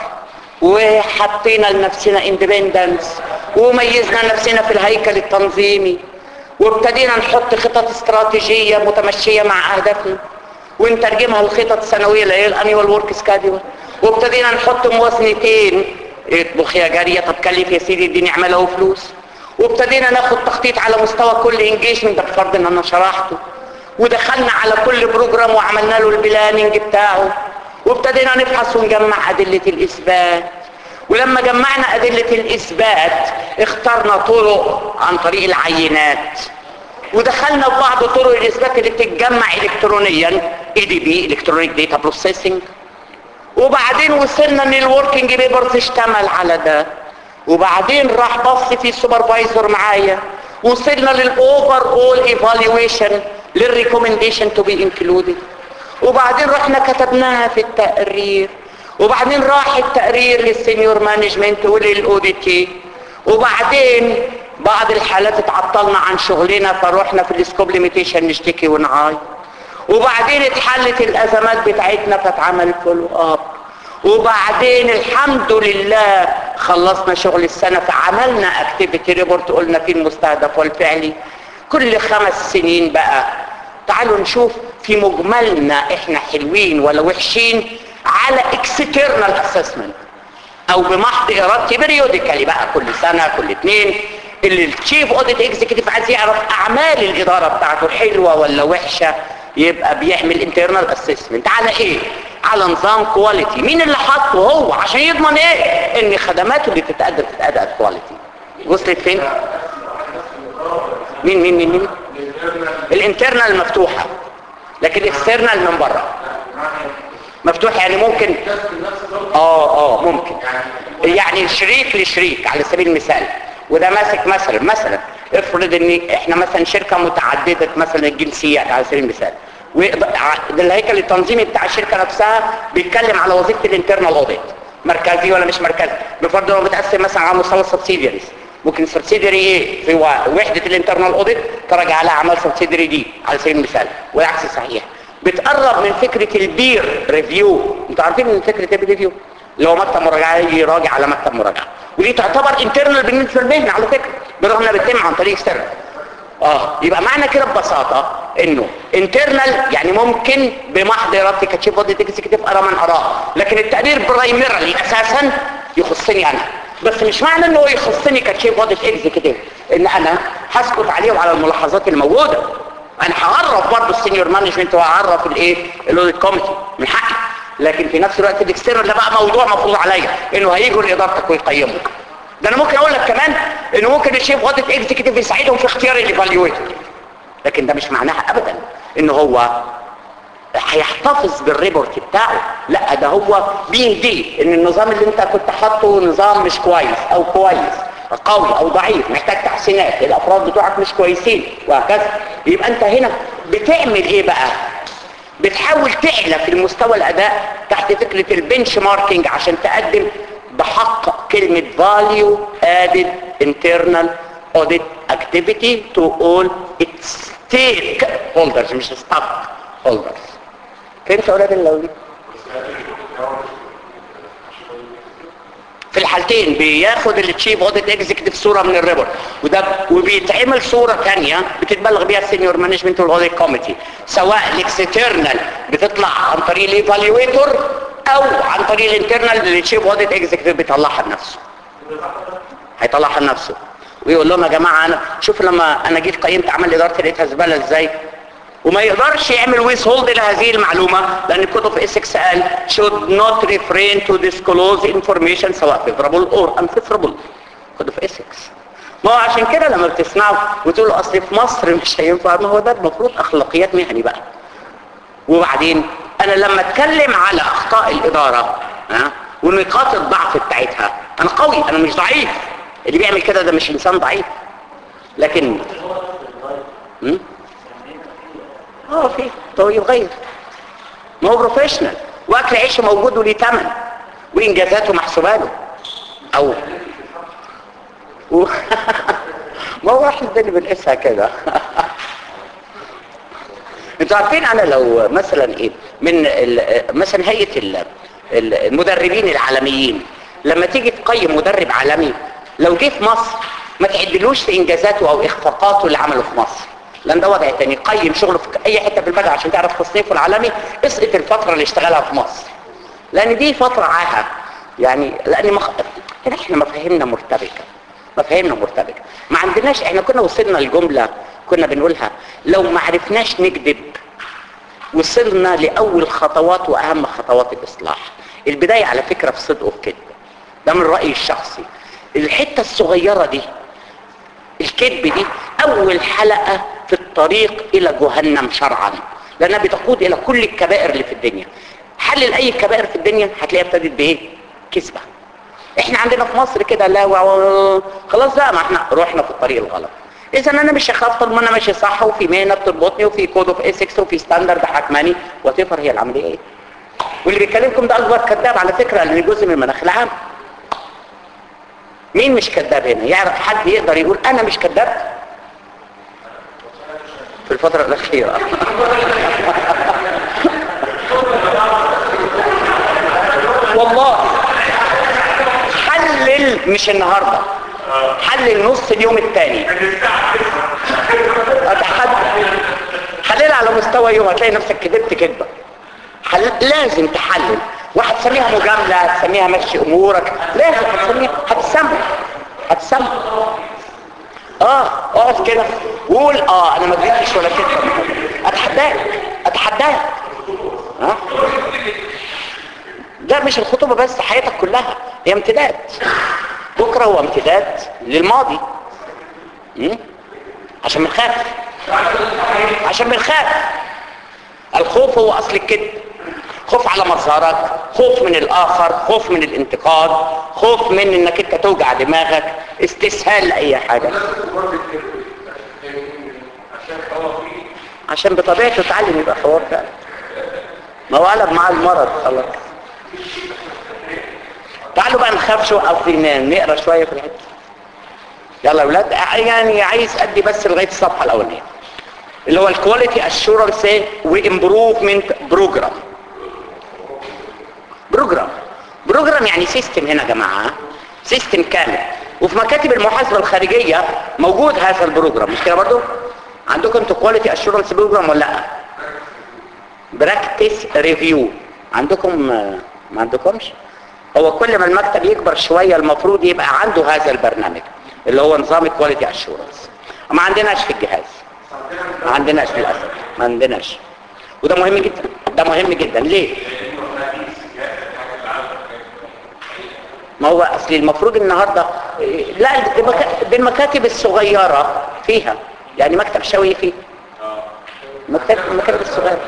Speaker 1: وحطينا لنفسنا اندبندنس وميزنا نفسنا في الهيكل التنظيمي وابتدينا نحط خطط استراتيجية متمشية مع اهدافنا ونترجمها لخطط سنوية اللي هي الانيوال ورك سكادول وابتدينا نحط موازنتين اطبخ يا جارية طب كلف يا سيدي اديني اعملها وفلوس وابتدينا ناخد تخطيط على مستوى كل انجيجمنت ده بفرض ان انا شرحته ودخلنا على كل بروجرام وعملنا له البلاننج بتاعه وابتدينا نبحث ونجمع أدلة الإثبات ولما جمعنا أدلة الإثبات اخترنا طرق عن طريق العينات ودخلنا في بعض طرق الإثبات اللي بتتجمع إلكترونيا EDB Electronic Data Processing وبعدين وصلنا ان الوركينج بيبرز اشتمل على ده وبعدين راح بص في السوبرفايزر معايا وصلنا للاوفر اول ايفالويشن للريكومنديشن تو بي انكلودد وبعدين رحنا كتبناها في التقرير وبعدين راح التقرير للسينيور مانجمنت وللاوديتي وبعدين بعض الحالات اتعطلنا عن شغلنا فروحنا في السكوب ليميتيشن نشتكي ونعاي وبعدين اتحلت الازمات بتاعتنا فاتعمل فولو اب وبعدين الحمد لله خلصنا شغل السنة فعملنا اكتيفيتي ريبورت قلنا فيه المستهدف والفعلي كل خمس سنين بقى تعالوا نشوف في مجملنا احنا حلوين ولا وحشين على اكسترنال اسسمنت او بمحض ارادتي بريوديكالي بقى كل سنه كل اتنين اللي التشيف اوديت اكزيكتيف عايز يعرف اعمال الاداره بتاعته حلوه ولا وحشه يبقى بيعمل انترنال اسسمنت على ايه على نظام كواليتي مين اللي حاطه هو عشان يضمن ايه ان خدماته اللي تتقدم تتقدم كواليتي وصلت فين مين مين مين مين الانترنال مفتوحه لكن الاكسترنال من بره مفتوح يعني ممكن اه اه ممكن يعني شريك لشريك على سبيل المثال وده ماسك مثلا مثلا افرض ان احنا مثلا شركه متعدده مثلا الجنسيات على سبيل المثال وده الهيكل التنظيمي بتاع الشركه نفسها بيتكلم على وظيفه الانترنال اوديت مركزي ولا مش مركزي بفرض انه بتقسم مثلا على مستوى السبسيدياريز ممكن السبسيدري ايه في وحده الانترنال اوديت تراجع على اعمال سبسيدري دي على سبيل المثال والعكس صحيح بتقرب من فكره البير ريفيو انتوا عارفين ان فكره البير ريفيو اللي هو مكتب مراجعه يجي يراجع على مكتب مراجعه ودي تعتبر انترنال بالنسبه للمهنه على فكره بالرغم انها بتتم عن طريق اكسترنال اه يبقى معنى كده ببساطه انه انترنال يعني ممكن بمحض ارادتي كتشيف اوديت اكزيكتيف ارى من اراه لكن التقرير برايمرالي اساسا يخصني انا بس مش معنى انه يخصني كتشيف اوديت اكزيكتيف ان انا هسكت عليه وعلى الملاحظات الموجوده انا هعرف برضه السينيور مانجمنت وهعرف الايه الاوديت كوميتي من حقي لكن في نفس الوقت الاكسترنال ده بقى موضوع مفروض عليا انه هيجوا لادارتك ويقيموا ده انا ممكن اقول لك كمان انه ممكن الشيف اوديت اكزيكتيف يساعدهم في اختيار الايفالويتور لكن ده مش معناها ابدا ان هو هيحتفظ بالريبورت بتاعه لا ده هو بيهديه ان النظام اللي انت كنت حاطه نظام مش كويس او كويس قوي او ضعيف محتاج تحسينات الافراد بتوعك مش كويسين وهكذا يبقى انت هنا بتعمل ايه بقى بتحاول تعلى في المستوى الاداء تحت فكرة البنش ماركينج عشان تقدم بحق كلمة value added internal audit activity to all its stakeholders مش stockholders فهمت يا اولاد الاولاد في الحالتين بياخد التشيف اوديت اكزيكتيف صوره من الريبورت وده وبيتعمل صوره ثانيه بتتبلغ بيها السينيور مانجمنت والاوديت كوميتي سواء الاكسترنال بتطلع عن طريق الايفالويتور او عن طريق الانترنال اللي التشيف اوديت اكزيكتيف بيطلعها لنفسه هيطلعها لنفسه ويقول لهم يا جماعه انا شوف لما انا جيت قيمت عمل اداره لقيتها زباله ازاي وما يقدرش يعمل ويز هولد لهذه المعلومة لأن الكتب في اسكس قال should not refrain to disclose information سواء favorable or unfavorable كتب في اسكس ما هو عشان كده لما بتسمعوا وتقولوا أصل في مصر مش هينفع ما هو ده المفروض أخلاقيات مهني بقى وبعدين أنا لما أتكلم على أخطاء الإدارة ها ونقاط الضعف بتاعتها أنا قوي أنا مش ضعيف اللي بيعمل كده ده مش إنسان ضعيف لكن م? اه في هو يتغير ما هو بروفيشنال واكل عيشه موجود وليه ثمن وانجازاته محسوبه له او و... ما هو احنا ده اللي بنقيسها كده انتوا عارفين انا لو مثلا ايه من ال... مثلا هيئه ال... المدربين العالميين لما تيجي تقيم مدرب عالمي لو جه في مصر ما تعدلوش في انجازاته او اخفاقاته اللي عمله في مصر لان ده وضع تاني قيم شغله في اي حته في البلد عشان تعرف تصنيفه العالمي اسقط الفتره اللي اشتغلها في مصر لان دي فتره عاهه يعني لان مخ... احنا مفاهيمنا مرتبكه مفاهيمنا مرتبكه ما عندناش احنا كنا وصلنا لجمله كنا بنقولها لو ما عرفناش نكذب وصلنا لاول خطوات واهم خطوات الاصلاح البدايه على فكره في صدق وفي كذب ده من رايي الشخصي الحته الصغيره دي الكذب دي اول حلقة في الطريق الى جهنم شرعا لانها بتقود الى كل الكبائر اللي في الدنيا حلل اي كبائر في الدنيا هتلاقيها ابتدت بايه كذبة احنا عندنا في مصر كده لا و... خلاص بقى ما احنا رحنا في الطريق الغلط اذا انا مش هخاف طول ما انا ماشي صح وفي مهنه بتربطني وفي كود اوف اسكس وفي ستاندرد حكماني وتفر هي العمليه ايه واللي بيكلمكم ده اكبر كذاب على فكره لان جزء من المناخ العام مين مش كذاب هنا يعرف حد يقدر يقول انا مش كذاب في الفترة الأخيرة والله حلل مش النهاردة حلل نص اليوم الثاني اتحدى حلل على مستوى يوم هتلاقي نفسك كذبت كذبة حل... لازم تحلل واحد تسميها مجاملة هتسميها مشي امورك لازم هتسميها هتسمع هتسمع اه اقف كده وقول اه انا ما اديتش ولا كده اتحداك اتحداك ها ده مش الخطوبة بس حياتك كلها هي امتداد بكرة هو امتداد للماضي م? عشان بنخاف عشان بنخاف الخوف هو اصل الكذب خوف على مظهرك خوف من الاخر خوف من الانتقاد خوف من انك انت توجع دماغك استسهال لاي حاجة عشان بطبيعته اتعلم يبقى حوار فعلا ما هو قلب معاه المرض خلاص تعالوا بقى نخاف شو او نقرا شويه في الحته يلا يا اولاد يعني عايز ادي بس لغايه الصفحه الاولانيه اللي هو الكواليتي اشورنس وامبروفمنت بروجرام بروجرام بروجرام يعني سيستم هنا يا جماعه سيستم كامل وفي مكاتب المحاسبه الخارجيه موجود هذا البروجرام مش كده برضه عندكم انتوا كواليتي اشورنس بروجرام ولا لا براكتس ريفيو عندكم آه، ما عندكمش هو كل ما المكتب يكبر شويه المفروض يبقى عنده هذا البرنامج اللي هو نظام الكواليتي اشورنس ما عندناش في الجهاز ما عندناش للاسف ما عندناش وده مهم جدا ده مهم جدا ليه ما هو اصل المفروض النهارده لا دي مكا- دي المكاتب الصغيره فيها يعني مكتب شوي فيه مكتب المكاتب الصغيره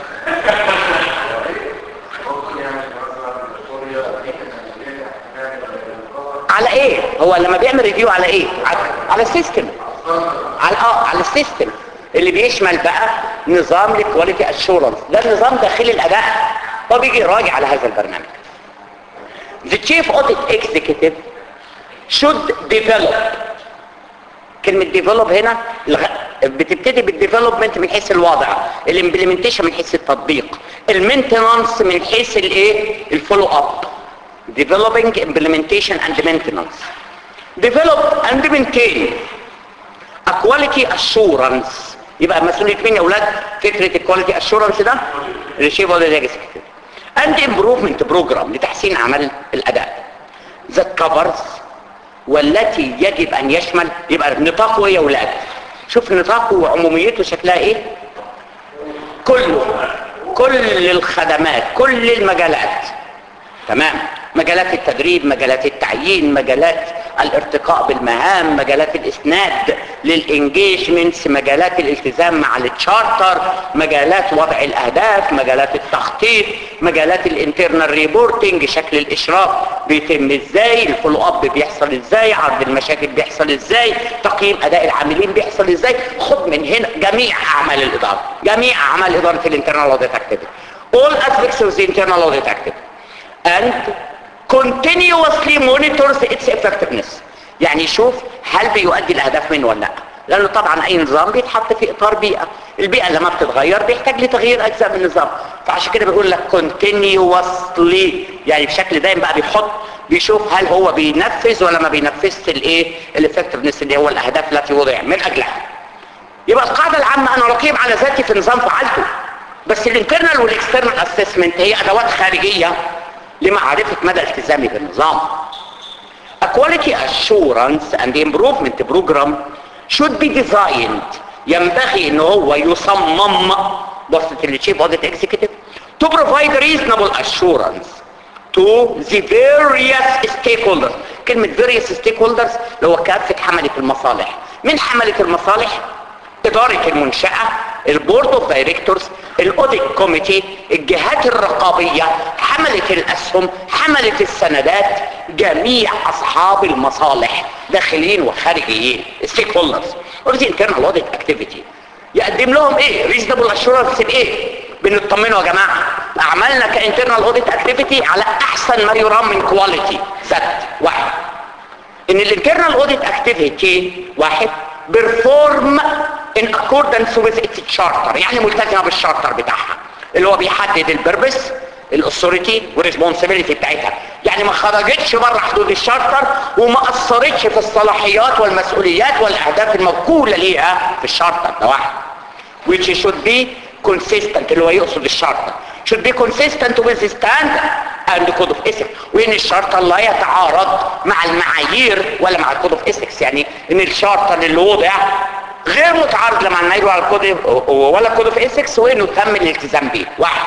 Speaker 1: على ايه هو لما بيعمل ريفيو على ايه على, على السيستم على اه على السيستم اللي بيشمل بقى نظام الكواليتي اشورنس ده النظام داخلي الاداء هو بيجي يراجع على هذا البرنامج The chief audit executive should develop كلمة develop هنا الغ- بتبتدي بالديفلوبمنت من حيث الوضع الامبلمنتيشن من حيث التطبيق المينتنانس من حيث الايه الفولو اب developing implementation and maintenance develop and maintain a quality assurance يبقى مسؤولية مين يا اولاد فكرة الكواليتي اشورنس ده الشيف ولا الاكزيكتيف and improvement program لتحسين اعمال الاداء that covers والتي يجب ان يشمل يبقى نطاقه ايه يا اولاد شوف نطاقه وعموميته شكلها ايه كله كل الخدمات كل المجالات تمام مجالات التدريب مجالات التعيين مجالات الارتقاء بالمهام مجالات الاسناد للانجيجمنتس مجالات الالتزام مع التشارتر مجالات وضع الاهداف مجالات التخطيط مجالات الانترنال ريبورتنج شكل الاشراف بيتم ازاي الفولو اب بيحصل ازاي عرض المشاكل بيحصل ازاي تقييم اداء العاملين بيحصل ازاي خد من هنا جميع اعمال الاداره جميع اعمال اداره الانترنال اوديت اكتيفيتي all aspects of the internal audit activity and continuously monitors its effectiveness يعني يشوف هل بيؤدي الاهداف منه ولا لا لانه طبعا اي نظام بيتحط في اطار بيئه البيئه لما بتتغير بيحتاج لتغيير اجزاء من النظام فعشان كده بيقول لك continuously يعني بشكل دايم بقى بيحط بيشوف هل هو بينفذ ولا ما بينفذش الايه الافكتفنس اللي هو الاهداف التي وضع من اجلها يبقى القاعده العامه انا رقيب على ذاتي في نظام فعلته بس الانترنال والاكسترنال اسسمنت هي ادوات خارجيه لمعرفه مدى التزامي بالنظام A quality assurance and improvement program should be designed ينبغي ان هو يصمم وسط التشيف اوديت اكزيكتيف to provide reasonable assurance to the various stakeholders كلمة various stakeholders اللي هو كافة حملة المصالح من حملة المصالح إدارة المنشأة البورد اوف دايركتورز الاوديت كوميتي الجهات الرقابية حملة الأسهم حملة السندات جميع أصحاب المصالح داخليين وخارجيين ستيك هولدرز اوريدي انترنال اوديت اكتيفيتي يقدم لهم ايه ريزونبل اشورنس بايه بنطمنوا يا جماعه اعمالنا كانترنال اوديت اكتيفيتي على احسن ما يرام من كواليتي ذات واحد ان الانترنال اوديت اكتيفيتي واحد بيرفورم ان اكوردنس وذ اتس تشارتر يعني ملتزمه بالشارتر بتاعها اللي هو بيحدد البربس الاثوريتي والريسبونسبيلتي بتاعتها يعني ما خرجتش بره حدود الشارتر وما اثرتش في الصلاحيات والمسؤوليات والاهداف الموكوله ليها في الشارتر ده واحد which should be consistent اللي هو يقصد الشارتر should be consistent with the standard and code of ethics وان الشارتر لا يتعارض مع المعايير ولا مع الكود اوف ethics يعني ان الشارتر اللي وضع غير متعارض لا مع المعايير ولا الكود ولا الكود اوف ethics وانه تم الالتزام بيه واحد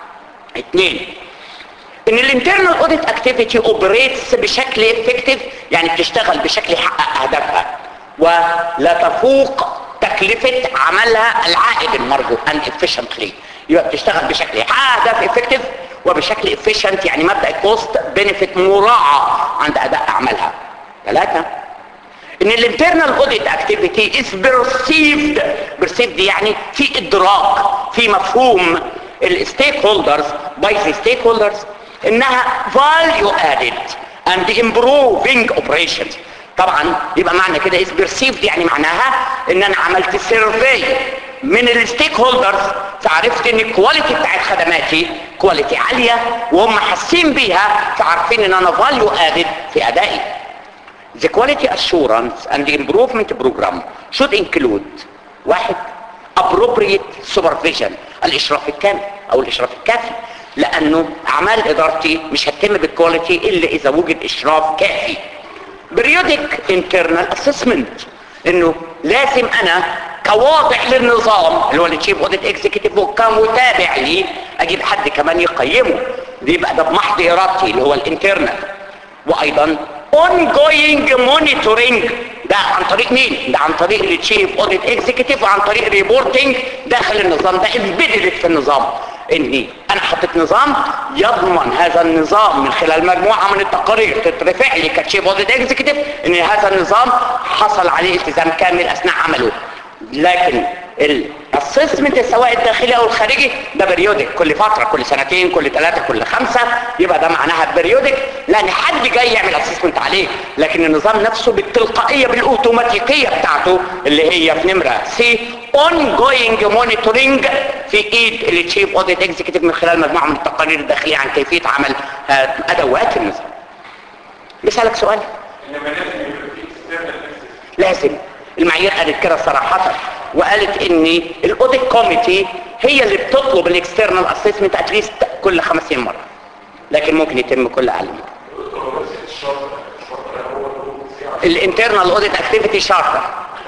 Speaker 1: اثنين ان الانترنال اوديت اكتيفيتي اوبريتس بشكل افكتيف يعني بتشتغل بشكل يحقق اهدافها ولا تفوق تكلفة عملها العائد المرجو ان efficiently يبقى بتشتغل بشكل يحقق اهداف افكتيف وبشكل efficient يعني مبدأ الكوست بنفيت مراعى عند اداء اعمالها ثلاثة ان الانترنال اوديت اكتيفيتي از بيرسيفد بيرسيفد يعني في ادراك في مفهوم الستيك هولدرز باي ذا ستيك هولدرز انها فاليو ادد اند امبروفينج اوبريشنز طبعا يبقى معنى كده از بيرسيفد يعني معناها ان انا عملت سيرفي من الستيك هولدرز فعرفت ان الكواليتي بتاعت خدماتي كواليتي عاليه وهم حاسين بيها فعارفين ان انا فاليو ادد في ادائي The quality assurance and improvement program should include واحد appropriate supervision الاشراف الكامل او الاشراف الكافي لانه اعمال ادارتي مش هتتم بالكواليتي الا اذا وجد اشراف كافي بريودك انترنال اسسمنت انه لازم انا كواضح للنظام اللي هو التشيف اوديت اكزيكتيف وكمتابع ليه اجيب حد كمان يقيمه دي يبقى ده بمحض ارادتي اللي هو الانترنال وايضا ongoing monitoring ده عن طريق مين ده عن طريق التشيف اوديت اكزيكتيف وعن طريق ريبورتنج داخل النظام ده امبيدد في النظام اني انا حطيت نظام يضمن هذا النظام من خلال مجموعه من التقارير تترفع لي كتشيف اوديت اكزيكتيف ان هذا النظام حصل عليه التزام كامل اثناء عمله لكن الاسسمنت سواء الداخلي او الخارجي ده بريودك كل فتره كل سنتين كل ثلاثه كل خمسه يبقى ده معناها بريودك لان حد جاي يعمل اسسمنت عليه لكن النظام نفسه بالتلقائيه بالاوتوماتيكيه بتاعته اللي هي في نمره سي اون جوينج مونيتورنج في ايد التشيف اوديت اكزيكتيف من خلال مجموعه من التقارير الداخليه عن كيفيه عمل آه، ادوات النظام بسالك سؤال
Speaker 2: انما لازم يبقى في external access.
Speaker 1: لازم المعايير قالت كده صراحة وقالت ان الاوديت كوميتي هي اللي بتطلب الاكسترنال اسسمنت اتليست كل 50 مرة لكن ممكن يتم كل اقل مرة الانترنال اوديت اكتيفيتي شارتر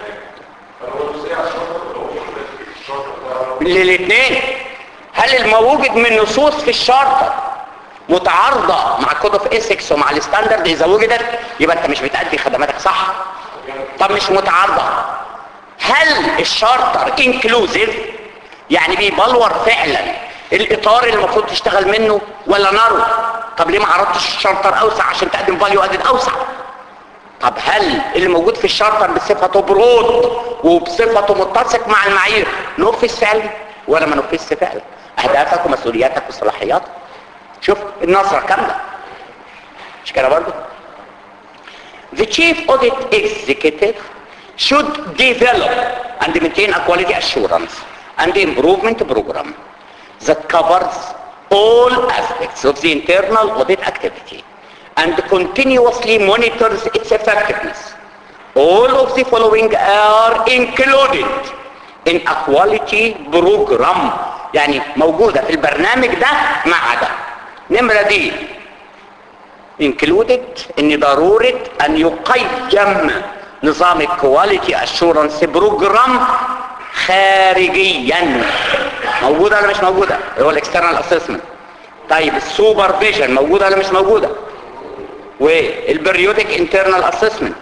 Speaker 1: للاثنين هل الموجود من نصوص في الشارتر متعارضة مع كود اوف اسكس ومع الستاندرد اذا وجدت يبقى انت مش بتأدي خدماتك صح طب مش متعارضة هل الشارتر انكلوزيف يعني بيبلور فعلا الاطار اللي المفروض تشتغل منه ولا نارو طب ليه ما عرضتش الشارتر اوسع عشان تقدم فاليو ادد اوسع طب هل اللي موجود في الشارتر بصفته برود وبصفته متسق مع المعايير نفذ فعلا ولا ما نفذش فعلا اهدافك ومسؤولياتك وصلاحياتك شوف النظرة كاملة مش كده برضه The chief audit executive should develop and maintain a quality assurance and improvement program that covers all aspects of the internal audit activity and continuously monitors its effectiveness. All of the following are included in a quality program يعني موجودة في البرنامج ده مع ده نمرة دي included ان ضرورة ان يقيم نظام الكواليتي اشورنس بروجرام خارجيا موجودة ولا مش موجودة هو الاكسترنال اسسمنت طيب السوبرفيجن موجودة ولا مش موجودة والبريودك انترنال اسسمنت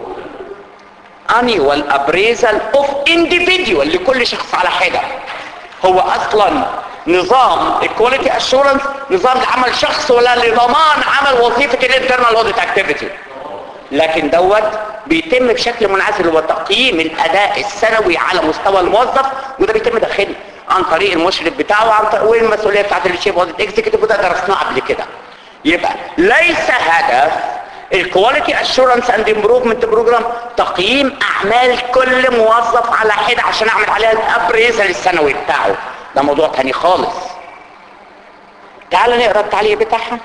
Speaker 1: annual appraisal of individual لكل شخص على حدة هو اصلا نظام الكواليتي اشورنس نظام لعمل شخص ولا لضمان عمل وظيفة الانترنال اوديت اكتيفيتي لكن دوت بيتم بشكل منعزل هو تقييم الاداء السنوي على مستوى الموظف وده بيتم داخلي عن طريق المشرف بتاعه وعن طريق والمسؤوليه بتاعت الشيف اوديت اكزيكتيف وده درسناه قبل كده يبقى ليس هدف الكواليتي اشورنس اند امبروفمنت بروجرام تقييم اعمال كل موظف على حده عشان اعمل عليها الابريزل السنوي بتاعه ده موضوع تاني خالص تعال نقرا التعليق بتاعها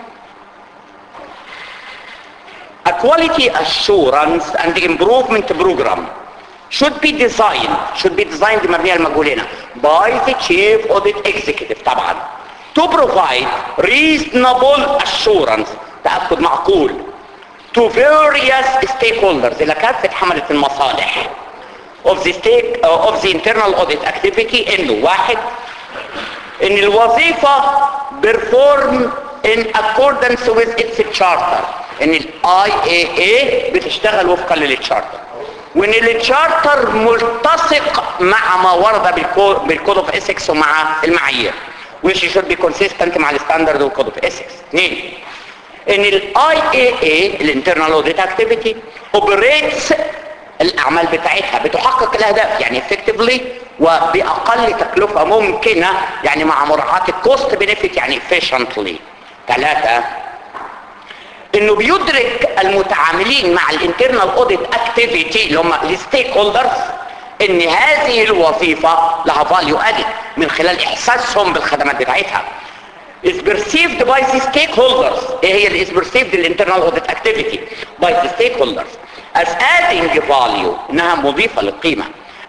Speaker 1: A quality assurance and improvement program should be designed should be designed مبنية المجهولين by the chief audit executive طبعا to provide reasonable assurance تأكد معقول to various stakeholders إلى كافة حملة المصالح of the stake uh, of the internal audit activity انه واحد ان الوظيفة perform in accordance with its charter ان ال IAA بتشتغل وفقا للتشارتر وان التشارتر ملتصق مع ما ورد بالكود اوف اسكس ومع المعايير which should be consistent مع الستاندرد والكود اوف اسكس اثنين ان ال IAA الانترنال audit activity operates الاعمال بتاعتها بتحقق الاهداف يعني effectively وباقل تكلفة ممكنة يعني مع مراعاة الكوست بنفيت يعني efficiently ثلاثة انه بيدرك المتعاملين مع الانترنال اوديت اكتيفيتي اللي هم الستيك هولدرز ان هذه الوظيفة لها فاليو ادد من خلال احساسهم بالخدمات بتاعتها is perceived by the stakeholders ايه هي اللي is perceived الانترنال audit activity by the stakeholders as adding value انها مضيفة للقيمة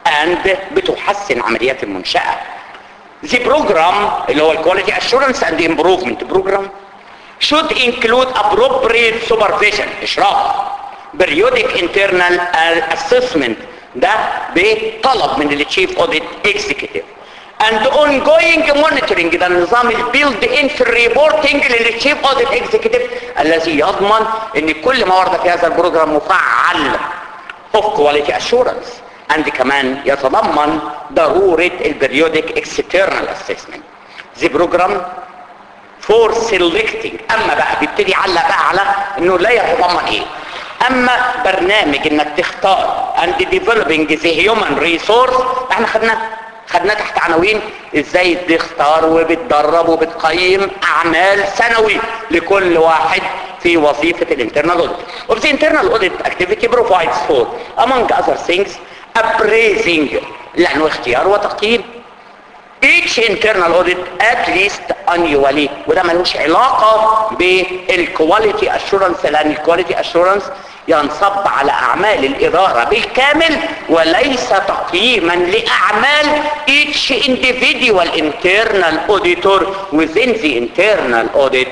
Speaker 1: and بتحسن عمليات المنشأة The program اللي هو الكواليتي assurance and improvement program should include appropriate supervision إشراف periodic internal assessment ده بطلب من التشيف اوديت اكزيكتيف and ongoing monitoring ده النظام البيلد ان في الريبورتنج للتشيف اوديت اكزيكتيف الذي يضمن ان كل ما ورد في هذا البروجرام مفعل of quality assurance and كمان يتضمن ضرورة البريودك external assessment the program for selecting اما بقى بيبتدي يعلق بقى على انه لا يتضمن ايه اما برنامج انك تختار and developing the human resource احنا خدناه خدناه تحت عناوين ازاي تختار وبتدرب وبتقيم اعمال سنوي لكل واحد في وظيفة الانترنال اوديت of the internal audit activity provides for among other things appraising لانه اختيار وتقييم each internal audit at least annually وده ملوش علاقة بالكواليتي assurance لان الكواليتي assurance ينصب على اعمال الادارة بالكامل وليس تقييما لاعمال each individual internal auditor within the internal audit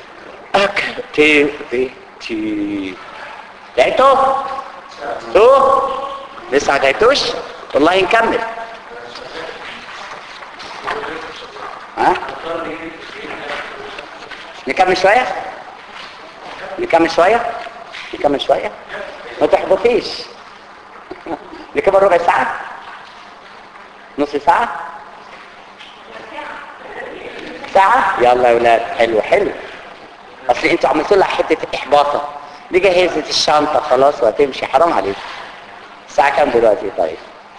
Speaker 1: activity لقيتوا؟ تو لسه ما لقيتوش؟ والله نكمل ها نكمل شوية نكمل شوية نكمل شوية ما تحبطيش نكمل ربع ساعة نص ساعة ساعة يلا يا ولاد حلو حلو اصل انتوا عملتوا لها حتة احباطة دي جهزت الشنطة خلاص وهتمشي حرام عليك الساعة كام دلوقتي طيب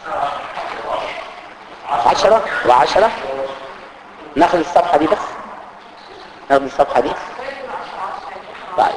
Speaker 1: عشرة وعشرة ناخد الصفحة دي بس ناخد الصفحة دي طيب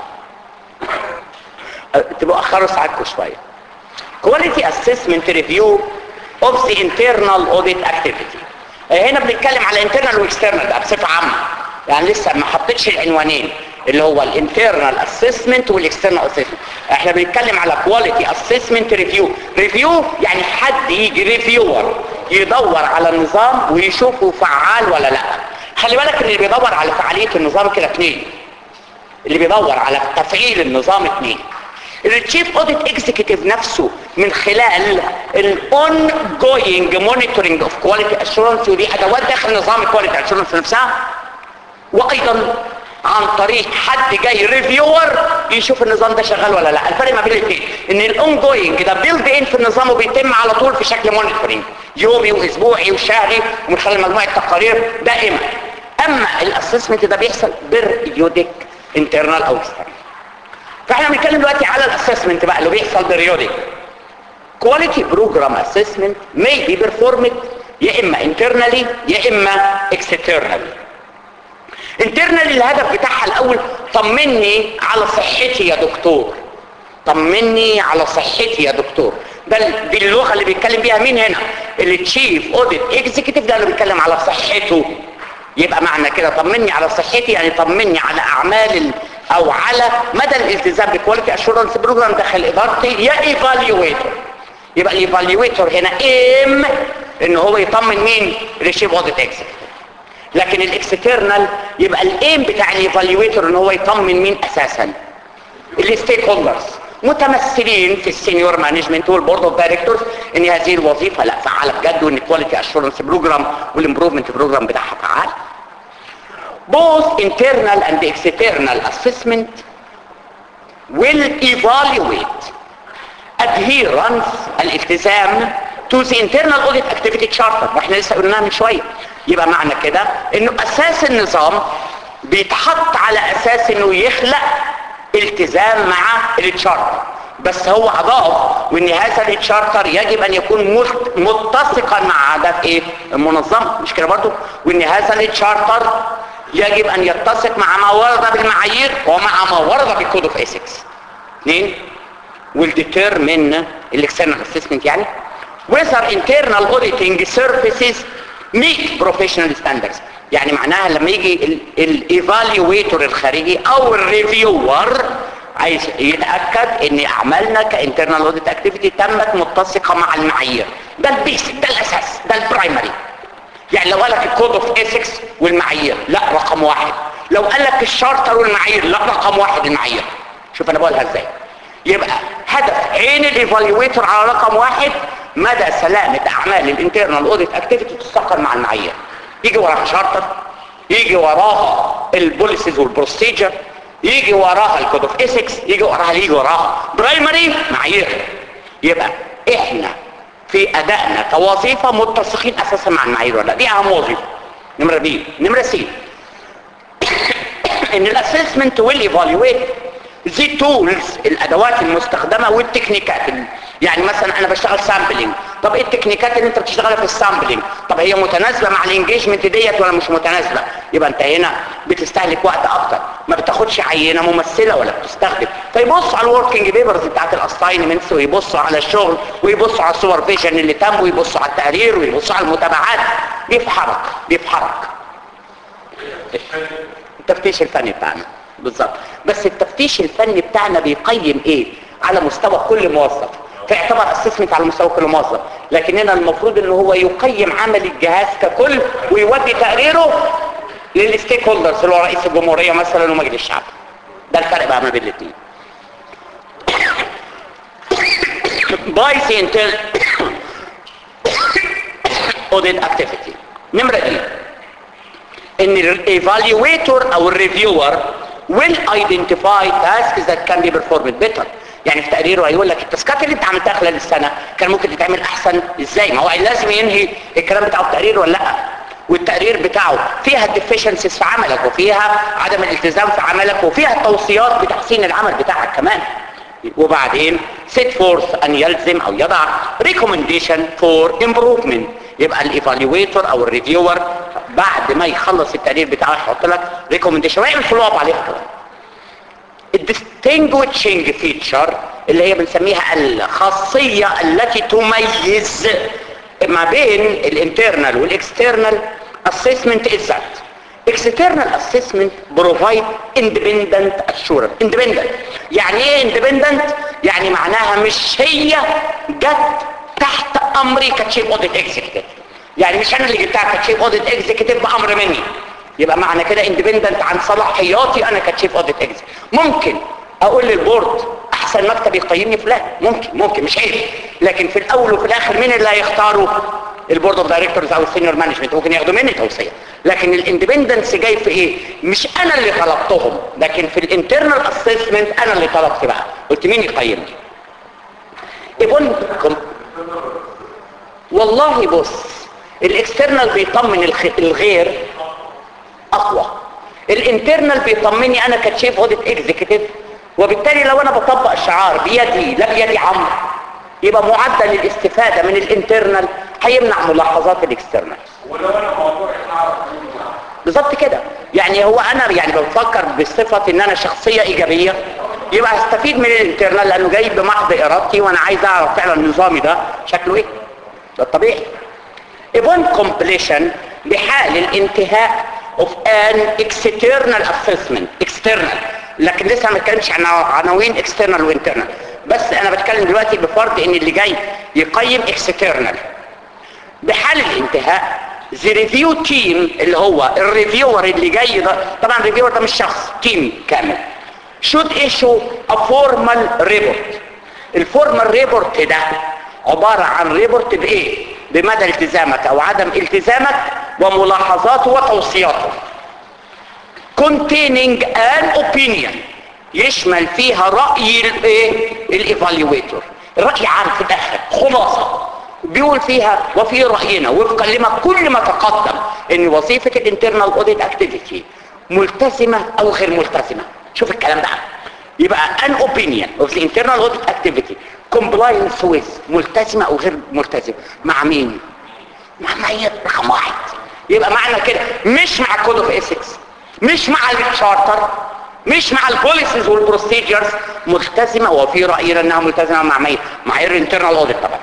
Speaker 1: تبقوا اخروا ساعتكم شوية quality assessment review of the internal audit activity هنا بنتكلم على internal واكسترنال بقى بصفة عامة يعني لسه ما حطيتش العنوانين اللي هو الانترنال اسسمنت والاكسترنال اسسمنت احنا بنتكلم على كواليتي اسسمنت ريفيو ريفيو يعني حد يجي ريفيور يدور على النظام ويشوفه فعال ولا لا خلي بالك ان اللي بيدور على فعاليه النظام كده اثنين اللي بيدور على تفعيل النظام اثنين التشيف اوديت اكزيكتيف نفسه من خلال الاون جوينج مونيتورنج اوف كواليتي اشورنس ودي ادوات داخل نظام الكواليتي اشورنس نفسها وايضا عن طريق حد جاي ريفيور يشوف النظام ده شغال ولا لا الفرق ما بين الاثنين ان الاون جوينج ده بيلد ان في النظام وبيتم على طول في شكل مونيتورنج يومي واسبوعي وشهري ومن خلال مجموعه تقارير دائمه اما الاسسمنت ده بيحصل بيريودك انترنال او اكسترنال فاحنا بنتكلم دلوقتي على الاسسمنت بقى اللي بيحصل بيريودك كواليتي بروجرام اسسمنت may be performed يا اما internally يا اما externally انترنال الهدف بتاعها الاول طمني على صحتي يا دكتور طمني على صحتي يا دكتور ده دي اللغه اللي بيتكلم بيها مين هنا التشيف اوديت اكزيكتيف ده اللي بيتكلم على صحته يبقى معنى كده طمني على صحتي يعني طمني على اعمال ال... او على مدى الالتزام بكواليتي اشورنس بروجرام داخل ادارتي يا ايفالويتور يبقى الايفالويتور هنا ام ان هو يطمن مين التشيف اوديت اكزيكتيف لكن الاكسترنال يبقى الايم بتاع الايفالويتور ان هو يطمن مين اساسا الستيك هولدرز متمثلين في السينيور مانجمنت والبورد اوف دايركتورز ان هذه الوظيفه لا فعاله بجد وان الكواليتي اشورنس بروجرام والامبروفمنت بروجرام بتاعها فعال both internal and external assessment will evaluate adherence الالتزام to the internal audit activity charter واحنا لسه قلناها من شويه يبقى معنى كده انه اساس النظام بيتحط على اساس انه يخلق التزام مع التشارتر بس هو اضاف وان هذا التشارتر يجب ان يكون متسقا مع هدف ايه المنظمه مش كده برضو وان هذا التشارتر يجب ان يتسق مع ما ورد بالمعايير ومع ما ورد بالكود اوف ايثكس اثنين والديترمن الاكسترنال اسسمنت يعني whether internal auditing services meet professional standards يعني معناها لما يجي الايفالويتور الخارجي او الريفيور عايز يتاكد ان اعمالنا كانترنال اوديت اكتيفيتي تمت متسقه مع المعايير ده البيسك ده الاساس ده البرايمري يعني لو قال لك الكود اوف ايثكس والمعايير لا رقم واحد لو قال لك الشارتر والمعايير لا رقم واحد المعايير شوف انا بقولها ازاي يبقى هدف عين الايفالويتور على رقم واحد مدى سلامة اعمال الانترنال اوديت اكتيفيتي تستقر مع المعايير يجي وراها شارتر يجي وراها البوليسيز والبروسيجر يجي وراها الكود اوف ايثكس يجي وراها اللي يجي وراها برايمري معايير يبقى احنا في ادائنا كوظيفه متسقين اساسا مع المعايير ولا لا؟ دي اهم وظيفه نمره بي نمره سي ان الاسسمنت والايفالويت دي تولز الادوات المستخدمه والتكنيكات يعني مثلا انا بشتغل سامبلنج طب ايه التكنيكات اللي انت بتشتغلها في السامبلنج طب هي متناسبه مع الانجيجمنت ديت ولا مش متناسبه يبقى انت هنا بتستهلك وقت اكتر ما بتاخدش عينه ممثله ولا بتستخدم فيبص على الوركينج بيبرز بتاعت الاساينمنتس ويبصوا على الشغل ويبصوا على السوبرفيجن اللي تم ويبصوا على التقرير ويبصوا على المتابعات بيفحرك بيفحرك التفتيش الفني بتاعنا بالظبط بس التفتيش الفني بتاعنا بيقيم ايه على مستوى كل موظف فيعتبر اسسمنت على مستوى كل موظف لكننا المفروض ان هو يقيم عمل الجهاز ككل ويودي تقريره للستيك هولدرز اللي هو رئيس الجمهوريه مثلا ومجلس الشعب ده الفرق بقى ما بين الاثنين باي سينتل اوديت اكتيفيتي نمره دي ان الايفالويتور او الريفيور will identify tasks that can be performed better يعني في تقريره هيقول لك التاسكات اللي انت عملتها خلال السنه كان ممكن تتعمل احسن ازاي ما هو لازم ينهي الكلام بتاعه التقرير ولا لا والتقرير بتاعه فيها الديفيشنسيز في عملك وفيها عدم الالتزام في عملك وفيها التوصيات بتحسين العمل بتاعك كمان وبعدين set forth ان يلزم او يضع recommendation for improvement يبقى الايفالويتور او الريفيور بعد ما يخلص التقرير بتاعه يحط لك ريكومنديشن ويعمل فولو اب عليها كمان الديستنجويتشنج فيتشر اللي هي بنسميها الخاصيه التي تميز ما بين الانترنال والاكسترنال اسسمنت از ذات external assessment provide independent assurance independent يعني ايه independent يعني معناها مش هي جت تحت امري كتشيف اوديت اكزيكتيف يعني مش انا اللي جبتها كتشيف اوديت اكزيكتيف بامر مني يبقى معنى كده اندبندنت عن صلاحياتي انا كتشيف اوديت اكزيكتيف ممكن اقول للبورد احسن مكتب يقيمني فلان ممكن ممكن مش عيب لكن في الاول وفي الاخر مين اللي هيختاره البورد اوف دايركتورز او السينيور مانجمنت ممكن ياخدوا مني توصيه لكن الاندبندنس جاي في ايه مش انا اللي طلبتهم لكن في الانترنال اسسمنت انا اللي طلبت بقى قلت مين يقيمني يقول والله بص الاكسترنال بيطمن الخ... الغير اقوى الانترنال بيطمني انا كتشيف اوديت اكزيكتيف وبالتالي لو انا بطبق الشعار بيدي لا بيدي عمرو يبقى معدل الاستفادة من الانترنال هيمنع ملاحظات الاكسترنال
Speaker 2: ولو انا موضوع اعرف
Speaker 1: بالظبط كده يعني هو انا يعني بفكر بصفة ان انا شخصية ايجابية يبقى هستفيد من الانترنال لانه جاي بمحض ارادتي وانا عايز اعرف فعلا نظامي ده شكله ايه ده الطبيعي upon completion بحال الانتهاء of an external assessment external لكن لسه ما بتكلمش عن عناوين external وinternal بس انا بتكلم دلوقتي بفرض ان اللي جاي يقيم external بحال الانتهاء the review team اللي هو الريفيور اللي جاي ده طبعا الريفيور ده مش شخص تيم كامل should issue a formal report الفورمال ريبورت ده عبارة عن ريبورت بايه بمدى التزامك او عدم التزامك وملاحظاته وتوصياته containing an opinion يشمل فيها رأي الايه الايفالويتور الرأي عام في الاخر خلاصة بيقول فيها وفي رأينا وفقا لما كل ما تقدم ان وظيفة الانترنال اوديت اكتيفيتي ملتزمة او غير ملتزمة شوف الكلام ده يبقى an opinion of the internal audit activity compliance with ملتزمة او غير ملتزمة مع مين مع معايير رقم واحد يبقى معنى كده مش مع كود اوف ايثكس مش مع الشارتر مش مع البوليسيز والبروسيجرز ملتزمة وفي رأينا انها ملتزمة مع معايير معايير الانترنال اوديت طبعا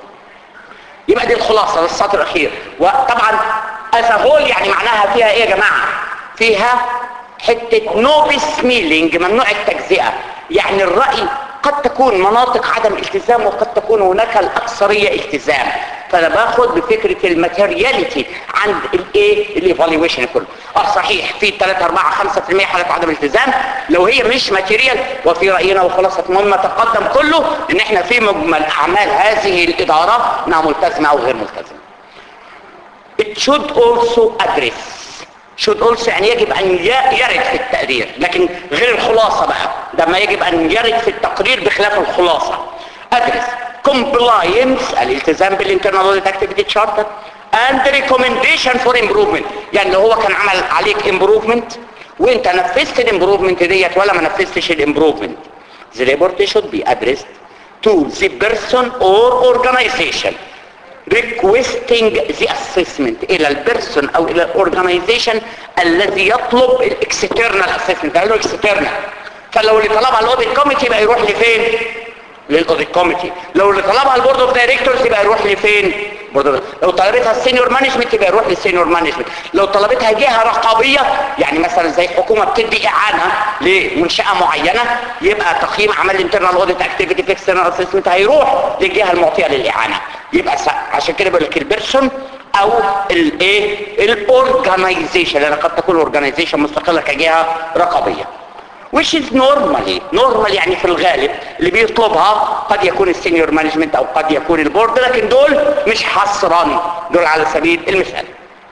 Speaker 1: يبقى دي الخلاصة ده السطر الاخير وطبعا as a whole يعني معناها فيها ايه يا جماعة فيها حتة نو ميلينج ممنوع التجزئة يعني الرأي قد تكون مناطق عدم التزام وقد تكون هناك الأكثرية التزام فانا باخد بفكره الماتيرياليتي عند الايه الايفالويشن كله اه صحيح في 3 4 5% حاله عدم التزام لو هي مش ماتيريال وفي راينا وخلاصه مما تقدم كله ان احنا في مجمل اعمال هذه الاداره انها ملتزمه او غير ملتزمه it should also address should also يعني يجب ان ي- يرد في التقرير لكن غير الخلاصة بقى ده ما يجب ان يرد في التقرير بخلاف الخلاصة address compliance الالتزام بالinternal audit activity charter and recommendation for improvement يعني لو هو كان عمل عليك improvement وانت نفذت الامبروفمنت ديت ولا ما نفذتش الامبروفمنت the report should be addressed to the person or organization requesting the assessment الى البيرسون او الى الاورجنايزيشن الذي يطلب الاكسترنال اسسمنت قالوا اكسترنال فلو اللي طلبها الاوديت كوميتي يبقى يروح لفين للاوديت كوميتي لو اللي طلبها البورد اوف دايركتورز يبقى يروح لفين برضه لو طلبتها السينيور مانجمنت يبقى يروح للسينيور مانجمنت لو طلبتها جهه رقابيه يعني مثلا زي حكومه بتدي اعانه لمنشاه معينه يبقى تقييم اعمال الانترنال اوديت اكتيفيتي في اكسترنال اسسمنت هيروح للجهه المعطيه للاعانه يبقى س- عشان كده بقول لك البيرسون او الايه الاورجنايزيشن لان قد تكون اورجنايزيشن مستقله كجهه رقابيه which is normally normal يعني في الغالب اللي بيطلبها قد يكون السينيور مانجمنت او قد يكون البورد لكن دول مش حصرا دول على سبيل المثال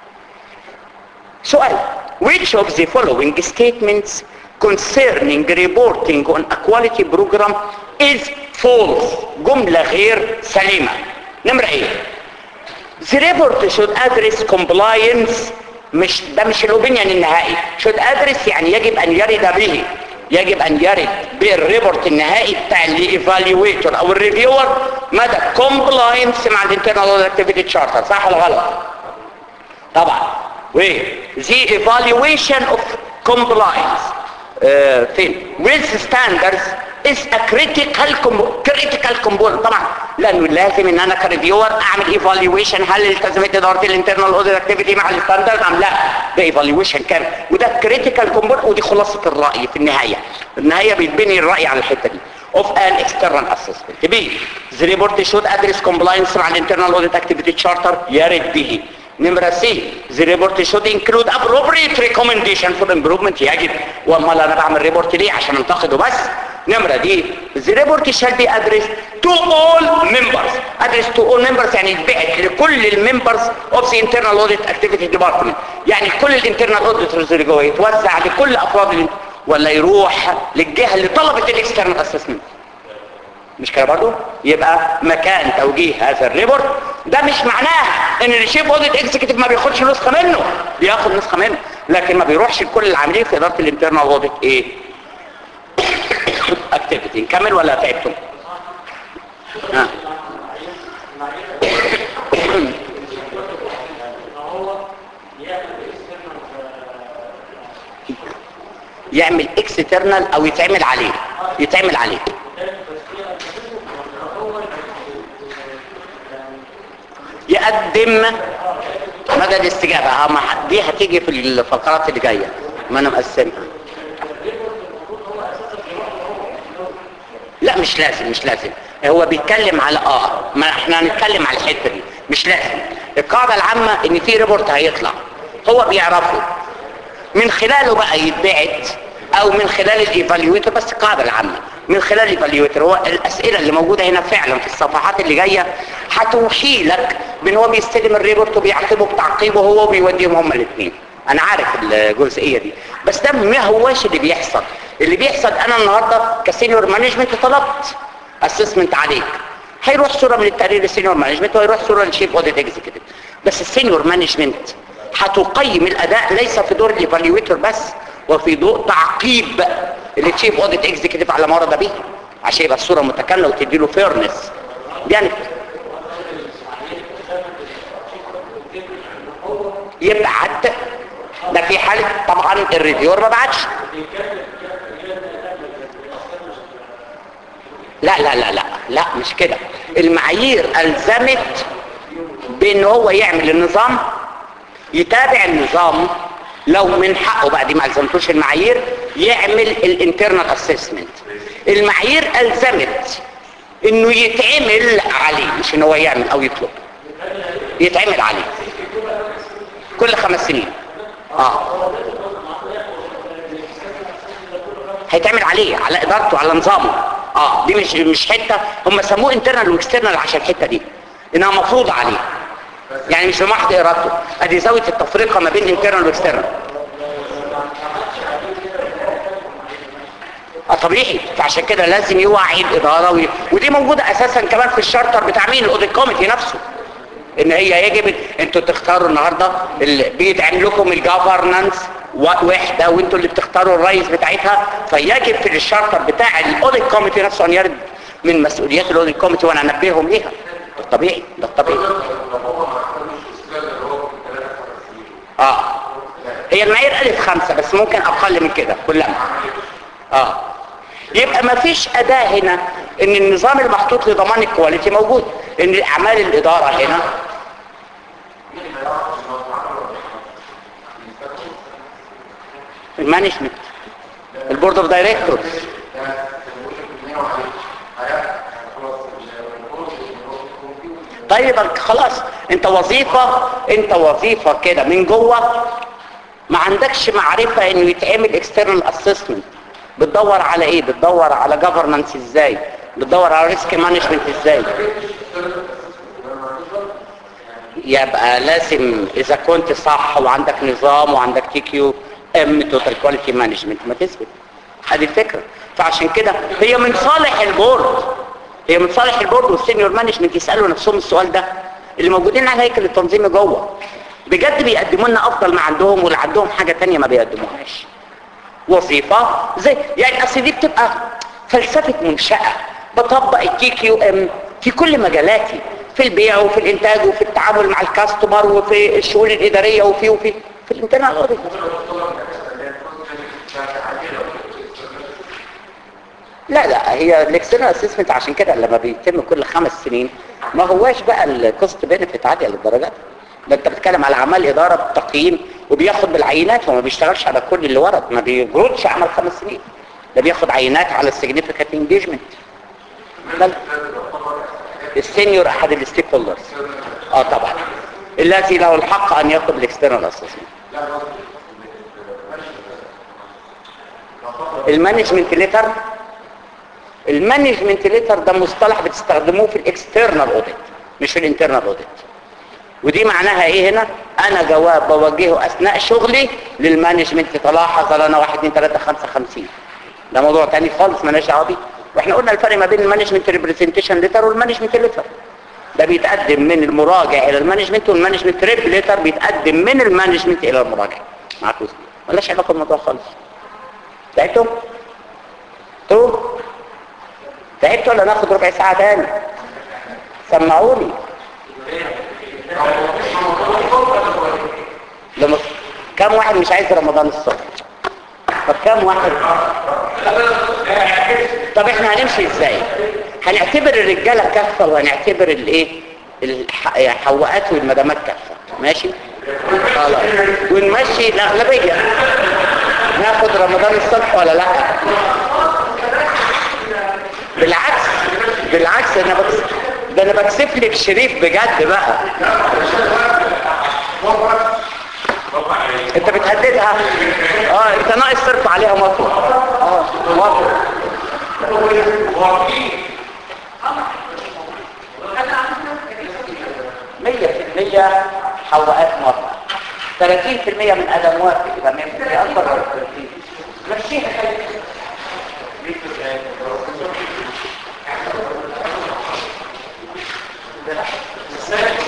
Speaker 1: سؤال which of the following statements concerning reporting on a quality program is false جملة غير سليمة نمرة ايه The report should address compliance مش ده مش الاوبينيون النهائي should address يعني يجب ان يرد به يجب ان يرد بالريبورت النهائي بتاع الايفالويتور او الريفيور مدى compliance مع الانترنال اكتيفيتي تشارتر صح ولا غلط طبعا و the evaluation of compliance آه فين with standards is a critical com- critical component طبعا لانه لازم ان انا كريفيور اعمل evaluation هل التزمت اداره الانترنال اوديت اكتيفيتي مع الستاندرد ام لا ده evaluation كامل وده critical component ودي خلاصه الراي في النهايه النهايه بيتبني الراي على الحته دي of an external assessment B the report should address compliance مع الانترنال audit activity charter يرد به نمرة سي the report should include appropriate recommendation for improvement يجب وامال انا بعمل ريبورت ليه عشان انتقده بس نمرة دي the report shall be addressed to all members addressed to all members يعني يتبعت لكل الممبرز of the internal audit activity department يعني كل الانترنال auditors اللي جوه يتوزع لكل افراد ال- ولا يروح للجهة اللي طلبت الاكسترنال اسسمنت مش كده برضه يبقى مكان توجيه هذا الريبورت ده مش معناه ان الشيف اوديت اكزيكتيف ما بياخدش نسخه منه بياخد نسخه منه لكن ما بيروحش لكل العاملين في اداره الانترنال اوديت ايه اكتيفيتي نكمل ولا تعبتم ها يعمل اكسترنال او يتعمل عليه يتعمل عليه يقدم مدى الاستجابة ها، ما ح- دي هتيجي في الفقرات اللي جاية ما انا مقسمها لا مش لازم مش لازم هو بيتكلم على اه ما احنا هنتكلم على الحته دي مش لازم القاعده العامه ان في ريبورت هيطلع هو بيعرفه من خلاله بقى يتبعت او من خلال الايفاليويتر بس القاعده العامه من خلال الايفاليويتر هو الاسئله اللي موجوده هنا فعلا في الصفحات اللي جايه هتوحي لك بان هو بيستلم الريبورت وبيعقبه بتعقيبه هو وبيوديهم هما الاثنين انا عارف الجزئيه دي بس ده ما هواش اللي بيحصل اللي بيحصل انا النهارده كسينيور مانجمنت طلبت اسسمنت عليك هيروح صوره من التقرير للسينيور مانجمنت وهيروح صوره للشيف اوديت اكزيكتيف بس السينيور مانجمنت هتقيم الاداء ليس في دور الايفالويتور بس وفي ضوء تعقيب التشيف اوديت اكزيكتيف على ما ورد به عشان يبقى الصوره متكامله وتدي له فيرنس يعني يبعت ده في حاله طبعا الريفيور ما بعتش لا لا لا لا لا مش كده المعايير الزمت بان هو يعمل النظام يتابع النظام لو من حقه بقى دي ما الزمتوش المعايير يعمل الانترنال اسسمنت المعايير الزمت انه يتعمل عليه مش ان هو يعمل او يطلب يتعمل عليه كل خمس سنين اه هيتعمل عليه على ادارته على نظامه اه دي مش مش حته هم سموه انترنال واكسترنال عشان الحته دي انها مفروضه عليه يعني مش بمحض ارادته ادي زاويه التفرقه ما بين انترنال واكسترنال اه طبيعي فعشان كده لازم يوعي الاداره وي... ودي موجوده اساسا كمان في الشارتر بتاع مين الاوديت كوميتي نفسه ان هي يجب انتوا تختاروا النهارده اللي بيتعمل لكم الجفرنانس وحده وانتوا اللي بتختاروا الرئيس بتاعتها فيجب في الشارتر بتاع الاوديت كوميتي نفسه ان يرد من مسؤوليات الاوديت كوميتي وانا انبههم ليها ده الطبيعي ده الطبيعي اه هي المعايير قالت خمسة بس ممكن اقل من كده كلها اه يبقى ما فيش اداة هنا ان النظام المحطوط لضمان الكواليتي موجود ان اعمال الادارة هنا المانجمنت البورد اوف دايركتورز طيب خلاص انت وظيفة انت وظيفة كده من جوه ما عندكش معرفة انه يتعمل اكسترنال اسسمنت بتدور على ايه بتدور على جفرنانس ازاي بتدور على ريسك مانجمنت ازاي يبقى لازم اذا كنت صح وعندك نظام وعندك تي كيو ام توتال كواليتي مانجمنت ما تثبت هذه الفكره فعشان كده هي من صالح البورد هي من صالح البورد والسينيور مانجمنت يسالوا نفسهم السؤال ده اللي موجودين على هيكل التنظيم جوه بجد بيقدموا لنا افضل ما عندهم واللي عندهم حاجه تانية ما بيقدموهاش وظيفة زي يعني اصل دي بتبقى فلسفة منشأة بطبق التي كيو ام في كل مجالاتي في البيع وفي الانتاج وفي التعامل مع الكاستمر وفي الشؤون الادارية وفي وفي في الانترنال اوديت لا لا هي الاكسترنال اسسمنت عشان كده لما بيتم كل خمس سنين ما هواش بقى الكوست بينفيت عاليه للدرجات ده انت بتتكلم على اعمال اداره بتقييم وبياخد بالعينات وما بيشتغلش على كل اللي ورد ما بيجردش عمل خمس سنين ده بياخد عينات على السيجنيفيكانت انجيجمنت السينيور احد الستيك هولدرز اه طبعا الذي له الحق ان ياخد الاكسترنال اسسمنت المانجمنت ليتر المانجمنت ليتر ده مصطلح بتستخدموه في الاكسترنال اوديت مش في الانترنال اوديت ودي معناها ايه هنا انا جواب بوجهه اثناء شغلي للمانجمنت تلاحظ لنا 1 2 3 5 50 ده موضوع تاني خالص مالناش دعوه بيه واحنا قلنا الفرق ما بين المانجمنت ريبريزنتيشن ليتر والمانجمنت ليتر ده بيتقدم من المراجع الى المانجمنت والمانجمنت ريب ليتر بيتقدم من المانجمنت الى المراجع معاكم مالناش علاقه بالموضوع خالص تعبتم؟ تو تعبتوا ولا ناخد ربع ساعه تاني سمعوني لما كم واحد مش عايز رمضان الصبح طب كم واحد طب احنا هنمشي ازاي هنعتبر الرجاله كفه وهنعتبر الايه الحواءات والمدامات كفه ماشي خلاص ونمشي الاغلبيه ناخد رمضان الصبح ولا لا بالعكس بالعكس انا بكس ده انا بكسف لك شريف بجد بقى انت بتهددها اه انت ناقص ترفع عليها مطوه اه مطوه مية في المية حواءات مرة ثلاثين في المية من أدموات يبقى مية في المية أكبر من ثلاثين مشيها كده